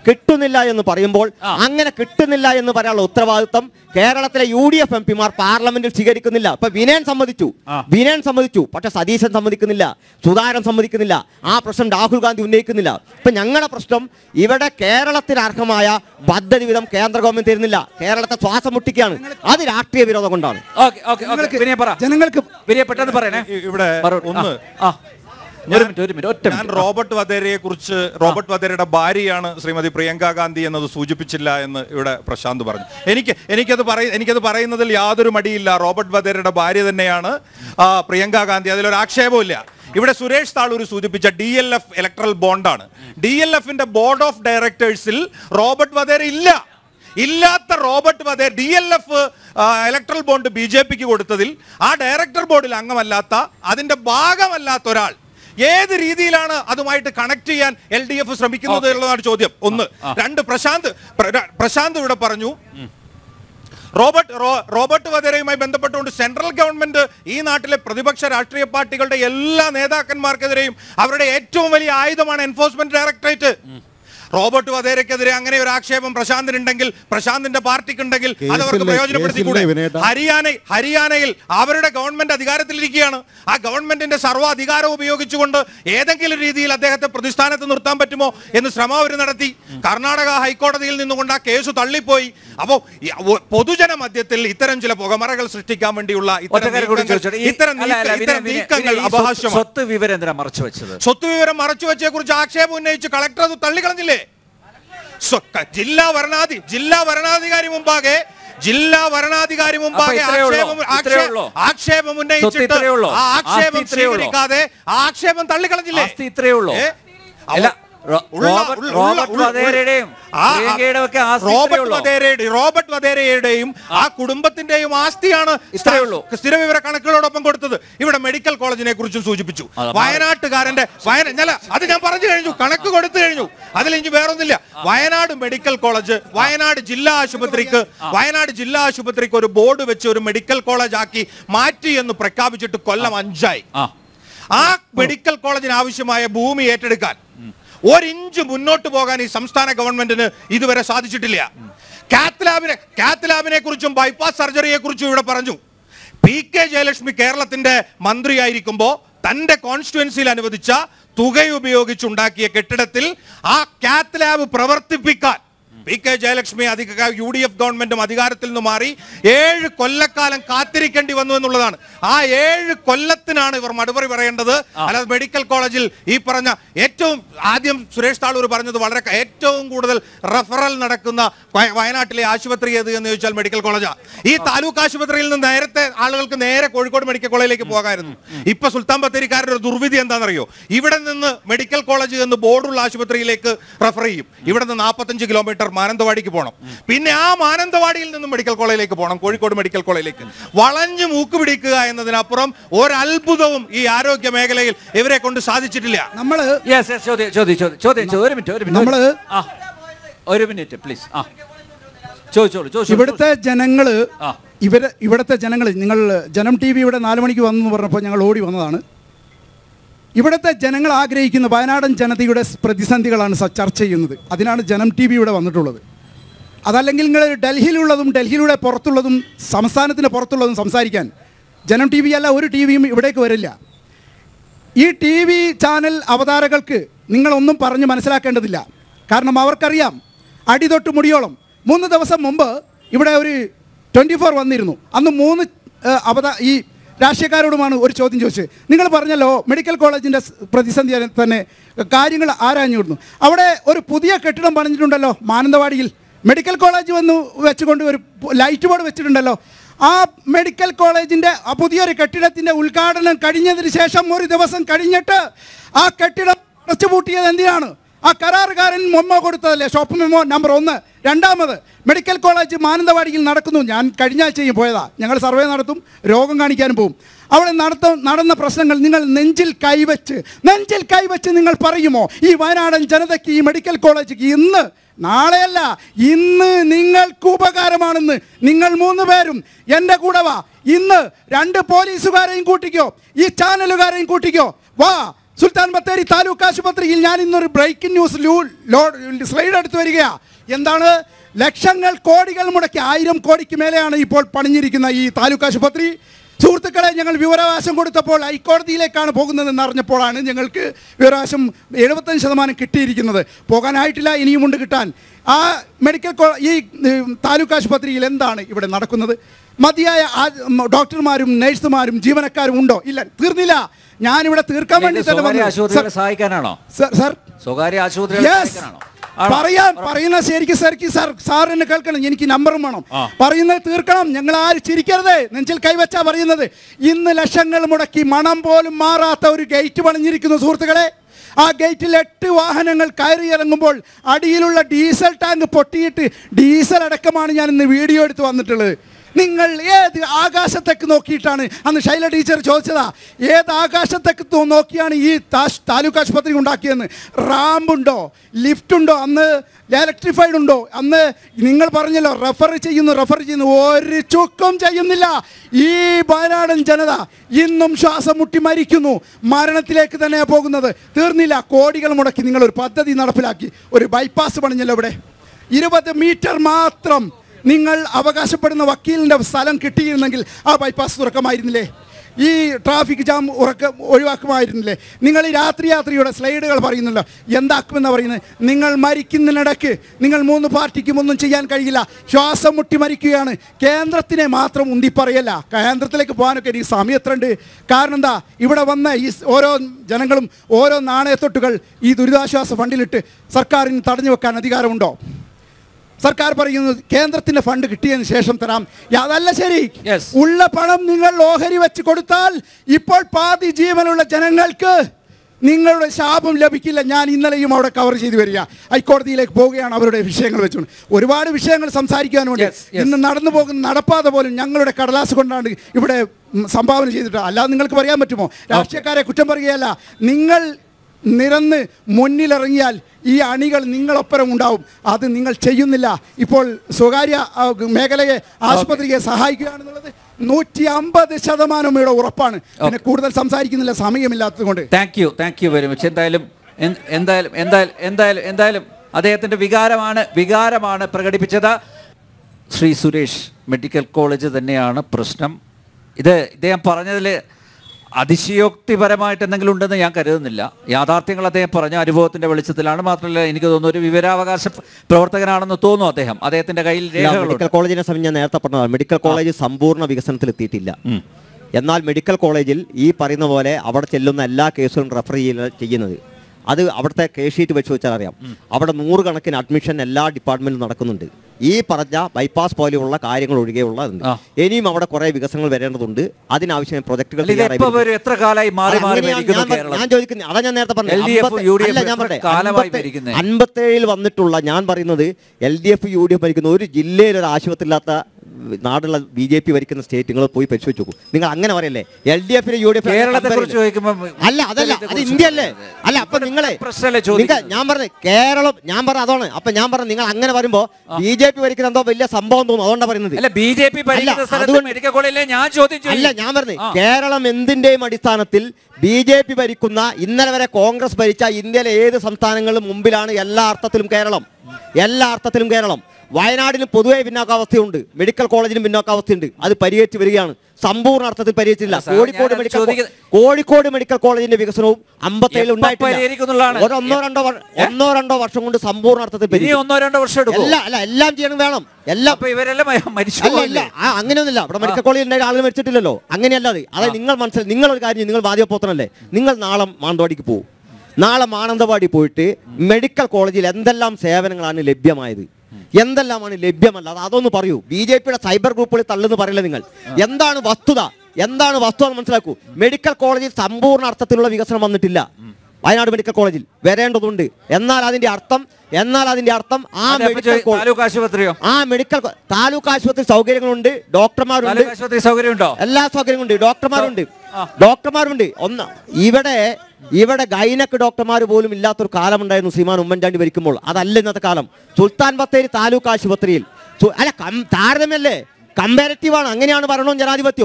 കിട്ടുന്നില്ല എന്ന് പറയുമ്പോൾ അങ്ങനെ കിട്ടുന്നില്ല എന്ന് പറയാനുള്ള ഉത്തരവാദിത്വം കേരളത്തിലെ യു ഡി എഫ് എം പിമാർ പാർലമെന്റിൽ സ്വീകരിക്കുന്നില്ല ഇപ്പൊ വിനയൻ സമ്മതിച്ചു വിനയൻ സമ്മതിച്ചു പക്ഷെ സതീശൻ സമ്മതിക്കുന്നില്ല സുധാകരൻ സമ്മതിക്കുന്നില്ല ആ പ്രശ്നം രാഹുൽ ഗാന്ധി ഉന്നയിക്കുന്നില്ല ഇപ്പൊ ഞങ്ങളുടെ പ്രശ്നം ഇവിടെ കേരളത്തിന് അർഹമായ പദ്ധതി വിധം കേന്ദ്ര ഗവൺമെന്റ് തരുന്നില്ല കേരളത്തെ ശ്വാസം മുട്ടിക്കുകയാണ് അത് രാഷ്ട്രീയ വിരോധം കൊണ്ടാണ് ഓക്കെ ഓക്കെ ഓക്കെ വിനയ പറ ജനങ്ങൾക്ക് വിനയ പെട്ടെന്ന് പറയണേ ഇവിടെ മറുപടി. ആ, ഒന്ന് ആ ഒരു മിനിറ്റ് ഒരു മിനിറ്റ് ഒറ്റ ഞാൻ മിനിറ്റ് റോബർട്ട് വധേരയെ കുറിച്ച് റോബർട്ട് വധേരയുടെ ഭാര്യയാണ് ശ്രീമതി പ്രിയങ്ക ഗാന്ധി എന്നത് സൂചിപ്പിച്ചില്ല എന്ന് ഇവിടെ പ്രശാന്ത് പറഞ്ഞു എനിക്ക് എനിക്കത് പറയ എനിക്കത് പറയുന്നതിൽ യാതൊരു മടിയില്ല റോബർട്ട് വധേരയുടെ ഭാര്യ തന്നെയാണ് ആ, പ്രിയങ്ക ഗാന്ധി അതിലൊരു ആക്ഷേപമില്ല ഇവിടെ സുരേഷ് താളൂർ സൂചിപ്പിച്ച ഡി എൽ എഫ് ഇലക്ട്രൽ ബോണ്ടാണ് ഡി എൽ എഫിന്റെ ബോർഡ് ഓഫ് ഡയറക്ടേഴ്സിൽ റോബർട്ട് വധേര ഇല്ല ഇല്ലാത്ത Robert Vadher D L F electoral bond B J പിക്ക് കൊടുത്തതിൽ ആ ഡയറക്ടർ ബോർഡിൽ അംഗമല്ലാത്ത അതിന്റെ ഭാഗമല്ലാത്ത ഒരാൾ ഏത് രീതിയിലാണ് അതുമായിട്ട് കണക്ട് ചെയ്യാൻ എൽ ഡി എഫ് ശ്രമിക്കുന്നത് എന്നുള്ളതാണ് ചോദ്യം ഒന്ന് രണ്ട് പ്രശാന്ത് പ്ര- പ്രശാന്ത് ഇവിടെ പറഞ്ഞു റോബർട്ട് റോ- റോബർട്ട് വധേരയുമായി ബന്ധപ്പെട്ടുകൊണ്ട് സെൻട്രൽ ഗവൺമെന്റ് ഈ നാട്ടിലെ പ്രതിപക്ഷ രാഷ്ട്രീയ പാർട്ടികളുടെ എല്ലാ നേതാക്കന്മാർക്കെതിരെയും അവരുടെ ഏറ്റവും വലിയ ആയുധമാണ് എൻഫോഴ്സ്മെന്റ് ഡയറക്ടറേറ്റ് റോബർട്ട് വധേരക്കെതിരെ അങ്ങനെ ഒരു ആക്ഷേപം പ്രശാന്തിനുണ്ടെങ്കിൽ പ്രശാന്തിന്റെ പാർട്ടിക്കുണ്ടെങ്കിൽ അത് അവർക്ക് കേസില്ലേ- പ്രയോജനപ്പെടുത്തിക്കൂടെ കേസില്ലേ വിനേട്ടാ? ഹരിയാന ഹരിയാനയിൽ അവരുടെ ഗവൺമെന്റ് അധികാരത്തിലിരിക്കുകയാണ് ആ ഗവൺമെന്റിന്റെ സർവ്വ അധികാരം ഉപയോഗിച്ചുകൊണ്ട് ഏതെങ്കിലും രീതിയിൽ അദ്ദേഹത്തെ പ്രതിസ്ഥാനത്ത് നിർത്താൻ പറ്റുമോ എന്ന് ശ്രമം അവർ നടത്തി കർണാടക ഹൈക്കോടതിയിൽ നിന്നുകൊണ്ട് ആ കേസ് തള്ളിപ്പോയി അപ്പോ ഈ ഒ- പൊതുജന മധ്യത്തിൽ ഇത്തരം ചില പുകമറകൾ സൃഷ്ടിക്കാൻ വേണ്ടിയുള്ള ഇത്തരം ഒറ്റക്കാരെ കൂടി നീക്കങ്ങൾ- ചോദിച്ചോട്ടെ. ഈ- ഇത്തരം അല്ല, അല്ല, നീക്ക- വിനയ, ഇത്തരം വിനയ, നീക്കങ്ങൾ വിനയ, ഈ സ്വത്ത് അപഹാസ്യമാണ് സ്വത്ത് വിവരം എന്തിനാ മറച്ചു വെച്ചത് സ്വത്ത് വിവരം മറച്ചു വെച്ചതിനെ കുറിച്ച് ആക്ഷേപം ഉന്നയിച്ച് കളക്ടർ അത് തള്ളിക്കളഞ്ഞില്ലേ സ്വ- ക- ജില്ലാ വരണാധി ജില്ലാ വരണാധികാരി മുമ്പാകെ ജില്ലാ വരണാധികാരി മുമ്പാകെ അപ്പൊ ഇത്രയേ ഉള്ളോ? ആക്ഷേപം ഇത്രയേ ആക്ഷേ- ഉള്ളോ? ആക്ഷേപം സ്വത്ത് ഉന്നയിച്ചിട്ട് ഇത്രയേ ഉള്ളോ? ആ ആക്ഷേപം ആസ്തി ഇത്രയേ ഉള്ളോ? സ്വീകരിക്കാതെ ആ ആക്ഷേപം തള്ളിക്കളഞ്ഞില്ലേ ആസ്തി ഇത്രയേ ഉള്ളോ ഏ? അല്ല അവ- റോ- ഉള്ള- റോബർട്ട് ഉള്ള- റോബർട്ട് ഉള്ള- വധേരയുടെയും ആ- പ്രിയങ്കയുടെ ഒക്കെ ആസ്തി ഇത്രയേ റോബർട്ട് ഉള്ളോ? വധേരയുടെ റോബർട്ട് വധേരയുടെയും ആ കുടുംബത്തിന്റെയും ആസ്തിയാണ് ഇത്രയേ ഉള്ളൂ. സ്ഥിര വിവര കണക്കുകളോടൊപ്പം കൊടുത്തത് ഇവിടെ മെഡിക്കൽ കോളേജിനെ കുറിച്ചും സൂചിപ്പിച്ചു അത് മാറി. വയനാട്ടുകാരന്റെ വയന അല്ല അത് ഞാൻ പറഞ്ഞു കഴിഞ്ഞു കണക്ക് കൊടുത്തു കഴിഞ്ഞു അതിൽ ഇനി വേറൊന്നില്ല വയനാട് മെഡിക്കൽ കോളേജ് വയനാട് ജില്ലാ ആശുപത്രിക്ക് വയനാട് ജില്ലാ ആശുപത്രിക്ക് ഒരു ബോർഡ് വെച്ച് ഒരു മെഡിക്കൽ കോളേജ് ആക്കി മാറ്റി എന്ന് പ്രഖ്യാപിച്ചിട്ട് കൊല്ലം അഞ്ചായി ആ ആ മെഡിക്കൽ കോളേജിന് ആവശ്യമായ ഭൂമി ഏറ്റെടുക്കാൻ ഒരിഞ്ച് മുന്നോട്ട് പോകാൻ ഈ സംസ്ഥാന ഗവൺമെന്റിന് ഇതുവരെ സാധിച്ചിട്ടില്ല കാത്ത് ലാബിനെ കാത്ത് ലാബിനെ കുറിച്ചും ബൈപ്പാസ് സർജറിയെ കുറിച്ചും ഇവിടെ പറഞ്ഞു പി കെ ജയലക്ഷ്മി കേരളത്തിന്റെ മന്ത്രിയായിരിക്കുമ്പോ തന്റെ കോൺസ്റ്റിറ്റ്യുവൻസിയിൽ അനുവദിച്ച തുക ഉപയോഗിച്ചുണ്ടാക്കിയ കെട്ടിടത്തിൽ ആ കാത്ത് ലാബ് പ്രവർത്തിപ്പിക്കാൻ പി കെ ജയലക്ഷ്മി അധിക യു ഡി എഫ് ഗവൺമെന്റും അധികാരത്തിൽ നിന്ന് മാറി ഏഴ് കൊല്ലക്കാലം കാത്തിരിക്കേണ്ടി വന്നു എന്നുള്ളതാണ് ആ ഏഴ് കൊല്ലത്തിനാണ് ഇവർ മറുപടി പറയേണ്ടത് അല്ലാതെ മെഡിക്കൽ കോളേജിൽ ഈ പറഞ്ഞ ഏറ്റവും ആദ്യം സുരേഷ് താളൂർ പറഞ്ഞത് വളരെ ക- ഏറ്റവും കൂടുതൽ റഫറൽ നടക്കുന്ന വയ- വയനാട്ടിലെ ആശുപത്രി ഏത് എന്ന് ചോദിച്ചാൽ മെഡിക്കൽ കോളേജാണ് ഈ താലൂക്ക് ആശുപത്രിയിൽ നിന്ന് നേരത്തെ ആളുകൾക്ക് നേരെ കോഴിക്കോട് മെഡിക്കൽ കോളേജിലേക്ക് പോകാമായിരുന്നു ഇപ്പൊ സുൽത്താൻ ബത്തേരിക്കാരുടെ ഒരു ദുർവിധി എന്താണെന്നറിയോ ഇവിടെ നിന്ന് മെഡിക്കൽ കോളേജ് എന്ന് ബോർഡുള്ള ആശുപത്രിയിലേക്ക് റെഫർ ചെയ്യും ഇവിടെ നിന്ന് നാൽപ്പത്തഞ്ച് കിലോമീറ്റർ മാനന്തവാടിക്ക് പോകണം പിന്നെ ആ മാനന്തവാടിയിൽ നിന്ന് മെഡിക്കൽ കോളേജിലേക്ക് പോകണം കോഴിക്കോട് മെഡിക്കൽ കോളേജിലേക്ക് വളഞ്ഞു മൂക്ക് പിടിക്കുക എന്നതിനപ്പുറം ഒരത്ഭുതവും ഈ ആരോഗ്യ മേഖലയിൽ ഇവരെ കൊണ്ട് സാധിച്ചിട്ടില്ല നമ്മള് യെസ് യെസ് ചോദ്യം ചോദ്യം ചോദ്യം ചോദ്യം ചോദ്യം. ഒരു മിനിറ്റ് ഒരു മിനിറ്റ് നമ്മള് ആ ഒരു മിനിറ്റ് പ്ലീസ് ആ ചോദിച്ചോളൂ ചോദിച്ചോളൂ ഇവിടുത്തെ ജനങ്ങള് ആ. ഇവര് ഇവിടുത്തെ ജനങ്ങൾ നിങ്ങൾ ജനം ടി വി ഇവിടെ നാല് മണിക്ക് വന്നു എന്ന് പറഞ്ഞപ്പോൾ ഞങ്ങൾ ഓടി വന്നതാണ് ഇവിടുത്തെ ജനങ്ങൾ ആഗ്രഹിക്കുന്ന വയനാടൻ ജനതയുടെ സ് പ്രതിസന്ധികളാണ് സ- ചർച്ച ചെയ്യുന്നത് അതിനാണ് ജനം ടി വി ഇവിടെ വന്നിട്ടുള്ളത് അതല്ലെങ്കിൽ നിങ്ങൾ ഡൽഹിയിലുള്ളതും ഡൽഹിയിലൂടെ പുറത്തുള്ളതും സംസ്ഥാനത്തിന് പുറത്തുള്ളതും സംസാരിക്കാൻ ജനം ടി വി അല്ല ഒരു ടി വിയും ഇവിടേക്ക് വരില്ല ഈ ടി വി ചാനൽ അവതാരകൾക്ക് നിങ്ങളൊന്നും പറഞ്ഞ് മനസ്സിലാക്കേണ്ടതില്ല കാരണം അവർക്കറിയാം അടി തൊട്ട് മുടിയോളം മൂന്ന് ദിവസം മുമ്പ് ഇവിടെ ഒരു ട്വൻറ്റി ഫോർ വന്നിരുന്നു അന്ന് മൂന്ന് ഏഹ്, അവതാ ഈ രാഷ്ട്രീയക്കാരോടുമാണ് ഒരു ചോദ്യം ചോദിച്ചത് നിങ്ങൾ പറഞ്ഞല്ലോ മെഡിക്കൽ കോളേജിൻ്റെ സ് പ്രതിസന്ധി തന്നെ കാര്യങ്ങൾ ആരാഞ്ഞിരുന്നു അവിടെ ഒരു പുതിയ കെട്ടിടം പണിഞ്ഞിട്ടുണ്ടല്ലോ മാനന്തവാടിയിൽ മെഡിക്കൽ കോളേജ് വന്ന് വെച്ചുകൊണ്ട് ഒരു പു- ലൈറ്റ് ബോർഡ് വെച്ചിട്ടുണ്ടല്ലോ ആ മെഡിക്കൽ കോളേജിൻ്റെ ആ പുതിയൊരു കെട്ടിടത്തിൻ്റെ ഉദ്ഘാടനം കഴിഞ്ഞതിന് ശേഷം ഒരു ദിവസം കഴിഞ്ഞിട്ട് ആ കെട്ടിടം അടച്ചുപൂട്ടിയത് എന്തിനാണ് ആ കരാറുകാരൻ മെമ്മോ കൊടുത്തതല്ലേ ഷോപ്പ് മെമ്മോ നമ്പർ ഒന്ന് രണ്ടാമത് മെഡിക്കൽ കോളേജ് മാനന്തവാടിയിൽ നടക്കുന്നു ഞാൻ കഴിഞ്ഞ ആഴ്ചയും പോയതാ ഞങ്ങൾ സർവേ നടത്തും രോഗം കാണിക്കാനും പോകും അവിടെ നടത്ത നടന്ന പ്രശ്നങ്ങൾ നിങ്ങൾ നെഞ്ചിൽ കൈവച്ച് നെഞ്ചിൽ കൈവച്ച് നിങ്ങൾ പറയുമോ ഈ വയനാടൻ ജനതയ്ക്ക് ഈ മെഡിക്കൽ കോളേജ് ഇന്ന് നാളെയല്ല ഇന്ന് നിങ്ങൾക്ക് ഉപകാരമാണെന്ന് നിങ്ങൾ മൂന്ന് പേരും എൻ്റെ കൂടെ വാ ഇന്ന് രണ്ട് പോലീസുകാരെയും കൂട്ടിക്കോ ഈ ചാനലുകാരെയും കൂട്ടിക്കോ വാ സുൽത്താൻ ബത്തേരി താലൂക്ക് ആശുപത്രിയിൽ ഞാൻ ഇന്നൊരു ബ്രേക്കിംഗ് ന്യൂസ് ലൂ ലോഡ് സ്ലൈഡ് എടുത്തു വരികയാ എന്താണ് ലക്ഷങ്ങൾ കോടികൾ മുടക്കി ആയിരം കോടിക്ക് മേലെയാണ് ഇപ്പോൾ പണിഞ്ഞിരിക്കുന്ന ഈ താലൂക്ക് ആശുപത്രി സുഹൃത്തുക്കളെ ഞങ്ങൾ വിവരാവകാശം കൊടുത്തപ്പോൾ ഹൈക്കോടതിയിലേക്കാണ് പോകുന്നതെന്ന് അറിഞ്ഞപ്പോഴാണ് ഞങ്ങൾക്ക് വിവരാവകാശം എഴുപത്തഞ്ച് ശതമാനം കിട്ടിയിരിക്കുന്നത് പോകാനായിട്ടില്ല ഇനിയുമുണ്ട് കിട്ടാൻ ആ മെഡിക്കൽ കോ- ഈ ഉം, താലൂക്ക് ആശുപത്രിയിൽ എന്താണ് ഇവിടെ നടക്കുന്നത് മതിയായ ആ- ഉം, ഡോക്ടർമാരും നഴ്സുമാരും ജീവനക്കാരും ഉണ്ടോ ഇല്ല തീർന്നില്ല ഞാനിവിടെ തീർക്കാൻ വേണ്ടി ഇത് തന്നെ സ്വകാര്യ വന്നു. ആശുപത്രികളെ സർ, സഹായിക്കാനാണോ സർ സർ സ്വകാര്യ ആശുപത്രികളെ Yes. സഹായിക്കാനാണോ ആണോ? പറയാൻ പറയുന്ന ശരിക്ക് ശരിക്ക് സാർ സാർ എന്നെ കേൾക്കണം എനിക്ക് നമ്പറും വേണം ആ. പറയുന്നത് തീർക്കണം ഞങ്ങൾ ആര് ചിരിക്കരുത് നെഞ്ചിൽ കൈവച്ചാ പറയുന്നത് ഇന്ന് ലക്ഷങ്ങൾ മുടക്കി മണം പോലും മാറാത്ത ഒരു ഗേറ്റ് പണിഞ്ഞിരിക്കുന്നു സുഹൃത്തുക്കളെ ആ ഗേറ്റിൽ എട്ട് വാഹനങ്ങൾ കയറി ഇറങ്ങുമ്പോൾ അടിയിലുള്ള ഡീസൽ ടാങ്ക് പൊട്ടിയിട്ട് ഡീസൽ അടക്കമാണ് ഞാൻ ഇന്ന് വീഡിയോ എടുത്ത് വന്നിട്ടുള്ളത് നിങ്ങൾ ഏത് ആകാശത്തേക്ക് നോക്കിയിട്ടാണ് അന്ന് ശൈല ടീച്ചർ ചോദിച്ചതാ ഏത് ആകാശത്തേക്ക് തോ- നോക്കിയാണ് ഈ താശ് താലൂക്ക് ആശുപത്രി ഉണ്ടാക്കിയെന്ന് റാമ്പുണ്ടോ ലിഫ്റ്റ് ഉണ്ടോ അന്ന് ഇലക്ട്രിഫൈഡ് ഉണ്ടോ അന്ന് നിങ്ങൾ പറഞ്ഞല്ലോ റെഫർ ചെയ്യുന്നു റെഫർ ചെയ്യുന്നു ഒരു ചുക്കും ചെയ്യുന്നില്ല ഈ വയനാടൻ ജനത ഇന്നും ശ്വാസം മുട്ടി മരിക്കുന്നു മരണത്തിലേക്ക് തന്നെയാണ് പോകുന്നത് തീർന്നില്ല കോടികൾ മുടക്കി നിങ്ങൾ ഒരു പദ്ധതി നടപ്പിലാക്കി ഒരു ബൈപ്പാസ് പണിഞ്ഞല്ലോ ഇവിടെ ഇരുപത് മീറ്റർ മാത്രം നിങ്ങൾ അവകാശപ്പെടുന്ന വക്കീലിൻ്റെ സ്ഥലം കിട്ടിയിരുന്നെങ്കിൽ ആ ബൈപ്പാസ് തുറക്കമായിരുന്നില്ലേ ഈ ട്രാഫിക് ജാം ഉറക്ക ഒഴിവാക്കുമായിരുന്നില്ലേ നിങ്ങൾ ഈ രാത്രി യാത്രയുടെ സ്ലൈഡുകൾ പറയുന്നല്ലോ എന്താക്കുമെന്ന് പറയുന്നത് നിങ്ങൾ മരിക്കുന്നതിനിടയ്ക്ക് നിങ്ങൾ മൂന്ന് പാർട്ടിക്കും ഒന്നും ചെയ്യാൻ കഴിയില്ല ശ്വാസം മുട്ടി മരിക്കുകയാണ് കേന്ദ്രത്തിനെ മാത്രം ഉന്തി പറയല്ല കേന്ദ്രത്തിലേക്ക് പോകാനൊക്കെ എനിക്ക് സമയം എത്ര ഉണ്ട് കാരണം എന്താ ഇവിടെ വന്ന ഈ സ് ഓരോ ജനങ്ങളും ഓരോ നാണയത്തൊട്ടുകൾ ഈ ദുരിതാശ്വാസ ഫണ്ടിലിട്ട് സർക്കാരിന് തടഞ്ഞു വെക്കാൻ അധികാരമുണ്ടോ സർക്കാർ പറയുന്നു കേന്ദ്രത്തിന്റെ ഫണ്ട് കിട്ടിയതിന് ശേഷം തരാം യാ, അതല്ല ശരി ഉള്ള പണം നിങ്ങൾ ഓഹരി വെച്ച് കൊടുത്താൽ ഇപ്പോൾ പാതി ജീവനുള്ള ജനങ്ങൾക്ക് നിങ്ങളുടെ ശാപം ലഭിക്കില്ല ഞാൻ ഇന്നലെയും അവിടെ കവർ ചെയ്തു വരിക ഹൈക്കോടതിയിലേക്ക് പോവുകയാണ് അവരുടെ വിഷയങ്ങൾ വെച്ചുകൊണ്ട് ഒരുപാട് വിഷയങ്ങൾ സംസാരിക്കാനുണ്ട് ഇന്ന് നടന്നു പോകുന്ന നടപ്പാത പോലും ഞങ്ങളുടെ കടലാസ് കൊണ്ടാണ് ഇവിടെ ഉം, സംഭാവന ചെയ്തിട്ട് അല്ലാതെ നിങ്ങൾക്ക് പറയാൻ പറ്റുമോ രാഷ്ട്രീയക്കാരെ കുറ്റം പറയുകയല്ല നിങ്ങൾ നിരന്ന് മുന്നിലിറങ്ങിയാൽ ഈ അണികൾ നിങ്ങളൊപ്പരം ഉണ്ടാവും അത് നിങ്ങൾ ചെയ്യുന്നില്ല ഇപ്പോൾ സ്വകാര്യ ആ, മേഖലയെ ആശുപത്രിയെ സഹായിക്കുകയാണെന്നുള്ളത് നൂറ്റി അമ്പത് ശതമാനം ഇവിടെ ഉറപ്പാണ് പിന്നെ കൂടുതൽ സംസാരിക്കുന്നില്ല സമയമില്ലാത്തത് കൊണ്ട് thank you thank you very much എന്തായാലും എൻ- എന്തായാലും എന്തായാലും എന്തായാലും എന്തായാലും അദ്ദേഹത്തിൻ്റെ വികാരമാണ് വികാരമാണ് പ്രകടിപ്പിച്ചത് ശ്രീ സുരേഷ് മെഡിക്കൽ കോളേജ് തന്നെയാണ് പ്രശ്നം ഇത് ഇദ്ദേഹം പറഞ്ഞതിൽ അതിശയോക്തിപരമായിട്ട് എന്തെങ്കിലും ഉണ്ടെന്ന് ഞാൻ കരുതുന്നില്ല യാഥാർത്ഥ്യങ്ങൾ അദ്ദേഹം പറഞ്ഞ അനുഭവത്തിന്റെ വെളിച്ചത്തിലാണ് മാത്രമല്ല എനിക്ക് തോന്നുന്നു ഒരു വിവരാവകാശ പ്രവർത്തകനാണെന്ന് തോന്നുന്നു അദ്ദേഹം അദ്ദേഹത്തിന്റെ കയ്യിൽ ഇല്ല, രേഖകളുണ്ട് മെഡിക്കൽ കോളേജിനെ സംബന്ധിച്ച് ഞാൻ നേരത്തെ പറഞ്ഞതാണ് മെഡിക്കൽ കോളേജ് സമ്പൂർണ്ണ വികസനത്തിൽ എത്തിയിട്ടില്ല എന്നാൽ മെഡിക്കൽ കോളേജിൽ ഈ പറയുന്ന പോലെ അവിടെ ചെല്ലുന്ന എല്ലാ കേസുകളും റെഫർ ചെയ്യുന്നത് അത് അവിടുത്തെ കേസ് ഷീറ്റ് വെച്ച് വെച്ചാൽ അറിയാം അവിടെ നൂറുകണക്കിന് അഡ്മിഷൻ എല്ലാ ഡിപ്പാർട്ട്മെന്റിലും നടക്കുന്നുണ്ട് ഈ പറഞ്ഞ ബൈപ്പാസ് പോലെയുള്ള കാര്യങ്ങൾ ഒഴികെയുള്ളതുണ്ട് ഇനിയും അവിടെ കുറെ വികസനങ്ങൾ വരേണ്ടതുണ്ട് അതിനാവശ്യമായ പ്രൊജക്ടുകൾ അല്ല, ഇത് എപ്പോ വരും? എത്ര കാലമായി മാറി മാറി ഭരിക്കുന്നു ഞാൻ കേരളം? ഞാൻ ചോദിക്കുന്നത് അതാ ഞാൻ നേരത്തെ പറഞ്ഞത് LDF, അമ്പത്തെ- UDF അല്ല, ഞാൻ എത്ര പറയട്ടെ, കാലമായി അമ്പത്തെ- ഭരിക്കുന്നേ? അൻപത്തേഴിൽ വന്നിട്ടുള്ള ഞാൻ പറയുന്നത് L D F U D F ഭരിക്കുന്ന ഒരു ജില്ലയിൽ ഒരു ആശുപത്രി ഇല്ലാത്ത നാടുള്ള ബി ജെ പി ഭരിക്കുന്ന സ്റ്റേറ്റ് നിങ്ങൾ പോയി പരിശോധിച്ച് നോക്കൂ നിങ്ങൾ അങ്ങനെ പറയല്ലേ എൽ ഡി എഫിന് യു ഡി എഫ് കേരളത്തെക്കുറിച്ച് ചോദിക്കുമ്പോൾ അല്ല അതല്ല അത് ഇന്ത്യ അല്ലേ അല്ല അപ്പൊ നിങ്ങളെ പ്രശ്നമല്ലേ നിങ്ങൾ ചോദിക്കുന്നത്? ഞാൻ പറഞ്ഞത് കേരളം ഞാൻ പറഞ്ഞ അതാണ് അപ്പൊ ഞാൻ പറഞ്ഞ നിങ്ങൾ അങ്ങനെ പറയുമ്പോ ബി ജെ പി ഭരിക്കുന്ന എന്തോ വലിയ സംഭവം തോന്നുന്നു അതുകൊണ്ടാണ് പറയുന്നത് അല്ല ബി ജെ പി ഭരിക്കുന്ന അല്ല, സ്ഥലത്ത് അതുകൊണ്ട്- മെഡിക്കൽ കോളേജിലെ ഞാൻ ചോദ്യം ചെയ്യും. അല്ല ഞാൻ പറഞ്ഞത് ആ. കേരളം എന്തിന്റെയും അടിസ്ഥാനത്തിൽ ബി ജെ പി ഭരിക്കുന്ന ഇന്നലെ വരെ കോൺഗ്രസ് ഭരിച്ച ഇന്ത്യയിലെ ഏത് സംസ്ഥാനങ്ങളിലും മുമ്പിലാണ് എല്ലാ അർത്ഥത്തിലും കേരളം എല്ലാ അർത്ഥത്തിലും കേരളം വയനാടിന് പൊതുവെ പിന്നോക്കാവസ്ഥയുണ്ട് മെഡിക്കൽ കോളേജിനും പിന്നോക്കാവസ്ഥയുണ്ട് അത് പരിഹരിച്ച് വരികയാണ് സമ്പൂർണ്ണ അർത്ഥത്തിൽ പരിഹരിച്ചില്ല അല്ല, സാർ, കോഴിക്കോട് ഞാനത് മെഡിക്കൽ ചോദിക്കുന്നത്- കോഴിക്കോട് മെഡിക്കൽ കോളേജിന്റെ വികസനവും അമ്പത്തേഴിൽ എപ്പോ ഉണ്ടായിട്ടില്ല പരിഹരിക്കുന്നുള്ളതാണ്? ഒരു ഒന്നോ രണ്ടോ വർ- ഒന്നോ രണ്ടോ വർഷം കൊണ്ട് സമ്പൂർണ്ണ അർത്ഥത്തിൽ ഇനി പരിഹരിക്കും. ഒന്നോ രണ്ടോ വർഷം എടുക്കും എല്ലാം അല്ല എല്ലാം ചെയ്യണം വേണം എല്ലാം അപ്പൊ ഇവരെല്ലാം മരിച്ചു അല്ല അല്ല ആ, അങ്ങനെയൊന്നുമില്ല ഇവിടെ മെഡിക്കൽ കോളേജിൽ ഉണ്ടായ ആളുകൾ മരിച്ചിട്ടില്ലല്ലോ അങ്ങനെയല്ല അത് അതായത് നിങ്ങൾ മനസ്സിൽ നിങ്ങൾ ഒരു കാര്യം ചെയ്യ്, നിങ്ങൾ മാധ്യമപോത്രനല്ലേ നിങ്ങൾ നാളെ മാനന്തവാടിക്ക് പോകും നാളെ മാനന്തവാടി പോയിട്ട് മെഡിക്കൽ കോളേജിൽ എന്തെല്ലാം സേവനങ്ങളാണ് ലഭ്യമായത് എന്തെല്ലാമാണ് ലഭ്യമല്ല അത് അതൊന്ന് പറയൂ ബി ജെ പിയുടെ സൈബർ ഗ്രൂപ്പുകളിൽ തള്ളുന്ന് പറയില്ല നിങ്ങൾ എന്താണ് വസ്തുത എന്താണ് വസ്തുത എന്ന് മനസ്സിലാക്കൂ മെഡിക്കൽ കോളേജിൽ സമ്പൂർണ്ണ അർത്ഥത്തിലുള്ള വികസനം വന്നിട്ടില്ല വയനാട് മെഡിക്കൽ കോളേജിൽ വരേണ്ടതുണ്ട് എന്നാൽ അതിന്റെ അർത്ഥം എന്നാൽ അതിന്റെ അർത്ഥം ആ അതെപ്പോ മെഡിക്കൽ ചോദി- കോ- താലൂക്ക് ആശുപത്രിയോ ആ മെഡിക്കൽ കോ- താലൂക്ക് ആശുപത്രി സൗകര്യങ്ങളുണ്ട് ഡോക്ടർമാരുണ്ട് താലൂക്ക് ആശുപത്രി സൗകര്യമുണ്ടോ എല്ലാ സൗകര്യങ്ങളുണ്ട് ഡോക്ടർമാരുണ്ട് ഡോക്ടർമാരുണ്ട് ഒന്ന് ഇവിടെ ഇവിടെ ഗൈനക്ക് ഡോക്ടർമാർ പോലും ഇല്ലാത്തൊരു കാലമുണ്ടായിരുന്നു ശ്രീമാൻ ഉമ്മൻചാണ്ടി ഭരിക്കുമ്പോൾ അതല്ല ഇന്നത്തെ കാലം സുൽത്താൻ ബത്തേരി താലൂക്ക് ആശുപത്രിയിൽ സു- അല്ല കം- താരതമ്യല്ലേ കമ്പാരറ്റീവ് ആണ് അങ്ങനെയാണ് ഭരണവും ജനാധിപത്യവും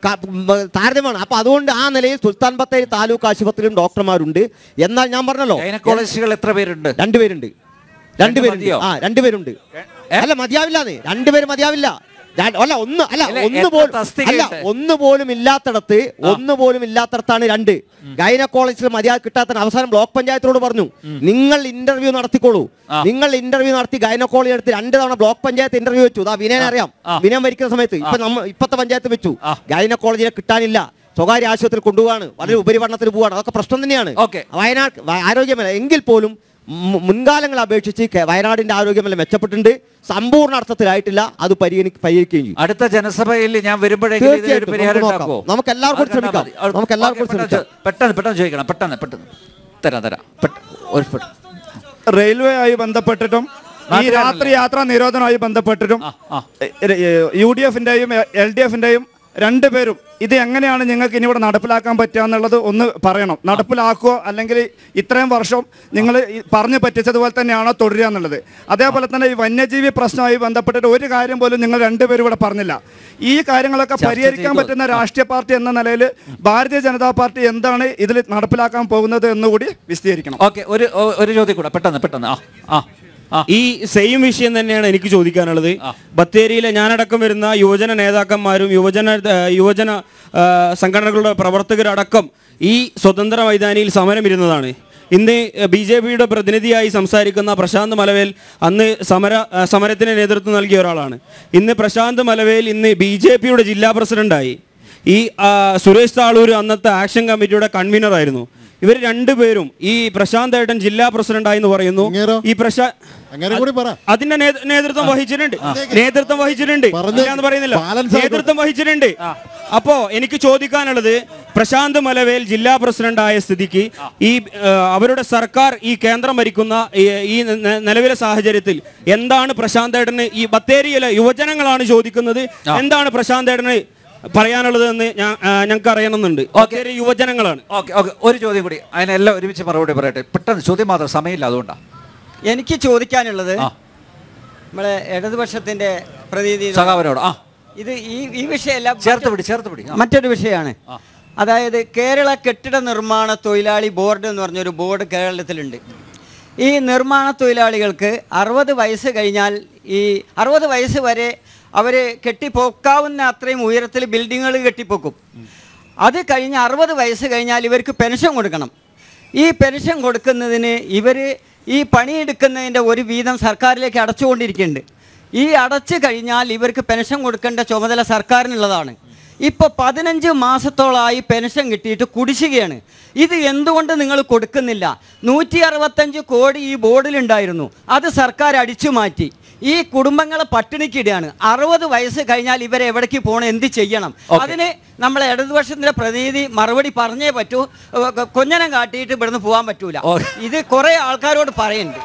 ക- ഉം, താരതമ്യമാണ് അപ്പൊ അതുകൊണ്ട് ആ നിലയിൽ സുൽത്താൻ ബത്തേരി താലൂക്ക് ആശുപത്രിയിലും ഡോക്ടർമാരുണ്ട് എന്നാൽ ഞാൻ പറഞ്ഞല്ലോ ഗൈനക്കോളജിസ്റ്റുകൾ എത്ര പേരുണ്ട് രണ്ടുപേരുണ്ട് രണ്ടുപേരുണ്ട് മതിയോ? ആ രണ്ടുപേരുണ്ട് അല്ല മതിയാവില്ലാന്ന് രണ്ടുപേര് മതിയാവില്ല ര- അല്ല ഒന്ന് അല്ല അല്ല, ഒന്ന് എത്ര പോലും തസ്തികയുണ്ട്? അല്ല ഒന്ന് പോലും ഇല്ലാത്തടത്ത് ഒന്ന് പോലും ഇല്ലാത്തടത്താണ് രണ്ട് ഗൈനക്കോളജിൽ മര്യാദ കിട്ടാത്ത അവസാനം ബ്ലോക്ക് പഞ്ചായത്തിനോട് പറഞ്ഞു നിങ്ങൾ ഇന്റർവ്യൂ നടത്തിക്കോളൂ നിങ്ങൾ ഇന്റർവ്യൂ നടത്തി ഗൈനക്കോളജി എടുത്ത് രണ്ട് തവണ ബ്ലോക്ക് പഞ്ചായത്ത് ഇന്റർവ്യൂ വെച്ചു അതാ വിനയനെ അറിയാം വിനയം ഭരിക്കുന്ന സമയത്ത് ഇപ്പൊ നമ്മ ഇപ്പത്തെ പഞ്ചായത്ത് വെച്ചു ഗൈനക്കോളജിനെ കിട്ടാനില്ല സ്വകാര്യ ആശുപത്രിയിൽ കൊണ്ടുപോവാണ് വളരെ ഉപരിപഠനത്തിന് പോവാണ് അതൊക്കെ പ്രശ്നം തന്നെയാണ് വയനാട് വ- ആരോഗ്യമേല എങ്കിൽ പോലും മു- മുൻകാലങ്ങളെ അപേക്ഷിച്ച് കെ- വയനാടിന്റെ ആരോഗ്യമേല മെച്ചപ്പെട്ടിട്ടുണ്ട് സമ്പൂർണ്ണ അർത്ഥത്തിലായിട്ടില്ല അത് പരിഗണി പരിഹരിക്കുകയും ചെയ്യും അടുത്ത ജനസഭയിൽ ഞാൻ വരുമ്പോഴേക്കും ഇതിനൊരു തീർച്ചയായിട്ടും പരിഹാരം നമുക്ക് നോക്കാം. ഉണ്ടാക്കുമോ നമുക്ക് എല്ലാവർക്കും അത് കണ്ടാ ശ്രമിക്കാം. മതി. അത് നമുക്ക് എല്ലാവർക്കും ഓക്കേ, പെട്ടെന്ന് ശ്രമിക്കാം. പെട്ടെന്ന് പെട്ടെന്ന് ചോദിക്കണം പെട്ടെന്ന് പെട്ടെന്ന് തരാം തരാം പെട്ടെന്ന് ഒരു പെട്ടെന്ന് റെയിൽവേ ആയി ബന്ധപ്പെട്ടിട്ടും ഈ നാട്ടുകാരനല്ലേ? രാത്രി യാത്രാ നിരോധനവുമായി ബന്ധപ്പെട്ടിട്ടും യു ഡി എഫിന്റെയും എൽ ഡി എഫിന്റെയും രണ്ടുപേരും ഇത് എങ്ങനെയാണ് നിങ്ങൾക്ക് ഇനി ഇവിടെ നടപ്പിലാക്കാൻ പറ്റുക എന്നുള്ളത് ഒന്ന് പറയണം നടപ്പിലാക്കുകയോ അല്ലെങ്കിൽ ഇത്രയും വർഷം നിങ്ങൾ പറഞ്ഞു പറ്റിച്ചതുപോലെ തന്നെയാണോ തുടരുക എന്നുള്ളത് അതേപോലെ തന്നെ ഈ വന്യജീവി പ്രശ്നവുമായി ബന്ധപ്പെട്ടിട്ട് ഒരു കാര്യം പോലും നിങ്ങൾ രണ്ടുപേരും ഇവിടെ പറഞ്ഞില്ല ഈ കാര്യങ്ങളൊക്കെ ചർച്ച പരിഹരിക്കാൻ ചെയ്തു. പറ്റുന്ന രാഷ്ട്രീയ പാർട്ടി എന്ന നിലയിൽ ഭാരതീയ ജനതാ പാർട്ടി എന്താണ് ഇതിൽ നടപ്പിലാക്കാൻ പോകുന്നത് എന്നുകൂടി വിശദീകരിക്കണം ഓക്കെ ഒരു ഒ- ഒരു ചോദ്യം കൂടെ പെട്ടെന്ന് പെട്ടെന്ന് ആ ആ ഈ സെയിം വിഷയം തന്നെയാണ് എനിക്ക് ചോദിക്കാനുള്ളത് ബത്തേരിയിലെ ഞാനടക്കം വരുന്ന യുവജന നേതാക്കന്മാരും യുവജന ആ, യുവജന ആ, സംഘടനകളുടെ പ്രവർത്തകരടക്കം ഈ സ്വതന്ത്ര മൈതാനിയിൽ സമരമിരുന്നതാണ് ഇന്ന് ബി ജെ പിയുടെ പ്രതിനിധിയായി സംസാരിക്കുന്ന പ്രശാന്ത് മലവേൽ അന്ന് സമര ആ, സമരത്തിന് നേതൃത്വം നൽകിയ ഒരാളാണ് ഇന്ന് പ്രശാന്ത് മലവേൽ ഇന്ന് ബി ജെ പിയുടെ ജില്ലാ പ്രസിഡന്റായി ഈ ആ, സുരേഷ് താളൂർ അന്നത്തെ ആക്ഷൻ കമ്മിറ്റിയുടെ കൺവീനർ ആയിരുന്നു ഇവർ രണ്ടുപേരും ഈ പ്രശാന്ത് ഏട്ടൻ ജില്ലാ പ്രസിഡന്റായി എന്ന് പറയുന്നു ഈ പ്രശാ അങ്ങനെ കൂടി പറ അതിന്റെ നേ- നേതൃത്വം വഹിച്ചിട്ടുണ്ട് നേതൃത്വം വഹിച്ചിട്ടുണ്ട് ഇല്ല എന്ന് പറയുന്നില്ല നേതൃത്വം വഹിച്ചിട്ടുണ്ട് അപ്പോ എനിക്ക് ചോദിക്കാനുള്ളത് പ്രശാന്ത് മലവേൽ ജില്ലാ പ്രസിഡന്റ് ആയ സ്ഥിതിക്ക് ഈ ആ, അവരുടെ സർക്കാർ ഈ കേന്ദ്രം ഭരിക്കുന്ന ഈ- ഈ ന- നിലവിലെ സാഹചര്യത്തിൽ എന്താണ് പ്രശാന്ത് ഏട്ടന് ഈ ബത്തേരിയിലെ യുവജനങ്ങളാണ് ചോദിക്കുന്നത് എന്താണ് പ്രശാന്ത് ഏട്ടന് പറയാനുള്ളത് എന്ന് ഞാൻ ഞങ്ങൾക്ക് അറിയണമെന്നുണ്ട് ബത്തേരി യുവജനങ്ങളാണ് ഓക്കെ ഓക്കെ ഒരു ചോദ്യം കൂടി അതിനെല്ലാം ഒരുമിച്ച് മറുപടി പറയട്ടെ പെട്ടെന്ന് ചോദ്യം മാത്രം സമയമില്ല അതുകൊണ്ടാണ് എനിക്ക് ചോദിക്കാനുള്ളത് നമ്മളെ ഇടതുപക്ഷത്തിന്റെ പ്രതിനിധി സഖാവിനോട് ആ ഇത് ഈ ഈ വിഷയമല്ല ചേർത്ത് പിടി ചേർത്ത് പിടി ആ. മറ്റൊരു വിഷയമാണ് അതായത് കേരള കെട്ടിട നിർമ്മാണ തൊഴിലാളി ബോർഡ് എന്ന് പറഞ്ഞൊരു ബോർഡ് കേരളത്തിലുണ്ട് ഈ നിർമ്മാണ തൊഴിലാളികൾക്ക് അറുപത് വയസ്സ് കഴിഞ്ഞാൽ ഈ അറുപത് വയസ്സ് വരെ അവർ കെട്ടിപ്പൊക്കാവുന്ന അത്രയും ഉയരത്തിൽ ബിൽഡിങ്ങുകൾ കെട്ടിപ്പൊക്കും അത് കഴിഞ്ഞ് അറുപത് വയസ്സ് കഴിഞ്ഞാൽ ഇവർക്ക് പെൻഷൻ കൊടുക്കണം ഈ പെൻഷൻ കൊടുക്കുന്നതിന് ഇവർ ഈ പണിയെടുക്കുന്നതിൻ്റെ ഒരു വീതം സർക്കാരിലേക്ക് അടച്ചുകൊണ്ടിരിക്കുന്നുണ്ട് ഈ അടച്ചു കഴിഞ്ഞാൽ ഇവർക്ക് പെൻഷൻ കൊടുക്കേണ്ട ചുമതല സർക്കാരിനുള്ളതാണ് ഇപ്പോൾ പതിനഞ്ച് മാസത്തോളമായി പെൻഷൻ കിട്ടിയിട്ട് കുടിശ്ശികയാണ് ഇത് എന്തുകൊണ്ട് നിങ്ങൾ കൊടുക്കുന്നില്ല നൂറ്റി അറുപത്തഞ്ച് കോടി ഈ ബോർഡിലുണ്ടായിരുന്നു അത് സർക്കാർ അടിച്ചു മാറ്റി ഈ കുടുംബങ്ങളെ പട്ടിണിക്കിടുകയാണ് അറുപത് വയസ്സ് കഴിഞ്ഞാൽ ഇവരെ എവിടേക്ക് പോകണം എന്ത് ചെയ്യണം അതിന് നമ്മളെ ഇടതുപക്ഷത്തിന്റെ പ്രതിനിധി മറുപടി പറഞ്ഞേ പറ്റൂ ഏ, കൊഞ്ഞനം കാട്ടിയിട്ട് ഇവിടുന്ന് പോകാൻ പറ്റൂല ഇത് കുറെ ആൾക്കാരോട് പറയുന്നുണ്ട്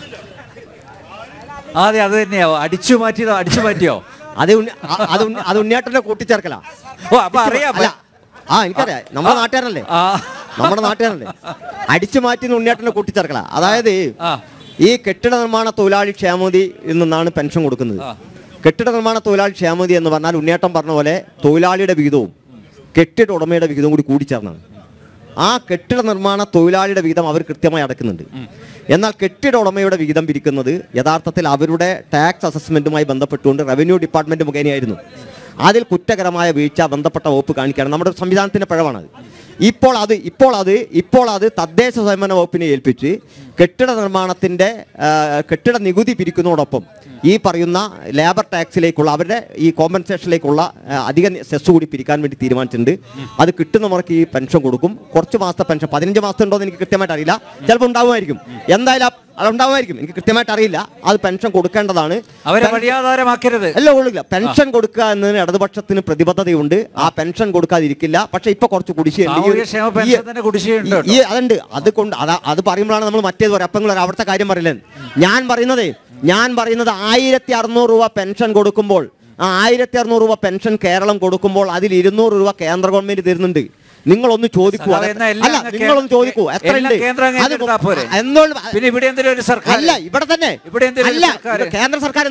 ആദ്യം അത് തന്നെയോ അടിച്ചു മാറ്റിയതോ അടിച്ചു മാറ്റിയോ അത് ഉണ്ണി- അ- അത് ഉണ്ണി- അത് ഉണ്ണിയേട്ടന്റെ കൂട്ടിച്ചേർക്കല ഓ അപ്പൊ അറിയാം അല്ല, ആ എനിക്കറിയാം നമ്മുടെ നാട്ടുകാരനല്ലേ നമ്മുടെ നാട്ടുകാരനല്ലേ അടിച്ചു മാറ്റി ഉണ്ണിയേട്ടന്റെ കൂട്ടിച്ചേർക്കല അതായത് ഈ കെട്ടിട നിർമ്മാണ തൊഴിലാളി ക്ഷേമതി നിന്നാണ് പെൻഷൻ കൊടുക്കുന്നത് കെട്ടിട നിർമ്മാണ തൊഴിലാളി ക്ഷേമതി എന്ന് പറഞ്ഞാൽ ഉണ്ണിയേട്ടൻ പറഞ്ഞ പോലെ തൊഴിലാളിയുടെ വിഹിതവും കെട്ടിട ഉടമയുടെ വിഹിതവും കൂടി കൂടിച്ചേർന്നാണ് ആ കെട്ടിട നിർമ്മാണ തൊഴിലാളിയുടെ വിഹിതം അവർ കൃത്യമായി അടക്കുന്നുണ്ട് എന്നാൽ കെട്ടിട ഉടമയുടെ വിഹിതം പിരിക്കുന്നത് യഥാർത്ഥത്തിൽ അവരുടെ ടാക്സ് അസസ്മെന്റുമായി ബന്ധപ്പെട്ടുകൊണ്ട് റവന്യൂ ഡിപ്പാർട്ട്മെന്റ് മുഖേനയായിരുന്നു അതിൽ കുറ്റകരമായ വീഴ്ച ബന്ധപ്പെട്ട വകുപ്പ് കാണിക്കുകയാണ് നമ്മുടെ സംവിധാനത്തിന്റെ പിഴവാണത് ഇപ്പോൾ അത് ഇപ്പോൾ അത് ഇപ്പോൾ അത് തദ്ദേശ സ്വയംഭരണ വകുപ്പിനെ ഏൽപ്പിച്ച് കെട്ടിട നിർമ്മാണത്തിന്റെ ആ, കെട്ടിട നികുതി പിരിക്കുന്നതോടൊപ്പം ഈ പറയുന്ന ലേബർ ടാക്സിലേക്കുള്ള അവരുടെ ഈ കോമ്പൻസേഷനിലേക്കുള്ള ആ, അധിക സെസ് കൂടി പിരിക്കാൻ വേണ്ടി തീരുമാനിച്ചിട്ടുണ്ട് അത് കിട്ടുന്ന മുറയ്ക്ക് ഈ പെൻഷൻ കൊടുക്കും കുറച്ച് മാസത്തെ പെൻഷൻ പതിനഞ്ച് മാസത്തെ ഉണ്ടോ എന്ന് എനിക്ക് കൃത്യമായിട്ട് അറിയില്ല ചിലപ്പോൾ ഉണ്ടാവുമായിരിക്കും എന്തായാലും ആ- അത് ഉണ്ടാവുമായിരിക്കും എനിക്ക് കൃത്യമായിട്ട് അറിയില്ല അത് പെൻഷൻ കൊടുക്കേണ്ടതാണ് അവരെ പെൻ- വഴിയാധാരമാക്കരുത് അല്ല കൊള്ളില്ല പെൻഷൻ കൊടുക്കുക എന്നതിന് ഇടതുപക്ഷത്തിന് പ്രതിബദ്ധതയുണ്ട് ആ പെൻഷൻ കൊടുക്കാതിരിക്കില്ല പക്ഷെ ഇപ്പൊ കുറച്ച് കുടിശ്ശികയുണ്ട് ഈ ഒരു- സാമൂഹ്യക്ഷേമ പെൻഷൻ തന്നെ കുടിശ്ശികയുണ്ട് ഈ- ഈ അതുണ്ട് അത് കൊണ്ട് അതാ അത് പറയുമ്പോഴാണ് നമ്മൾ മറ്റേത് പറയാം അപ്പം നിങ്ങൾ അവിടുത്തെ കാര്യം പറയില്ലേ ഞാൻ പറയുന്നത് ഞാൻ പറയുന്നത് ആയിരത്തി അറുന്നൂറ് രൂപ പെൻഷൻ കൊടുക്കുമ്പോൾ ആ ആയിരത്തി അറുന്നൂറ് രൂപ പെൻഷൻ കേരളം കൊടുക്കുമ്പോൾ അതിൽ ഇരുന്നൂറ് രൂപ കേന്ദ്ര ഗവൺമെന്റ് തരുന്നുണ്ട് നിങ്ങളൊന്ന് ചോദിക്കൂ സാറേ, അത് എന്നാ എല്ലാം അല്ല അങ്ങ് നിങ്ങളൊന്ന് കേന്ദ്ര- ചോദിക്കൂ എത്ര എല്ലാം ഉണ്ട് കേന്ദ്രം അങ്ങ് ഏറ്റെടുത്താ പോരെ? എന്നുള്ള പിന്നെ ഇവിടെ എന്തിനാ ഒരു സർക്കാർ അല്ല ഇവിടെ തന്നെ ഇവിടെ എന്തിനാ ഒരു അല്ല സർക്കാർ? ഇവിടെ കേന്ദ്ര സർക്കാർ എന്തിനാ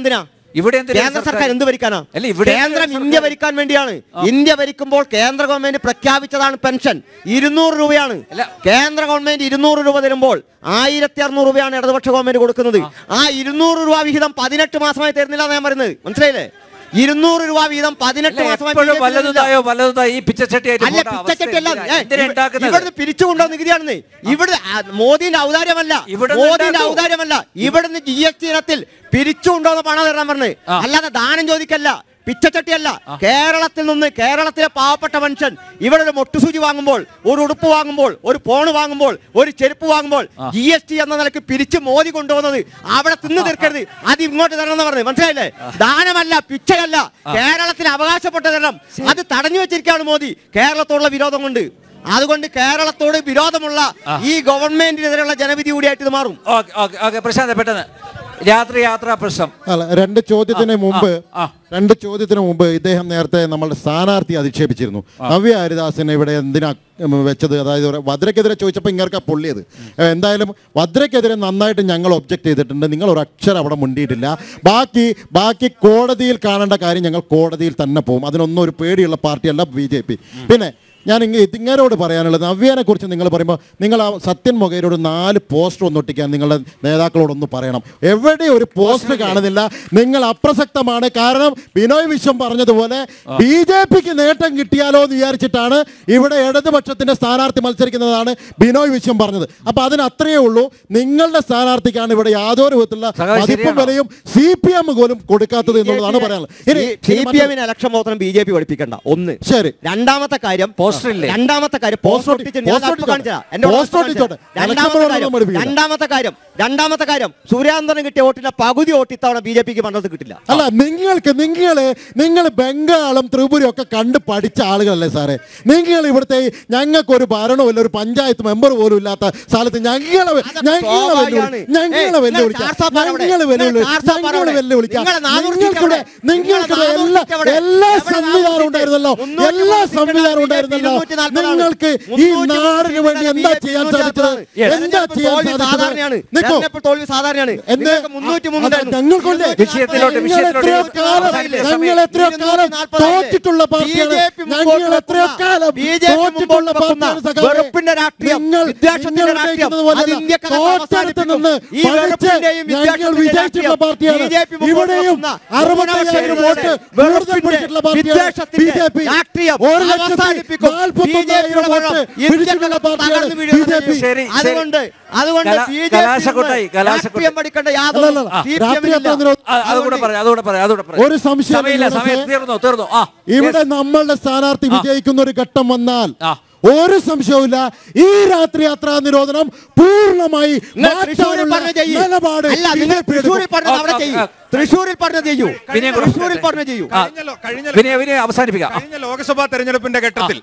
ഇവിടെ എന്തിനാ കേന്ദ്ര സർക്കാർ സർക്കാർ? എന്ത് ഭരിക്കാനാ അല്ല, ഇവിടെ കേന്ദ്രം എന്തിനാ ഇന്ത്യ ഭരിക്കാൻ വേണ്ടിയാണ് ഇന്ത്യ ഭരിക്കുമ്പോൾ കേന്ദ്ര ഗവൺമെന്റ് പ്രഖ്യാപിച്ചതാണ് പെൻഷൻ ഇരുന്നൂറ് രൂപയാണ് കേന്ദ്ര ഗവൺമെന്റ് ഇരുന്നൂറ് രൂപ തരുമ്പോൾ ആയിരത്തി അറുന്നൂറ് രൂപയാണ് ഇടതുപക്ഷ ഗവൺമെന്റ് കൊടുക്കുന്നത് ആ ഇരുന്നൂറ് രൂപ വിഹിതം പതിനെട്ട് മാസമായി തരുന്നില്ല ഞാൻ പറയുന്നത് മനസ്സിലായില്ലേ ഇരുന്നൂറ് രൂപ വീതം പതിനെട്ട് മാസമായി എപ്പോഴും BJP വല്ലതുതായോ വല്ലതുതായോ ഈ പിച്ചച്ചട്ടിയായിട്ട് അല്ല പോണ്ട പിച്ചച്ചട്ടിയല്ല അവസ്ഥ ഏ, എന്തിനാ ഇവ- ഉണ്ടാക്കുന്നത്? ഇവിടുന്ന് പിരിച്ചു കൊണ്ടുവന്ന നികുതിയാണെന്ന് ഇവിടെ ആ, മോദിന്റെ ഔദാര്യമല്ല ഇവിടുന്ന് മോദിന്റെ ഉണ്ടാക്കൂ. ഔദാര്യമല്ല ഇവിടുന്ന് ജി എസ് ടി ഇനത്തിൽ പിരിച്ചു കൊണ്ടുവന്ന പണം തരാൻ പറഞ്ഞ് അല്ലാതെ ദാനം ചോദിക്കല്ല പിച്ചച്ചട്ടിയല്ല കേരളത്തിൽ നിന്ന് കേരളത്തിലെ പാവപ്പെട്ട മനുഷ്യൻ ഇവിടെ ഒരു മൊട്ടുസൂചി വാങ്ങുമ്പോൾ ഒരു ഉടുപ്പ് വാങ്ങുമ്പോൾ ഒരു ഫോണ് വാങ്ങുമ്പോൾ ഒരു ചെരുപ്പ് വാങ്ങുമ്പോൾ ജി എസ് ടി എന്ന നിലക്ക് പിരിച്ച് മോദി കൊണ്ടുവന്നത് അവിടെ തിന്നു തീർക്കരുത് അത് ഇങ്ങോട്ട് തരണം എന്ന് പറഞ്ഞു മനസ്സിലായില്ലേ ദാനമല്ല പിച്ചയല്ല കേരളത്തിന് അവകാശപ്പെട്ട തരണം അത് തടഞ്ഞു വെച്ചിരിക്കുകയാണ് മോദി കേരളത്തോടുള്ള വിരോധം കൊണ്ട് അതുകൊണ്ട് കേരളത്തോട് വിരോധമുള്ള ഈ ഗവൺമെന്റിനെതിരെയുള്ള ജനവിധി കൂടിയായിട്ട് ഇത് മാറും ഓക്കെ ഓക്കെ ഓക്കെ പ്രശാന്ത് പെട്ടെന്ന് രാത്രി യാത്രാ പ്രശ്നം അല്ല രണ്ട് ചോദ്യത്തിന് മുമ്പ് രണ്ട് ചോദ്യത്തിന് മുമ്പ് ഇദ്ദേഹം നേരത്തെ നമ്മളുടെ സ്ഥാനാർത്ഥി അധിക്ഷേപിച്ചിരുന്നു നവ്യ ഹരിദാസിനെ ഇവിടെ എന്തിനാ ഉം, വെച്ചത് അതായത് ഒരു വദ്രയ്ക്കെതിരെ ചോദിച്ചപ്പോൾ ഇങ്ങർക്കാ പൊള്ളിയത് ഏ, എന്തായാലും വദ്രയ്ക്കെതിരെ നന്നായിട്ട് ഞങ്ങൾ ഒബ്ജക്റ്റ് ചെയ്തിട്ടുണ്ട് നിങ്ങൾ ഒരു അക്ഷരം അവിടെ മുണ്ടിയിട്ടില്ല ബാക്കി ബാക്കി കോടതിയിൽ കാണേണ്ട കാര്യം ഞങ്ങൾ കോടതിയിൽ തന്നെ പോകും അതിനൊന്നും ഒരു പേടിയുള്ള പാർട്ടിയല്ല ബി ജെ പി പിന്നെ ഞാൻ ഇങ്ങ ഇതിങ്ങരോട് പറയാനുള്ളത് നവ്യനെ കുറിച്ച് നിങ്ങൾ പറയുമ്പോൾ നിങ്ങൾ ആ സത്യൻ മൊകൈരോട് നാല് പോസ്റ്റർ ഒന്ന് ഒട്ടിക്കാൻ നിങ്ങളുടെ നേതാക്കളോടൊന്ന് പറയണം എവിടെ ഒരു പോസ്റ്റർ കാണുന്നില്ല നിങ്ങൾ അപ്രസക്തമാണ് കാരണം ബിനോയ് വിശ്വം പറഞ്ഞതുപോലെ ബി ജെ പിക്ക് നേട്ടം കിട്ടിയാലോ എന്ന് വിചാരിച്ചിട്ടാണ് ഇവിടെ ഇടതുപക്ഷത്തിന്റെ സ്ഥാനാർത്ഥി മത്സരിക്കുന്നതാണ് ബിനോയ് വിശ്വം പറഞ്ഞത് അപ്പൊ അതിന് അത്രയേ ഉള്ളൂ നിങ്ങളുടെ സ്ഥാനാർത്ഥിക്കാണ് ഇവിടെ യാതൊരു വിധത്തിലുള്ള സഹോദരി, മതിപ്പും ശരിയാണോ? വിലയും സി പി എം പോലും കൊടുക്കാത്തത് എന്നുള്ളതാണ് പറയാനുള്ളത് ഇനി സി പി എമ്മിന് ഇലക്ഷൻ മോത്രം ബി ജെ പി പഠിപ്പിക്കണ്ട ഒന്ന് ശരി രണ്ടാമത്തെ കാര്യം ഇല്ലേ? രണ്ടാമത്തെ കാര്യം പോസ്റ്റർ ഒട്ടിച്ച് ഞാൻ പോസ്റ്റർ അപ്പോൾ കാണിച്ചു തരാം. എൻ്റെ പോസ്റ്റർ പോസ്റ്റർ കാണിച്ചു തരാം. ഒട്ടിച്ചോട്ടെ. രണ്ടാമത്തെ ഇലക്ഷൻ കാര്യം പഠിപ്പിക്കില്ല. രണ്ടാമത്തെ കാര്യം രണ്ടാമത്തെ കാര്യം സൂര്യാന്തരം കിട്ടിയ വോട്ടിന്റെ പകുതി വോട്ട് ഇത്തവണ ബി ജെ പിക്ക് മണ്ഡലത്തിൽ കിട്ടില്ല അല്ല നിങ്ങൾക്ക് നിങ്ങൾ നിങ്ങൾ ബംഗാളും ത്രിപുരയും ഒക്കെ കണ്ട് പഠിച്ച ആളുകളല്ലേ സാറേ നിങ്ങൾ ഇവിടുത്തെ ഈ ഞങ്ങൾക്കൊരു ഭരണവും ഇല്ല ഒരു പഞ്ചായത്ത് മെമ്പർ പോലും ഇല്ലാത്ത സ്ഥലത്ത് ഞങ്ങളെ വെ- ഞങ്ങളെ സ്വാഭാവികമാണ്. വെല്ലുവിളി- ഞങ്ങളെ ഏയ്, വെല്ലുവിളിക്കാം നിങ്ങൾ ചാർസാപ്പാറ അവിടെ. ഞങ്ങളെ വെല്ലുവിളി നിങ്ങൾ ചാർസാപ്പാറ ഞങ്ങളെ അവിടെ. വെല്ലുവിളിക്കാം നിങ്ങളെ നാനൂറ് നിങ്ങൾക്കിവിടെ സീറ്റ് അവിടെ. നിങ്ങൾക്കിവിടെ നിങ്ങളെ എല്ലാ നാനൂറ് സീറ്റ് അവിടെ. എല്ലാ എവിടെ സംവിധാനം നാനൂറ് ഉണ്ടായിരുന്നല്ലോ സീറ്റ്? എല്ലാ മുന്നൂറ്റി സംവിധാനം മുപ്പത് ഉണ്ടായിരുന്നല്ലോ ഇരുന്നൂറ്റി നാൽപ്പതാണ്. നിങ്ങൾക്ക് ഈ മുന്നൂറ്റി നാടിന് വേണ്ടി മുപ്പത് എന്താ ചെയ്യാൻ ഇരുന്നൂറ്റി സാധിച്ചത് നാൽപ്പതാണ്. എന്താ ചെയ്യാൻ തോൽവി സാധിച്ചത് സാധാരണയാണ് നിക്കോ തെരഞ്ഞെടുപ്പ് തോൽവി സാധാരണയാണ് എന്ത്? നിങ്ങൾക്ക് മുന്നൂറ്റി അത് മൂന്നുണ്ടായിരുന്നു. ഞങ്ങൾക്കുണ്ട്. വിഷയത്തിലോട്ട്, ഞങ്ങൾ വിഷയത്തിലോട്ട് എത്രയോ ഇരുന്നൂറ്റി കാലം നാൽപ്പതിലെ ഞങ്ങൾ എത്രയോ കാലം തോറ്റിട്ടുള്ള പാർട്ടിയാണ് ഞങ്ങൾ എത്രയോ കാലം തോറ്റിട്ടുള്ള പാർട്ടിയാണ് സഖാവേ. വെറുപ്പിന്റെ രാഷ്ട്രീയം നിങ്ങൾ വിദ്വേഷത്തിന്റെ നിങ്ങൾ രാഷ്ട്രീയം ഉന്നയിക്കുന്നത് പോലെയല്ല. അത് ഇന്ത്യക്കാരെ തോറ്റെടുത്ത് അവസാനിപ്പിക്കും. നിന്ന് ഈ പഠിച്ച് വെറുപ്പിന്റെയും ഞങ്ങൾ വിദ്വേഷത്തിന്റെയും വിജയിച്ചിട്ടുള്ള രാഷ്ട്രീയം പാർട്ടിയാണ് BJP മുമ്പോട്ട് ഇവിടെയും വെക്കുന്ന അറുപത്തയ്യായിരം വോട്ട് കൂടുതൽ വെറുപ്പിന്റെ, പിടിച്ചിട്ടുള്ള പാർട്ടിയാണ് ബി വിദ്വേഷത്തിന്റെ ജെ പി രാഷ്ട്രീയം ഒരു ലക്ഷത്തി അവസാനിപ്പിക്കും. നാൽപ്പത്തൊന്നായിരം BJP വോട്ട് യുടെ പിടിച്ചിട്ടുള്ള പാർട്ടിയാണ് തകർന്നു ബി വീഴുന്നത് ജെ പി ശരി, ശരി. അതുകൊണ്ട് അതുകൊണ്ട് കലാ- ബി ജെ കലാശക്കൊട്ടായി, കലാശക്കൊട്ടായി. രാഷ്ട്രീയം പഠിക്കേണ്ട അല്ല, യാതൊരു അല്ല, അല്ല. സി പി രാഷ്ട്രീയ എമ്മിനില്ല. പ്രതിരോധം- ആ, അതുകൂടെ പറയാം അതുകൂടെ പറയാം അതുകൂടെ പറയാം ഒരു സംശയം സമയമില്ല ഇല്ല, സമയം പക്ഷേ തീർന്നു തീർന്നു ആ ഇവിടെ നമ്മളുടെ സ്ഥാനാർത്ഥി വിജയിക്കുന്ന ഒരു ഘട്ടം വന്നാൽ ഒരു സംശയവുമില്ല ഈ രാത്രി യാത്രാ നിരോധനം പൂർണ്ണമായി നിങ്ങൾ തൃശ്ശൂരിൽ മാറ്റാനുള്ള പറഞ്ഞ ചെയ്യ്. നിലപാട് അല്ല നിങ്ങൾ BJP തൃശ്ശൂരിൽ എടുക്കും. പറഞ്ഞത് അവിടെ ചെയ്യൂ തൃശ്ശൂരിൽ പറഞ്ഞത് ചെയ്യൂ വിനയം കൂടെ തൃശ്ശൂരിൽ പറഞ്ഞത് ചെയ്യൂ ആ, കഴിഞ്ഞ കഴിഞ്ഞ വിനയ വിനയ അവസാനിപ്പിക്കാം കഴിഞ്ഞ ലോക്സഭാ തെരഞ്ഞെടുപ്പിന്റെ ഘട്ടത്തിൽ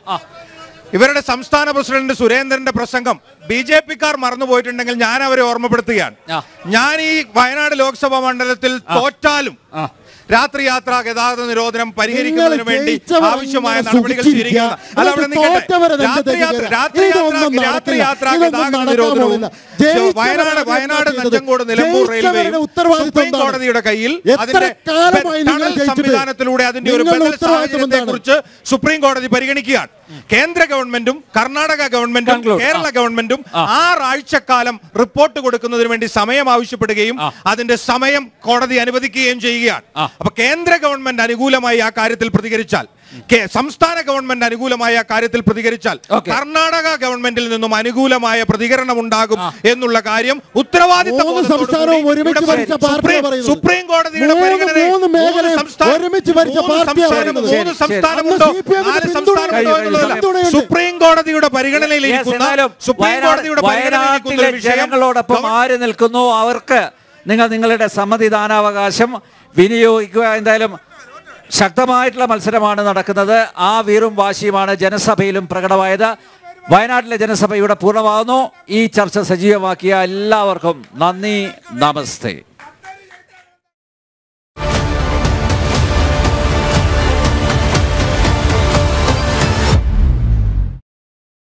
ഇവരുടെ സംസ്ഥാന പ്രസിഡന്റ് സുരേന്ദ്രന്റെ പ്രസംഗം ബി ജെ പിക്കാർ മറന്നുപോയിട്ടുണ്ടെങ്കിൽ ഞാൻ അവരെ ഓർമ്മപ്പെടുത്തുകയാണ് ഞാൻ ഈ വയനാട് ലോക്സഭാ മണ്ഡലത്തിൽ തോറ്റാലും രാത്രി യാത്രാ ഗതാഗത നിരോധനം പരിഹരിക്കുന്നതിന് വേണ്ടി ജയിച്ചവർ ആവശ്യമായ ഇങ്ങനെ നടപടികൾ സുഖിച്ചിരിക്കുക. സ്വീകരിക്കണം അല്ല അവിടെ എന്നിട്ട് തോറ്റവരെ നിൽക്കട്ടെ രംഗത്തേക്ക് രാത്രി യാത്ര കയറുക. രാത്രി ഇതൊന്നും യാത്ര രാത്രി നടക്കില്ല. യാത്രാ ഇതൊന്നും ഗതാഗത നടക്കാൻ നിരോധനവും പോകുന്നില്ല. ജയിച്ചവരെ വയനാട് ആദ്യം വയനാട് ചെയ്തത്. നഞ്ചങ്കോട് നിലമ്പൂർ ജയിച്ചവരുടെ റെയിൽവേയും ഉത്തരവാദിത്വം സുപ്രീം എന്താണ്? കോടതിയുടെ കയ്യിൽ എത്ര അതിന്റെ കാലമായി നിങ്ങൾ ടണൽ ജയിച്ചിട്ട്? സംവിധാനത്തിലൂടെ അതിന്റെ ഒരു നിങ്ങളുടെ ബദൽ ഉത്തരവാദിത്വം സാഹചര്യത്തെ എന്താണ്? കുറിച്ച് സുപ്രീം കോടതി പരിഗണിക്കുകയാണ് കേന്ദ്ര ഗവൺമെന്റും കർണാടക ഗവൺമെന്റും Conclude. കേരള ആ. ഗവൺമെന്റും ആറാഴ്ചക്കാലം റിപ്പോർട്ട് കൊടുക്കുന്നതിന് വേണ്ടി സമയം ആവശ്യപ്പെടുകയും അതിന്റെ സമയം കോടതി അനുവദിക്കുകയും ചെയ്യുകയാണ് അപ്പൊ കേന്ദ്ര ഗവൺമെന്റ് അനുകൂലമായി ആ കാര്യത്തിൽ പ്രതികരിച്ചാൽ കേ- സംസ്ഥാന ഗവൺമെന്റ് അനുകൂലമായി ആ കാര്യത്തിൽ പ്രതികരിച്ചാൽ കർണാടക ഗവൺമെന്റിൽ നിന്നും അനുകൂലമായ പ്രതികരണം ഉണ്ടാകും എന്നുള്ള കാര്യം ഉത്തരവാദിത്ത മൂന്ന് സംസ്ഥാനവും ഒരുമിച്ച് ഭരിച്ച പാർട്ടിയാണ് പറയുന്നത്. സുപ്രീം കോടതിയുടെ മൂന്ന് പരിഗണനയിൽ മൂന്ന് മേഖലയും സംസ്ഥാനം- ഒരുമിച്ച് ഭരിച്ച മൂന്ന് പാർട്ടിയാണ് സംസ്ഥാനം- പറയുന്നത്. മൂന്ന് ശരി, സംസ്ഥാനമുണ്ടോ ശരി. അന്ന് നാല് CPM സംസ്ഥാനമുണ്ടോ പിന്തുണയുണ്ട്. എന്നുള്ളതല്ല പിന്തുണയുണ്ട്. സുപ്രീം കോടതിയുടെ പരിഗണനയിൽ Yes, ഇരിക്കുന്ന എന്നാലും സുപ്രീം വയനാട് കോടതിയുടെ പരിഗണനയിൽ ഇരിക്കുന്ന വയനാട്ടിലെ ഒരു വിഷയം ജനങ്ങളോടൊപ്പം ആര് നിൽക്കുന്നു അവർക്ക് നിങ്ങൾ നിങ്ങളുടെ സമ്മതിദാനാവകാശം വിനിയോഗിക്കുക എന്തായാലും ശക്തമായിട്ടുള്ള മത്സരമാണ് നടക്കുന്നത് ആ വീറും വാശിയുമാണ് ജനസഭയിലും പ്രകടമായത് വയനാട്ടിലെ ജനസഭ ഇവിടെ പൂർണ്ണമാകുന്നു ഈ ചർച്ച സജീവമാക്കിയ എല്ലാവർക്കും നന്ദി നമസ്തേ